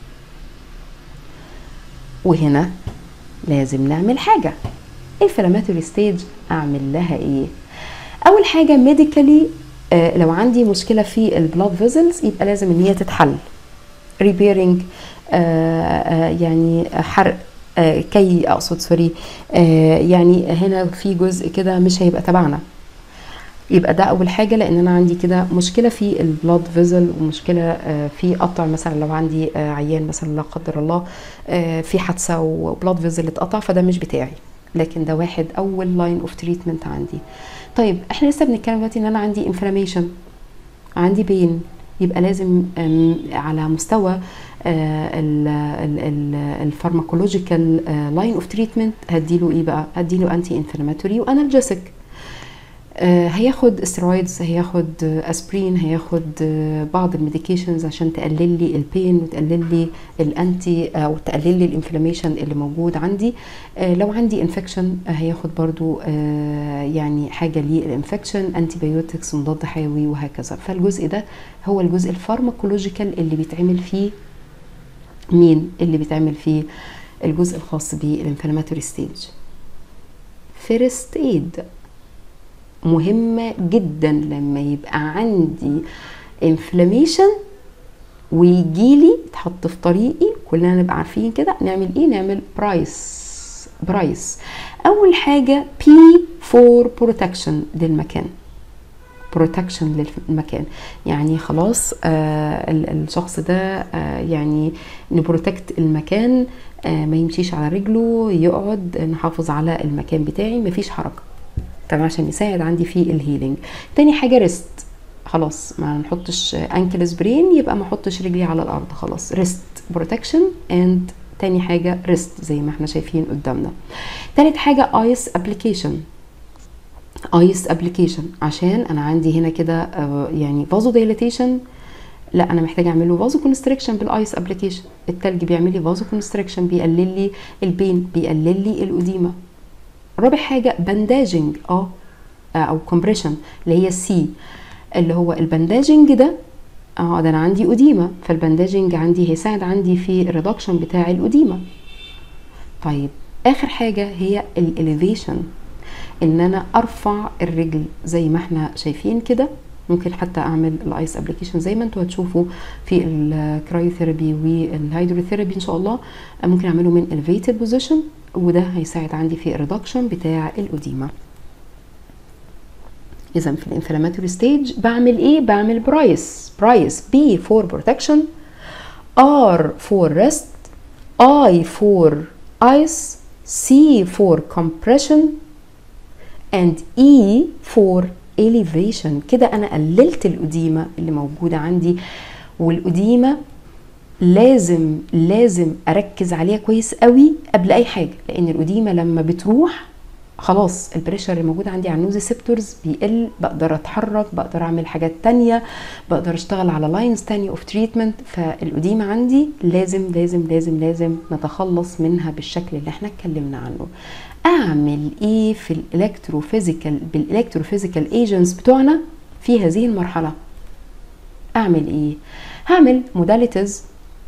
وهنا لازم نعمل حاجه الانفلاماتوري ستيج اعمل لها ايه اول حاجه ميديكالي آه لو عندي مشكله في البلاد فيزلز يبقى لازم ان هي تتحل ريبيرنج آه آه يعني حرق آه كي اقصد سوري آه يعني هنا في جزء كده مش هيبقى تبعنا يبقى ده اول حاجه لان انا عندي كده مشكله في البلاد فيزل ومشكله آه في قطع مثلا لو عندي آه عيان مثلا لا قدر الله آه في حادثه وبلاد فيزل اتقطع فده مش بتاعي لكن ده واحد اول لاين اوف تريتمنت عندي طيب احنا لسه بنتكلم دلوقتي ان انا عندي انفلاميشن عندي بين يبقى لازم على مستوى الفارماكولوجيكال لاين اوف تريتمنت هديله ايه بقى هديله انتي انفلاماتوري وانالجيسك آه، هياخد استرويدز هياخد آه، اسبرين هياخد آه، بعض الميديكيشنز عشان تقلل لي البين وتقلل لي الانتي او تقلل لي الانفلاميشن اللي موجود عندي آه، لو عندي انفكشن هياخد برضو آه، يعني حاجه للانفكشن انتي بايوتكس مضاد حيوي وهكذا فالجزء ده هو الجزء الفارماكولوجيكال اللي بيتعمل فيه مين اللي بيتعمل فيه الجزء الخاص بالانفلاماتوري ستيج فيرست ايد مهمة جدا لما يبقى عندي انفلاميشن ويجيلي يتحط في طريقي كلنا نبقى عارفين كده نعمل ايه نعمل برايس برايس اول حاجة بي فور بروتكشن للمكان بروتكشن للمكان يعني خلاص آه ال- الشخص ده آه يعني نبروتكت المكان آه ما يمشيش على رجله يقعد نحافظ على المكان بتاعي مفيش حركه تمام عشان يساعد عندي في الهيلينج تاني حاجه ريست خلاص ما نحطش انكل سبرين يبقى ما احطش رجلي على الارض خلاص ريست بروتكشن اند تاني حاجه ريست زي ما احنا شايفين قدامنا تالت حاجه ايس ابلكيشن ايس ابلكيشن عشان انا عندي هنا كده آه، يعني فازو دايليتيشن لا انا محتاجه اعمل له فازو كونستريكشن بالايس ابلكيشن التلج بيعمل لي فازو كونستريكشن بيقلل لي البين بيقلل لي الاديمه رابع حاجه بنداجنج اه آه، او كومبريشن اللي هي السي اللي هو البنداجنج ده اه ده انا عندي اديمه فالبنداجنج عندي هيساعد عندي في الريدكشن بتاع الاديمه طيب اخر حاجه هي الاليفيشن ان انا ارفع الرجل زي ما احنا شايفين كده ممكن حتى اعمل الايس ابلكيشن زي ما انتوا هتشوفوا في الكرايوثيرابي والهيدروثيرابي ان شاء الله ممكن اعمله من elevated position وده هيساعد عندي في الريدكشن بتاع الاديمه اذا في الانفلاماتوري ستيج بعمل ايه بعمل برايس برايس بي فور بروتكشن ار فور ريست اي فور ايس سي فور compression and E for elevation كده انا قللت الأديمة اللي موجودة عندي والأديمة لازم لازم اركز عليها كويس قوي قبل اي حاجه لان الأديمة لما بتروح خلاص البريشر اللي موجود عندي على النوز سيبتورز بيقل بقدر اتحرك بقدر اعمل حاجات تانية بقدر اشتغل على لاينز تانية اوف تريتمنت فالأديمة عندي لازم لازم لازم لازم نتخلص منها بالشكل اللي احنا اتكلمنا عنه اعمل ايه في الالكتروفيزيكال بالالكتروفيزيكال ايجنتس بتوعنا في هذه المرحله اعمل ايه هعمل موداليتيز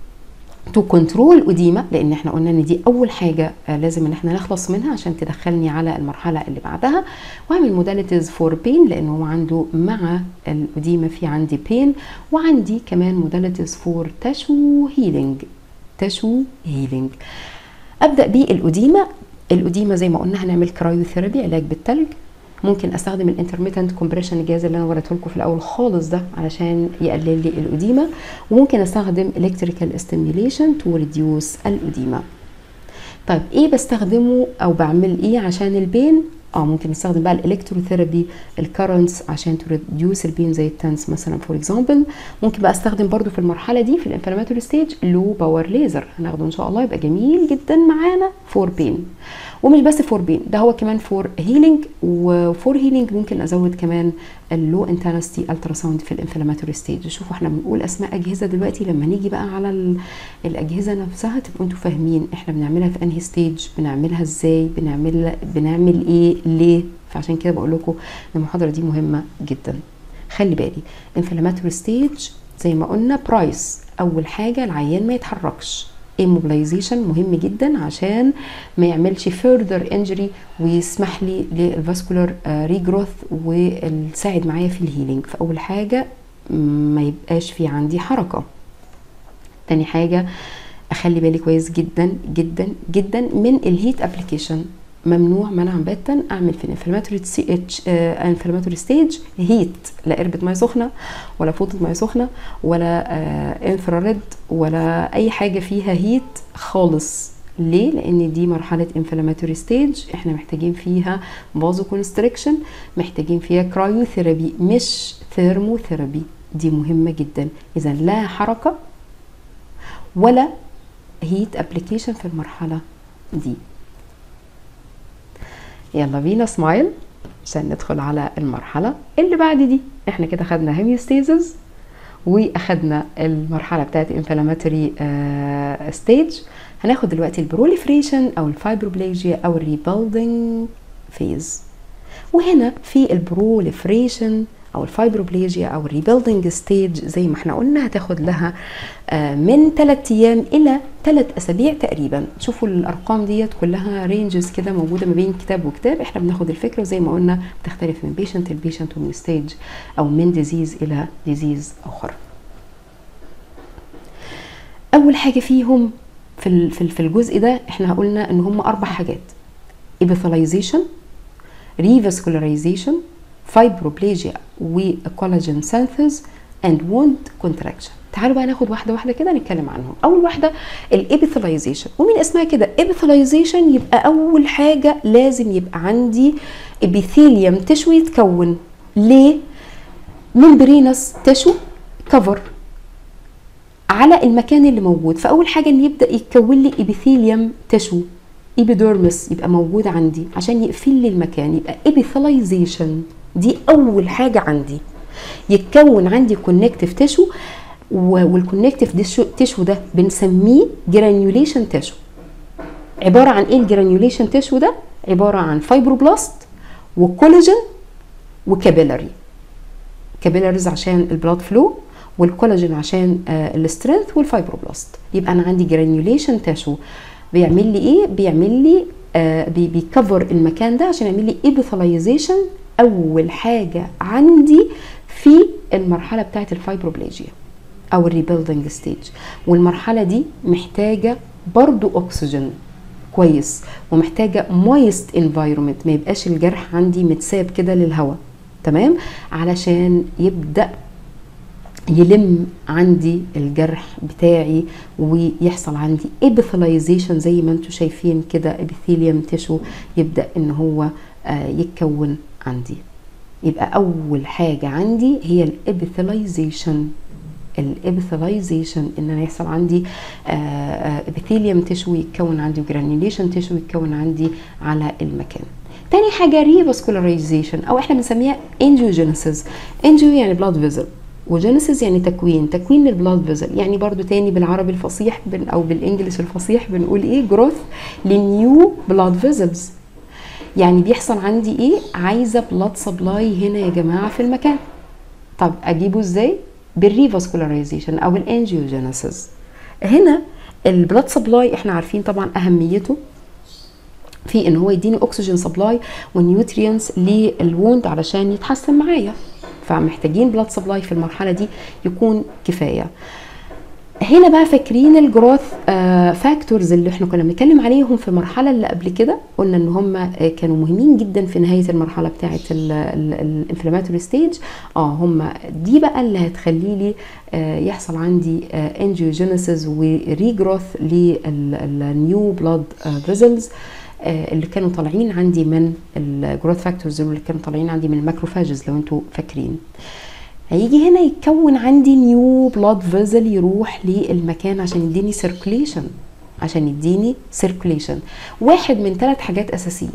تو كنترول اديمه لان احنا قلنا ان دي اول حاجه آه، لازم ان احنا نخلص منها عشان تدخلني على المرحله اللي بعدها واعمل موداليتيز فور بين لان هو عنده مع الاديمه في عندي بين وعندي كمان موداليتيز فور تشو هيلينج تشو هيلينج ابدا بالاديمه الاديمه زي ما قلنا هنعمل كرايوثيرابي علاج بالتلج ممكن استخدم الانترميتنت كومبريشن الجهاز اللي انا وريته لكم في الاول خالص ده علشان يقلل لي الاديمه وممكن استخدم الكتريكال ستيميوليشن تو ريديوس الاديمه طيب ايه بستخدمه او بعمل ايه عشان البين اه ممكن نستخدم بقى الالكتروثيرابي الكرنتس عشان تريديوس البين زي التنس مثلا فور اكزامبل ممكن بقى استخدم برضو في المرحله دي في الانفلاماتوري ستيج لو باور ليزر هناخده ان شاء الله يبقى جميل جدا معانا فور بين ومش بس فور بين ده هو كمان فور هيلينج وفور هيلينج ممكن ازود كمان اللو انتنستي التراساوند في الانفلاماتوري ستيج شوفوا احنا بنقول اسماء اجهزه دلوقتي لما نيجي بقى على ال- الاجهزه نفسها تبقوا انتوا فاهمين احنا بنعملها في انهي ستيج بنعملها ازاي بنعمل بنعمل ايه ليه فعشان كده بقول لكم المحاضره دي مهمه جدا خلي بالي انفلاماتوري ستيج زي ما قلنا برايس اول حاجه العيان ما يتحركش immobilization مهم جدا عشان ما يعملش further injury ويسمح لي للفاسكولار ريجروث ويساعد معايا في الهيلينج فاول حاجه ما يبقاش في عندي حركه تاني حاجه اخلي بالي كويس جدا جدا جدا من الهيت ابلكيشن ممنوع منعا باتا اعمل في الانفلاماتوري سي اتش انفلاماتوري ستيج هيت لا قربة ميه سخنه ولا فوطه ميه سخنه ولا انفراريد ولا اي حاجه فيها هيت خالص ليه؟ لان دي مرحله انفلاماتوري ستيج احنا محتاجين فيها فازو كونستريكشن محتاجين فيها كرايوثيرابي مش ثيرموثيرابي دي مهمه جدا اذا لا حركه ولا هيت ابلكيشن في المرحله دي يلا بينا سمايل عشان ندخل على المرحله اللي بعد دي احنا كده خدنا هيميوستيزز واخدنا المرحله بتاعت انفلاماتوري ستيج هناخد دلوقتي البروليفريشن او الفايبروبليجيا او الريبيلدينج فيز وهنا في البروليفريشن او الفايبروبليجيا او الريبيلدينج ستيج زي ما احنا قلنا هتاخد لها من 3 ايام الى 3 اسابيع تقريبا شوفوا الارقام ديت كلها رينجز كده موجوده ما بين كتاب وكتاب احنا بناخد الفكره زي ما قلنا بتختلف من بيشنت لبيشنت ومن ستيج او من ديزيز الى ديزيز اخر اول حاجه فيهم في في الجزء ده احنا قلنا ان هم اربع حاجات epithelialization revascularization فايبروبليجيا وكولاجين سينثيز اند ووند كونتراكشن تعالوا بقى ناخد واحده واحده كده نتكلم عنهم اول واحده الابيثلايزيشن ومن اسمها كده ابيثلايزيشن يبقى اول حاجه لازم يبقى عندي ابيثيليوم تشو يتكون ليه ممبرينس تشو كفر على المكان اللي موجود فاول حاجه ان يبدا يتكون لي ابيثيليوم تشو ايبيديرمس يبقى موجود عندي عشان يقفل لي المكان يبقى ابيثلايزيشن دي اول حاجه عندي يتكون عندي كونكتيف تيشو والكونكتيف تيشو ده بنسميه جرانيوليشن تيشو عباره عن ايه الجرانيوليشن تيشو ده عباره عن فايبروبلاست وكولاجين وكابيلاري كابيلاريز عشان البلاد فلو والكولاجين عشان آه السترينث والفايبروبلاست يبقى انا عندي جرانيوليشن تيشو بيعمل لي ايه بيعمل لي آه بيكفر المكان ده عشان يعمل لي ايبيثلايزيشن اول حاجه عندي في المرحله بتاعه الفايبروبليجيا او الريبيلدنج ستيج والمرحله دي محتاجه برضو اكسجين كويس ومحتاجه مويست انفايرمنت ما يبقاش الجرح عندي متساب كده للهواء تمام علشان يبدا يلم عندي الجرح بتاعي ويحصل عندي ابيثلايزيشن زي ما انتم شايفين كده ابيثيليوم تيشو يبدا ان هو يتكون عندي يبقى اول حاجه عندي هي الابيثلايزيشن الابيثلايزيشن ان انا يحصل عندي ابيثيليوم تيشو يتكون عندي وجرانيوليشن تيشو يتكون عندي على المكان تاني حاجه ريفاسكولاريزيشن او احنا بنسميها انجيوجينيسيس انجيو يعني بلاد فيزل وجينيسيس يعني تكوين تكوين للبلاد فيزل يعني برضو تاني بالعربي الفصيح بن او بالانجلش الفصيح بنقول ايه جروث لنيو بلاد فيزلز يعني بيحصل عندي ايه عايزه بلاد سبلاي هنا يا جماعه في المكان طب اجيبه ازاي بالريفاسكولاريزيشن او الانجيوجينيسيس هنا البلاد سبلاي احنا عارفين طبعا اهميته في ان هو يديني اكسجين سبلاي ونيوترينز للوند علشان يتحسن معايا فمحتاجين بلاد سبلاي في المرحله دي يكون كفايه هنا بقى فاكرين الجروث فاكتورز اللي احنا كنا بنتكلم عليهم في المرحله اللي قبل كده قلنا ان هم كانوا مهمين جدا في نهايه المرحله بتاعه الانفلاماتوري ستيج اه هم دي بقى اللي هتخلي لي آه يحصل عندي انجيوجينيسيس وريجروث للنيو بلاد فيزلز اللي كانوا طالعين عندي من الجروث فاكتورز اللي كانوا طالعين عندي من الماكروفاجز لو انتوا فاكرين هيجي هنا يتكون عندي نيو بلاد فيزل يروح للمكان عشان يديني سيركوليشن عشان يديني سيركوليشن واحد من ثلاث حاجات اساسيين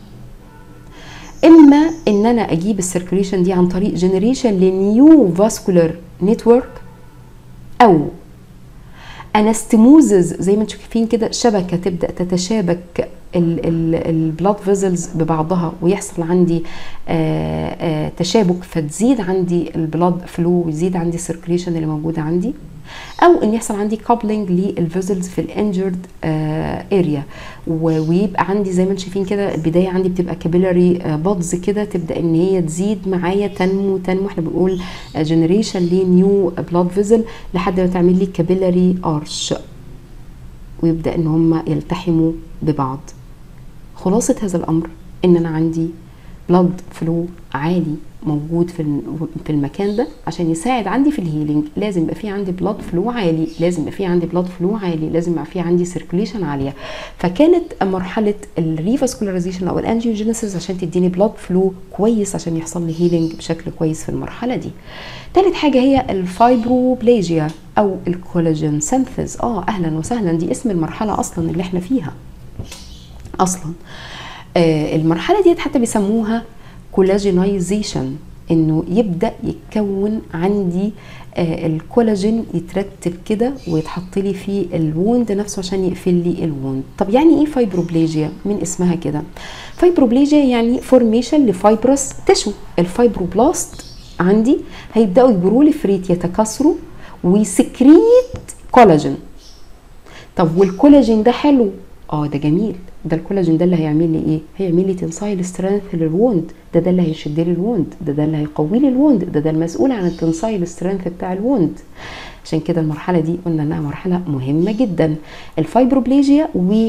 اما ان انا اجيب السيركوليشن دي عن طريق جنريشن لنيو فاسكولار نتورك او انستموزز زي ما انتم شايفين كده شبكه تبدا تتشابك البلاد فيزلز ببعضها ويحصل عندي آآ آآ تشابك فتزيد عندي البلاد فلو ويزيد عندي السيركوليشن اللي موجوده عندي او ان يحصل عندي كابلنج للفيزلز في الانجرد اريا ويبقى عندي زي ما انتم شايفين كده البدايه عندي بتبقى كابيلاري بادز كده تبدا ان هي تزيد معايا تنمو تنمو احنا بنقول جنريشن لنيو بلاد فيزل لحد ما تعمل لي كابيلاري ارش ويبدا ان هم يلتحموا ببعض خلاصه هذا الامر ان انا عندي بلاد فلو عالي موجود في في المكان ده عشان يساعد عندي في الهيلينج لازم يبقى في عندي بلاد فلو عالي لازم يبقى في عندي بلاد فلو عالي لازم يبقى في عندي سيركوليشن عاليه فكانت مرحله الريفاسكولاريزيشن او الانجيوجينيسيس عشان تديني بلاد فلو كويس عشان يحصل لي هيلينج بشكل كويس في المرحله دي ثالث حاجه هي الفايبروبليجيا او الكولاجين سينثيز اه اهلا وسهلا دي اسم المرحله اصلا اللي احنا فيها اصلا آه المرحله دي حتى بيسموها كولاجينايزيشن انه يبدا يتكون عندي آه الكولاجين يترتب كده ويتحط لي في الووند نفسه عشان يقفل لي الووند طب يعني ايه فايبروبليجيا من اسمها كده فايبروبليجيا يعني فورميشن لفايبرس تشو الفايبروبلاست عندي هيبداوا يجروا لي فريت يتكاثروا ويسكريت كولاجين طب والكولاجين ده حلو اه ده جميل ده الكولاجين ده اللي هيعمل لي ايه هيعمل لي تنسايل سترينث للوند ده ده اللي هيشد لي الوند ده ده اللي هيقوي لي الوند ده ده المسؤول عن التنسايل سترينث بتاع الوند عشان كده المرحله دي قلنا انها مرحله مهمه جدا الفايبروبليجيا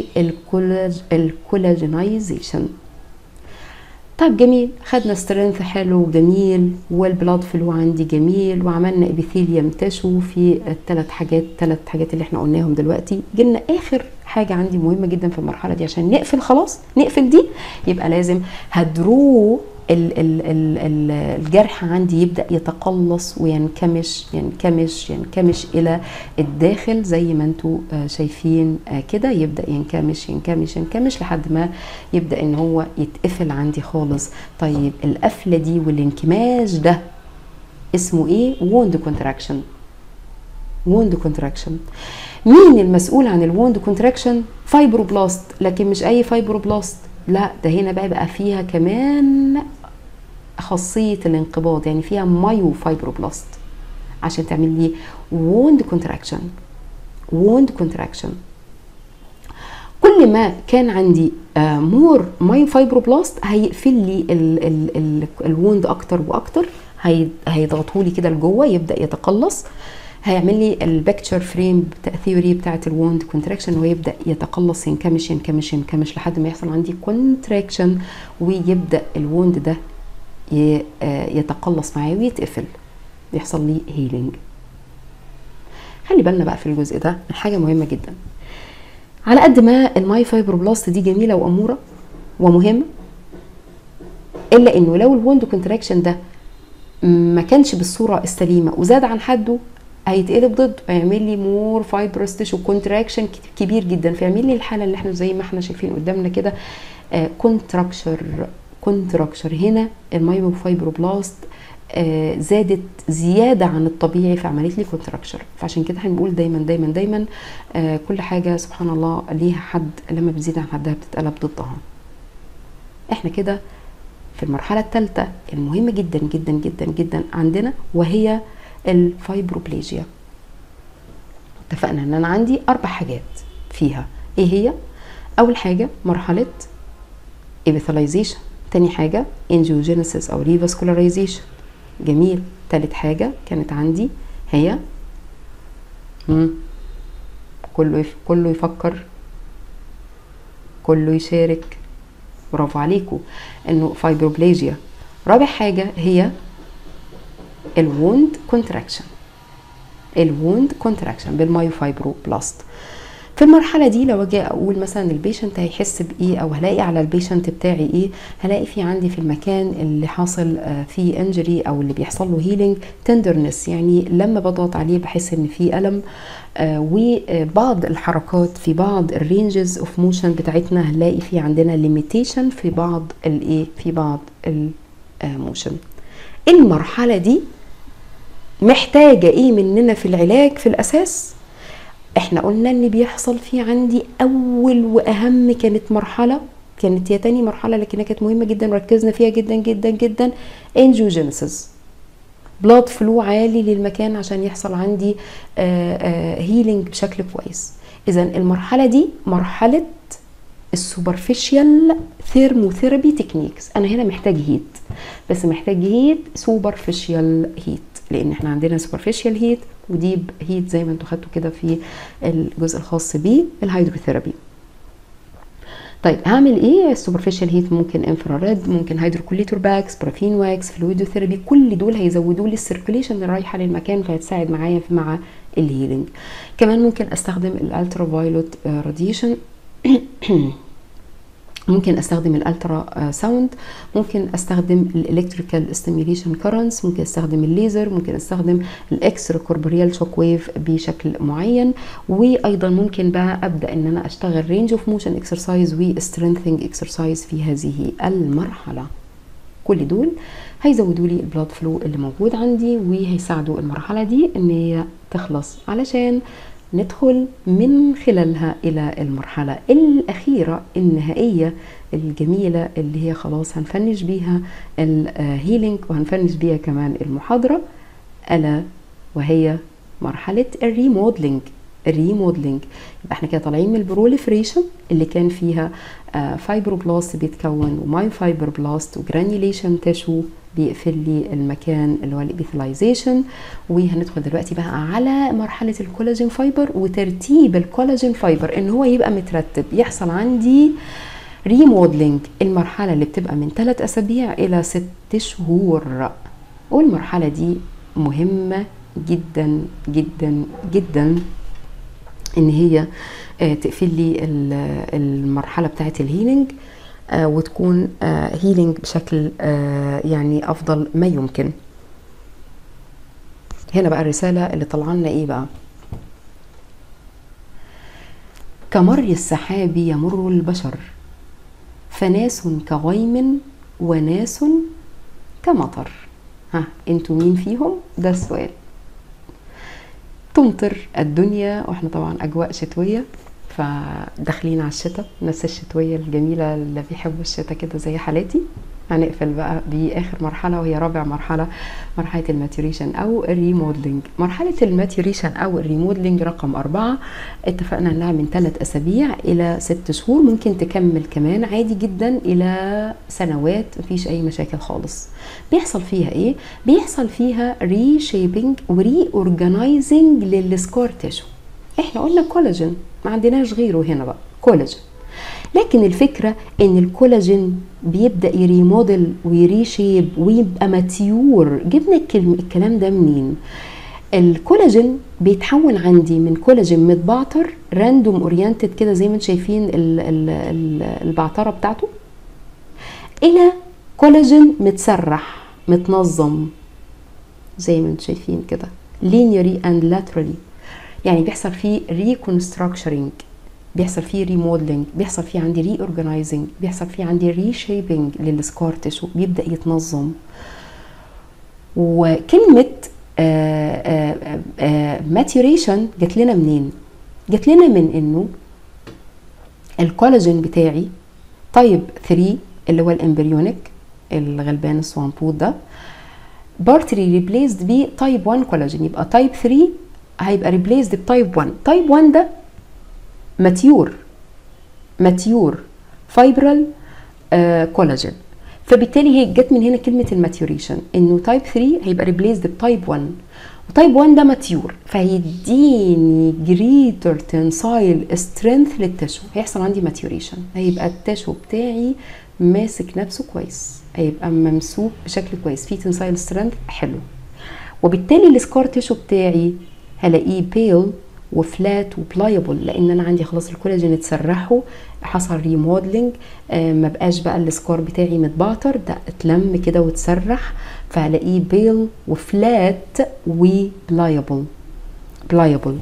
والكولاجينايزيشن طيب جميل خدنا سترينث حلو جميل والبلاد فلو عندي جميل وعملنا ابيثيليوم تشو في الثلاث حاجات ثلاث حاجات اللي احنا قلناهم دلوقتي جبنا اخر حاجه عندي مهمه جدا في المرحله دي عشان نقفل خلاص نقفل دي يبقى لازم هدرو ال ال ال ال الجرح عندي يبدا يتقلص وينكمش ينكمش ينكمش الى الداخل زي ما انتم شايفين كده يبدا ينكمش ينكمش ينكمش لحد ما يبدا ان هو يتقفل عندي خالص طيب القفله دي والانكماش ده اسمه ايه ووند كونتراكشن ووند كونتراكشن مين المسؤول عن الووند كونتراكشن فايبروبلاست لكن مش اي فايبروبلاست لا ده هنا بقى بقى فيها كمان خاصية الانقباض يعني فيها مايو فايبروبلاست عشان تعمل لي ووند كونتراكشن ووند كونتراكشن كل ما كان عندي مور مايو فايبروبلاست هيقفل لي الووند اكتر واكتر هيضغطوا لي كده لجوه يبدا يتقلص هيعمل لي البكتشر فريم ثيوري بتاعت الووند كونتراكشن ويبدا يتقلص ينكمش ينكمش ينكمش لحد ما يحصل عندي كونتراكشن ويبدا الووند ده يتقلص معايا ويتقفل يحصل لي هيلينج خلي بالنا بقى في الجزء ده حاجه مهمه جدا على قد ما الماي فايبروبلاست دي جميله واموره ومهمه الا انه لو الووند كونتراكشن ده ما كانش بالصوره السليمه وزاد عن حده هيتقلب ضده هيعمل لي مور فايبرس تيشو كونتراكشن كبير جدا فيعمل لي الحاله اللي احنا زي ما احنا شايفين قدامنا كده كونتراكشر كونتراكشر هنا المايو فايبروبلاست آه زادت زياده عن الطبيعي فعملت لي كونتراكشر فعشان كده هنقول دايما دايما دايما آه كل حاجه سبحان الله ليها حد لما بتزيد عن حدها بتتقلب ضدها احنا كده في المرحله الثالثه المهمه جدا جدا جدا جدا عندنا وهي الفايبروبليجيا اتفقنا ان انا عندي اربع حاجات فيها ايه هي اول حاجه مرحله ابيثاليزيشن تاني حاجه انجيوجينيسيس او ريفاسكولاريزيشن جميل تالت حاجه كانت عندي هي مم. كله يف... كله يفكر كله يشارك برافو عليكم انه فايبروبليجيا رابع حاجه هي الووند كونتراكشن الووند كونتراكشن بالمايوفايبروبلاست في المرحلة دي لو اجي اقول مثلا البيشنت هيحس بايه او هلاقي على البيشنت بتاعي ايه هلاقي في عندي في المكان اللي حاصل فيه انجري او اللي بيحصل له هيلينج تندرنس يعني لما بضغط عليه بحس ان في الم آه وبعض الحركات في بعض الرينجز اوف موشن بتاعتنا هنلاقي في عندنا ليميتيشن في بعض الايه في بعض الموشن المرحلة دي محتاجة ايه مننا في العلاج في الاساس احنا قلنا ان بيحصل في عندي اول واهم كانت مرحلة كانت هي تاني مرحلة لكنها كانت مهمة جدا وركزنا فيها جدا جدا جدا انجيوجينيسيس بلاد فلو عالي للمكان عشان يحصل عندي هيلينج بشكل كويس اذا المرحلة دي مرحلة السوبرفيشال ثيرموثيرابي تكنيكس انا هنا محتاج هيت بس محتاج هيت سوبرفيشال هيت لان احنا عندنا سوبرفيشال هيت وديب هيت زي ما انتوا خدتوا كده في الجزء الخاص بالهيدروثيرابي طيب هعمل ايه السوبرفيشال هيت ممكن انفراريد ممكن هيدروكوليتور باكس برافين واكس فلويدوثيرابي كل دول هيزودوا لي السيركوليشن اللي رايحه للمكان فهتساعد معايا مع الهيلينج كمان ممكن استخدم الالترا فايلوت راديشن ممكن استخدم الالترا ساوند ممكن استخدم الالكتريكال ستيميوليشن كرنتس ممكن استخدم الليزر ممكن استخدم الاكسترا كوربوريال شوك ويف بشكل معين وايضا ممكن بقى ابدا ان انا اشتغل رينج اوف موشن اكسرسايز وسترينثينج اكسرسايز في هذه المرحله كل دول هيزودوا لي البلاد فلو اللي موجود عندي وهيساعدوا المرحله دي ان هي تخلص علشان ندخل من خلالها الى المرحله الاخيره النهائيه الجميله اللي هي خلاص هنفنش بيها الهيلينج وهنفنش بيها كمان المحاضره الا وهي مرحله الريموديلنج الريموديلنج يبقى احنا كده طالعين من البروليفريشن اللي كان فيها فايبروبلاست بيتكون وماي فايبر بلاست وجرانيوليشن تيشو بيقفل لي المكان اللي هو الابيثلايزيشن وهندخل دلوقتي بقى على مرحله الكولاجين فايبر وترتيب الكولاجين فايبر ان هو يبقى مترتب يحصل عندي ريموديلنج المرحله اللي بتبقى من 3 اسابيع الى 6 شهور والمرحله دي مهمه جدا جدا جدا ان هي تقفل لي المرحله بتاعه الهيلينج وتكون هيلينج بشكل يعني افضل ما يمكن هنا بقى الرساله اللي طلع لنا ايه بقى كمر السحاب يمر البشر فناس كغيم وناس كمطر ها انتوا مين فيهم ده السؤال تمطر الدنيا واحنا طبعا اجواء شتويه فداخلين على الشتاء الناس الشتويه الجميله اللي بيحبوا الشتاء كده زي حالاتي هنقفل بقى باخر مرحله وهي رابع مرحله مرحله الماتوريشن او الريموديلنج مرحله الماتوريشن او الريموديلنج رقم أربعة اتفقنا انها من ثلاث اسابيع الى ست شهور ممكن تكمل كمان عادي جدا الى سنوات مفيش اي مشاكل خالص بيحصل فيها ايه بيحصل فيها ري شيبنج وري اورجنايزنج للسكار تيشو احنا قلنا كولاجين ما عندناش غيره هنا بقى كولاجين لكن الفكرة ان الكولاجين بيبدأ يريموديل ويريشيب ويبقى ماتيور جبنا الكلام ده منين الكولاجين بيتحول عندي من كولاجين متبعتر راندوم اورينتد كده زي ما انتم شايفين ال ال ال البعتره بتاعته الى كولاجين متسرح متنظم زي ما انتم شايفين كده linearly and laterally يعني بيحصل فيه ريكونستراكشرنج بيحصل فيه ريموديلنج بيحصل فيه عندي ري اورجنايزنج بيحصل فيه عندي ريشيبنج للسكار تيشو بيبدا يتنظم وكلمه ماتيوريشن جات لنا منين جات لنا من انه الكولاجين بتاعي تايب 3 اللي هو الامبريونيك الغلبان الصوانبوط ده بارتري ريبليسد ب تايب 1 كولاجين يبقى تايب 3 هيبقى ريبليسد بتايب 1 تايب 1 ده ماتيور ماتيور فايبرال كولاجين فبالتالي هي جت من هنا كلمه الماتيوريشن انه تايب 3 هيبقى ريبليسد بتايب 1 وتايب 1 ده ماتيور فهيديني جريتر تنسايل سترينث للتشو هيحصل عندي ماتيوريشن هيبقى التشو بتاعي ماسك نفسه كويس هيبقى ممسوك بشكل كويس في تنسايل سترينث حلو وبالتالي السكار تيشو بتاعي هلاقيه بيل وفلات وبلايبل لان انا عندي خلاص الكولاجين اتسرحوا حصل ريموديلنج آه ما بقاش بقى السكار بتاعي متبعتر ده اتلم كده واتسرح فهلاقيه بيل وفلات وبلايبل بلايبل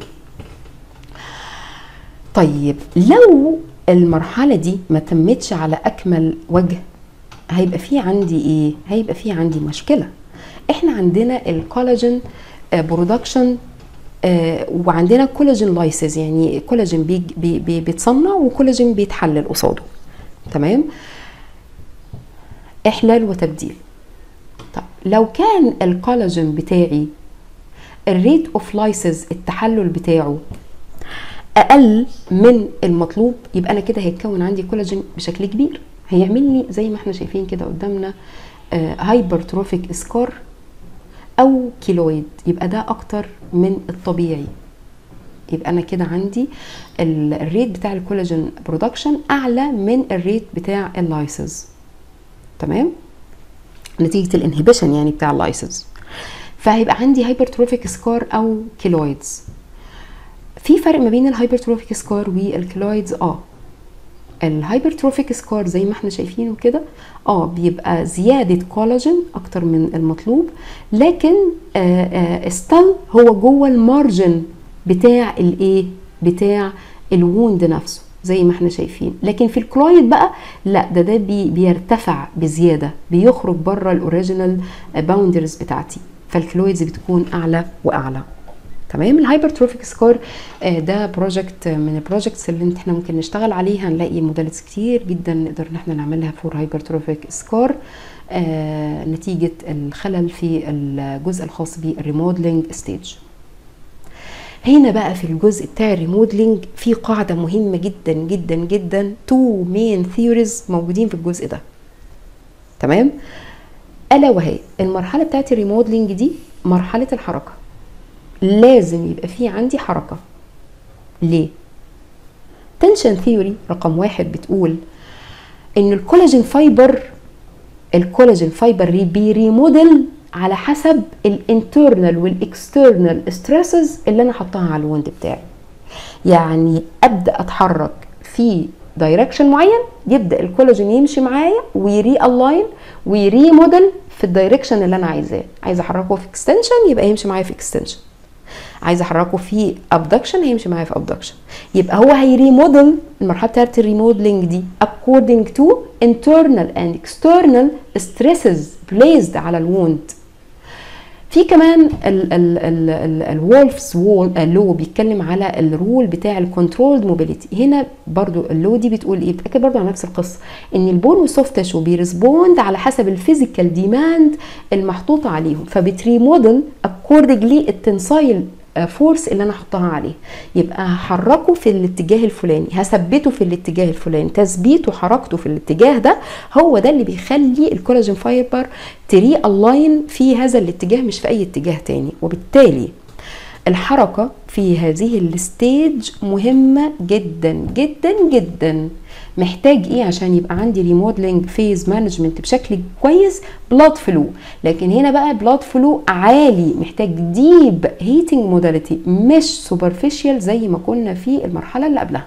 طيب لو المرحلة دي ما تمتش على أكمل وجه هيبقى في عندي إيه؟ هيبقى في عندي مشكلة إحنا عندنا الكولاجين برودكشن آه وعندنا كولاجين لايسز يعني كولاجين بي بي بي بيتصنع وكولاجين بيتحلل قصاده تمام احلال وتبديل طب لو كان الكولاجين بتاعي الريت اوف لايسز التحلل بتاعه اقل من المطلوب يبقى انا كده هيتكون عندي كولاجين بشكل كبير هيعمل لي زي ما احنا شايفين كده قدامنا آه هايبرتروفيك اسكار او كيلويد يبقى ده اكتر من الطبيعي يبقى انا كده عندي الريت بتاع الكولاجين برودكشن اعلى من الريت بتاع اللايسز تمام نتيجه الانهبيشن يعني بتاع اللايسز فهيبقى عندي هايبرتروفيك سكار او كيلويدز في فرق ما بين الهايبرتروفيك سكار والكيلويدز اه الهايبرتروفيك سكار زي ما احنا شايفينه كده اه بيبقى زياده كولاجين اكتر من المطلوب لكن ستيل هو جوه المارجن بتاع الايه بتاع الووند نفسه زي ما احنا شايفين لكن في الكلويد بقى لا ده ده بي بيرتفع بزياده بيخرج بره الاوريجينال باوندرز بتاعتي فالكلويدز بتكون اعلى واعلى تمام الهايبرتروفيك سكور ده بروجكت من البروجكتس اللي احنا ممكن نشتغل عليه هنلاقي موديلز كتير جدا نقدر ان احنا نعملها فور هايبرتروفيك سكور آه نتيجه الخلل في الجزء الخاص بالريموديلنج ستيج هنا بقى في الجزء بتاع الريموديلنج في قاعده مهمه جدا جدا جدا تو مين ثيوريز موجودين في الجزء ده تمام الا وهي المرحله بتاعت الريموديلنج دي مرحله الحركه لازم يبقى في عندي حركة ليه؟ تنشن ثيوري رقم واحد بتقول ان الكولاجين فايبر الكولاجين فايبر بيريموديل على حسب الانترنال والاكسترنال ستريسز اللي انا حطاها على الوند بتاعي يعني ابدا اتحرك في دايركشن معين يبدا الكولاجين يمشي معايا ويري الاين ويري موديل في الدايركشن اللي انا عايزاه عايزه احركه في اكستنشن يبقى يمشي معايا في اكستنشن عايزه احركه في ابدكشن هيمشي معايا في ابدكشن يبقى هو هيريموديل المرحله بتاعت الريموديلنج دي according to internal and external stresses placed على الوند في كمان الولفز وول لو بيتكلم على الرول بتاع الكنترولد موبيليتي هنا برضو اللو دي بتقول ايه بتاكد برضو على نفس القصه ان البون والسوفت تشو بيرسبوند على حسب الفيزيكال ديماند المحطوطه عليهم فبتريموديل اكوردنجلي التنسايل فورس اللي انا احطها عليه يبقى هحركه في الاتجاه الفلاني هثبته في الاتجاه الفلاني تثبيته وحركته في الاتجاه ده هو ده اللي بيخلي الكولاجين فايبر تري الاين في هذا الاتجاه مش في اي اتجاه تاني وبالتالي الحركه في هذه الستيج مهمه جدا جدا جدا محتاج ايه عشان يبقى عندي ريموديلنج فيز مانجمنت بشكل كويس بلاد فلو لكن هنا بقى بلاد فلو عالي محتاج ديب هيتنج موداليتي مش سوبرفيشال زي ما كنا في المرحله اللي قبلها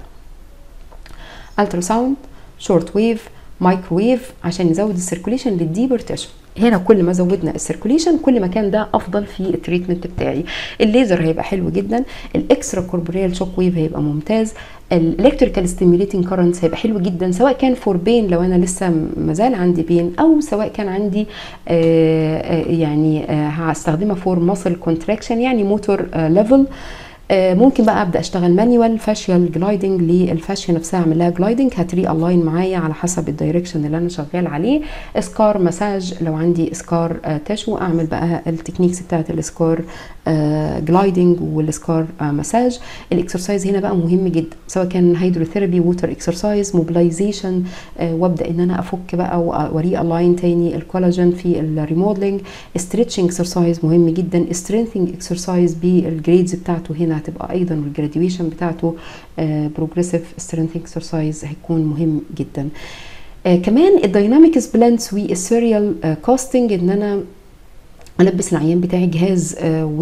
الترا ساوند شورت ويف مايكروويف عشان نزود السيركوليشن للديبر تيشو هنا كل ما زودنا السيركوليشن كل ما كان ده افضل في التريتمنت بتاعي الليزر هيبقى حلو جدا الاكسترا كوربوريال شوك ويف هيبقى ممتاز الالكتريكال ستيميوليتنج كارنتس هيبقى حلو جدا سواء كان فور بين لو انا لسه مازال عندي بين او سواء كان عندي آآ يعني آآ هستخدمها فور ماسل كونتراكشن يعني موتور ليفل ممكن بقى ابدا اشتغل مانيوال فاشيال جلايدنج للفاشيه نفسها اعمل لها جلايدنج هتري الاين معايا على حسب الدايركشن اللي انا شغال عليه اسكار مساج لو عندي اسكار تشو اعمل بقى التكنيكس بتاعت الاسكار جلايدنج والاسكار مساج الاكسرسايز هنا بقى مهم جدا سواء كان هيدروثيرابي ووتر اكسرسايز موبلايزيشن وابدا ان انا افك بقى واري الاين تاني الكولاجين في الريموديلنج ستريتشنج اكسرسايز مهم جدا سترينثنج اكسرسايز بالجريدز بتاعته هنا هتبقى ايضا والجراديويشن بتاعته بروجريسيف سترينث اكسرسايز هيكون مهم جدا آه كمان الدايناميكس بلانس والسيريال كاستنج ان انا البس العيان بتاعي جهاز آه و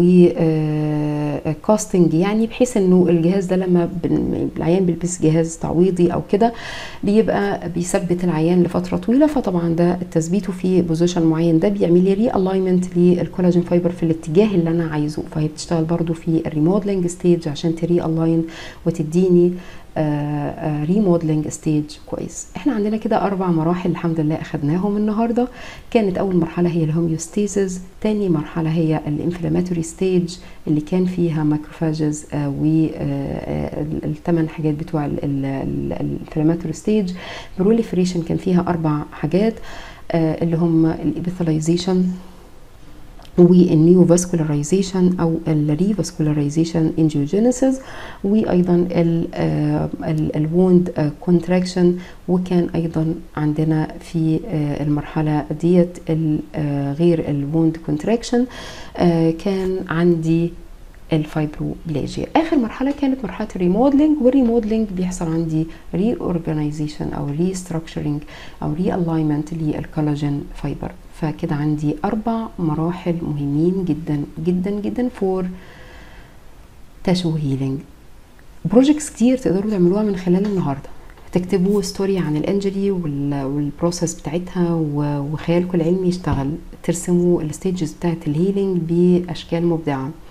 آه كاستنج يعني بحيث انه الجهاز ده لما العيان بيلبس جهاز تعويضي او كده بيبقى بيثبت العيان لفتره طويله فطبعا ده تثبيته في بوزيشن معين ده بيعمل لي ري الاينمنت للكولاجين فايبر في الاتجاه اللي انا عايزه فهي بتشتغل برده في الريموديلنج ستيج عشان تري الاين وتديني ريموديلنج ستيج كويس احنا عندنا كده اربع مراحل الحمد لله اخدناهم النهارده كانت اول مرحله هي الهوميوستيزز تاني مرحله هي الانفلاماتوري ستيج اللي كان فيها ماكروفاجز والثمان حاجات بتوع الانفلاماتوري ستيج بروليفريشن كان فيها اربع حاجات اللي هم الابيثلايزيشن والنيو فاسكولاريزيشن او الريفاسكولاريزيشن انجيوجينيسيس وايضا الووند كونتراكشن وكان ايضا عندنا في المرحله ديت غير الووند كونتراكشن كان عندي الفايبروبلاجيا اخر مرحله كانت مرحله الريموديلنج والريموديلنج بيحصل عندي ري اورجانيزيشن او ري ستراكشرنج او ري الاينمنت للكولاجين فايبر فكده عندي اربع مراحل مهمين جدا جدا جدا فور تاشو هيلينج بروجكتس كتير تقدروا تعملوها من خلال النهارده تكتبوا ستوري عن الانجري والبروسيس بتاعتها وخيالكم العلمي يشتغل ترسموا الستيجز بتاعت الهيلينج باشكال مبدعه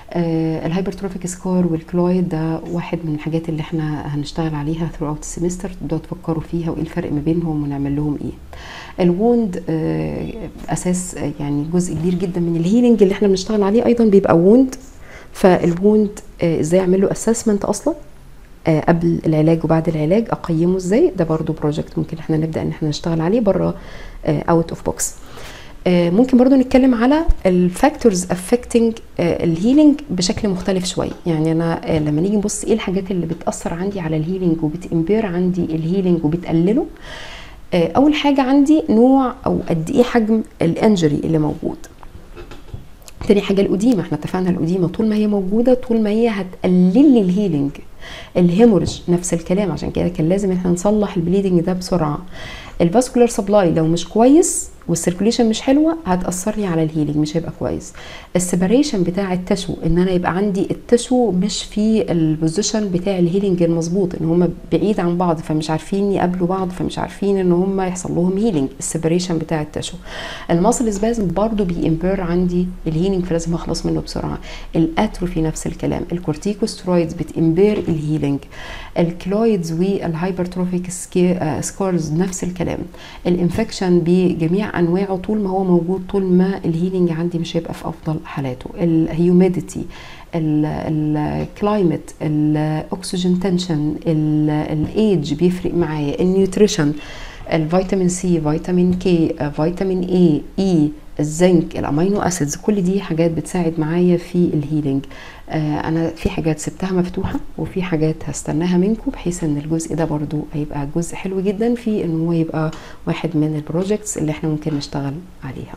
آه الهايبرتروفيك سكار والكلويد ده واحد من الحاجات اللي احنا هنشتغل عليها ثرو اوت السمستر تبداوا تفكروا فيها وايه الفرق ما بينهم ونعمل لهم ايه الووند آه اساس يعني جزء كبير جدا من الهيلينج اللي احنا بنشتغل عليه ايضا بيبقى ووند فالووند آه ازاي اعمل له اسسمنت اصلا آه قبل العلاج وبعد العلاج اقيمه ازاي ده برضو بروجكت ممكن احنا نبدا ان احنا نشتغل عليه بره اوت اوف بوكس ممكن برضو نتكلم على الفاكتورز افكتنج الهيلينج بشكل مختلف شويه يعني انا آه لما نيجي نبص ايه الحاجات اللي بتاثر عندي على الهيلينج وبتامبير عندي الهيلينج وبتقلله آه اول حاجه عندي نوع او قد ايه حجم الانجري اللي موجود تاني حاجه الأديمة احنا اتفقنا الأديمة طول ما هي موجوده طول ما هي هتقلل لي الهيلينج الهيموريج نفس الكلام عشان كده كان لازم احنا نصلح البليدنج ده بسرعه الفاسكولار سبلاي لو مش كويس والسيركوليشن مش حلوه هتاثر لي على الهيلينج مش هيبقى كويس السيبريشن بتاع التشو ان انا يبقى عندي التشو مش في البوزيشن بتاع الهيلينج المظبوط ان هم بعيد عن بعض فمش عارفين يقابلوا بعض فمش عارفين ان هم يحصل لهم هيلينج السيبريشن بتاع التشو الماسل سبازم برضو بيمبير عندي الهيلينج فلازم اخلص منه بسرعه الاتروفي نفس الكلام الكورتيكوسترويدز بتمبير الهيلينج الكلويدز والهايبرتروفيك سكارز نفس الكلام الانفكشن بجميع انواعه طول ما هو موجود طول ما الهيلينج عندي مش هيبقى في افضل حالاته الهيوميديتي الكلايمت الاكسجين تنشن الايدج بيفرق معايا النيوتريشن الفيتامين سي فيتامين كي فيتامين اي اي الزنك الامينو اسيدز كل دي حاجات بتساعد معايا في الهيلينج آه انا في حاجات سبتها مفتوحه وفي حاجات هستناها منكم بحيث ان الجزء ده برضو هيبقى جزء حلو جدا في ان هو يبقى واحد من البروجكتس اللي احنا ممكن نشتغل عليها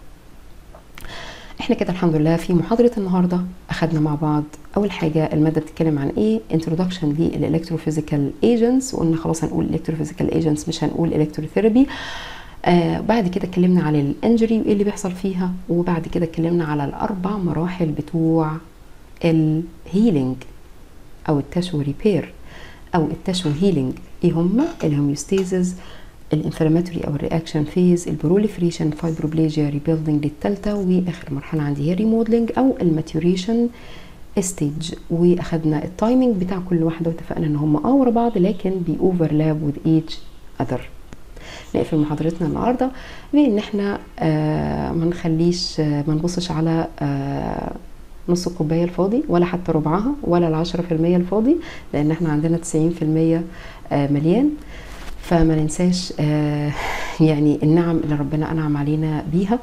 احنا كده الحمد لله في محاضرة النهاردة اخدنا مع بعض اول حاجة المادة بتتكلم عن ايه introduction للالكتروفيزيكال ايجنتس وقلنا خلاص هنقول الكتروفيزيكال ايجنتس مش هنقول الكتروثيرابي آه بعد كده اتكلمنا على الانجري وايه اللي بيحصل فيها وبعد كده اتكلمنا على الاربع مراحل بتوع الهيلينج او التشو ريبير او التشو هيلينج ايه هما الهوميوستيزز الانفلاماتوري او الرياكشن فيز البروليفريشن فايبروبليجيا ريبيلدينج للثالثه واخر مرحله عندي هي ريموديلنج او الماتوريشن ستيج واخدنا التايمنج بتاع كل واحده واتفقنا ان هم اه ورا بعض لكن بيوفرلاب وذ ايتش اذر نقفل محاضرتنا النهارده بان احنا آه ما نخليش آه ما نبصش على آه نص الكوبايه الفاضي ولا حتى ربعها ولا العشرة في المية الفاضي لان احنا عندنا تسعين في المية آه مليان فما ننساش آه يعني النعم اللي ربنا انعم علينا بيها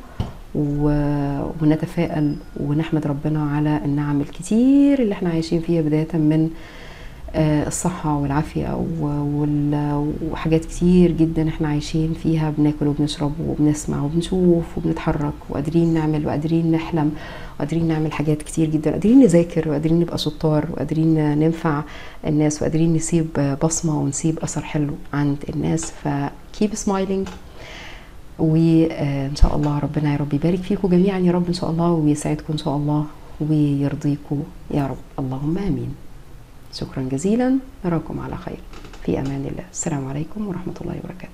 ونتفائل ونحمد ربنا على النعم الكتير اللي احنا عايشين فيها بدايه من الصحة والعافية وحاجات كتير جدا احنا عايشين فيها بناكل وبنشرب وبنسمع وبنشوف وبنتحرك وقادرين نعمل وقادرين نحلم وقادرين نعمل حاجات كتير جدا قادرين نذاكر وقادرين نبقى شطار وقادرين ننفع الناس وقادرين نسيب بصمة ونسيب أثر حلو عند الناس فكيب سمايلينج وإن شاء الله ربنا يا رب يبارك فيكم جميعا يا رب إن شاء الله ويسعدكم إن شاء الله ويرضيكم يا رب اللهم آمين شكرا جزيلا نراكم على خير في امان الله السلام عليكم ورحمه الله وبركاته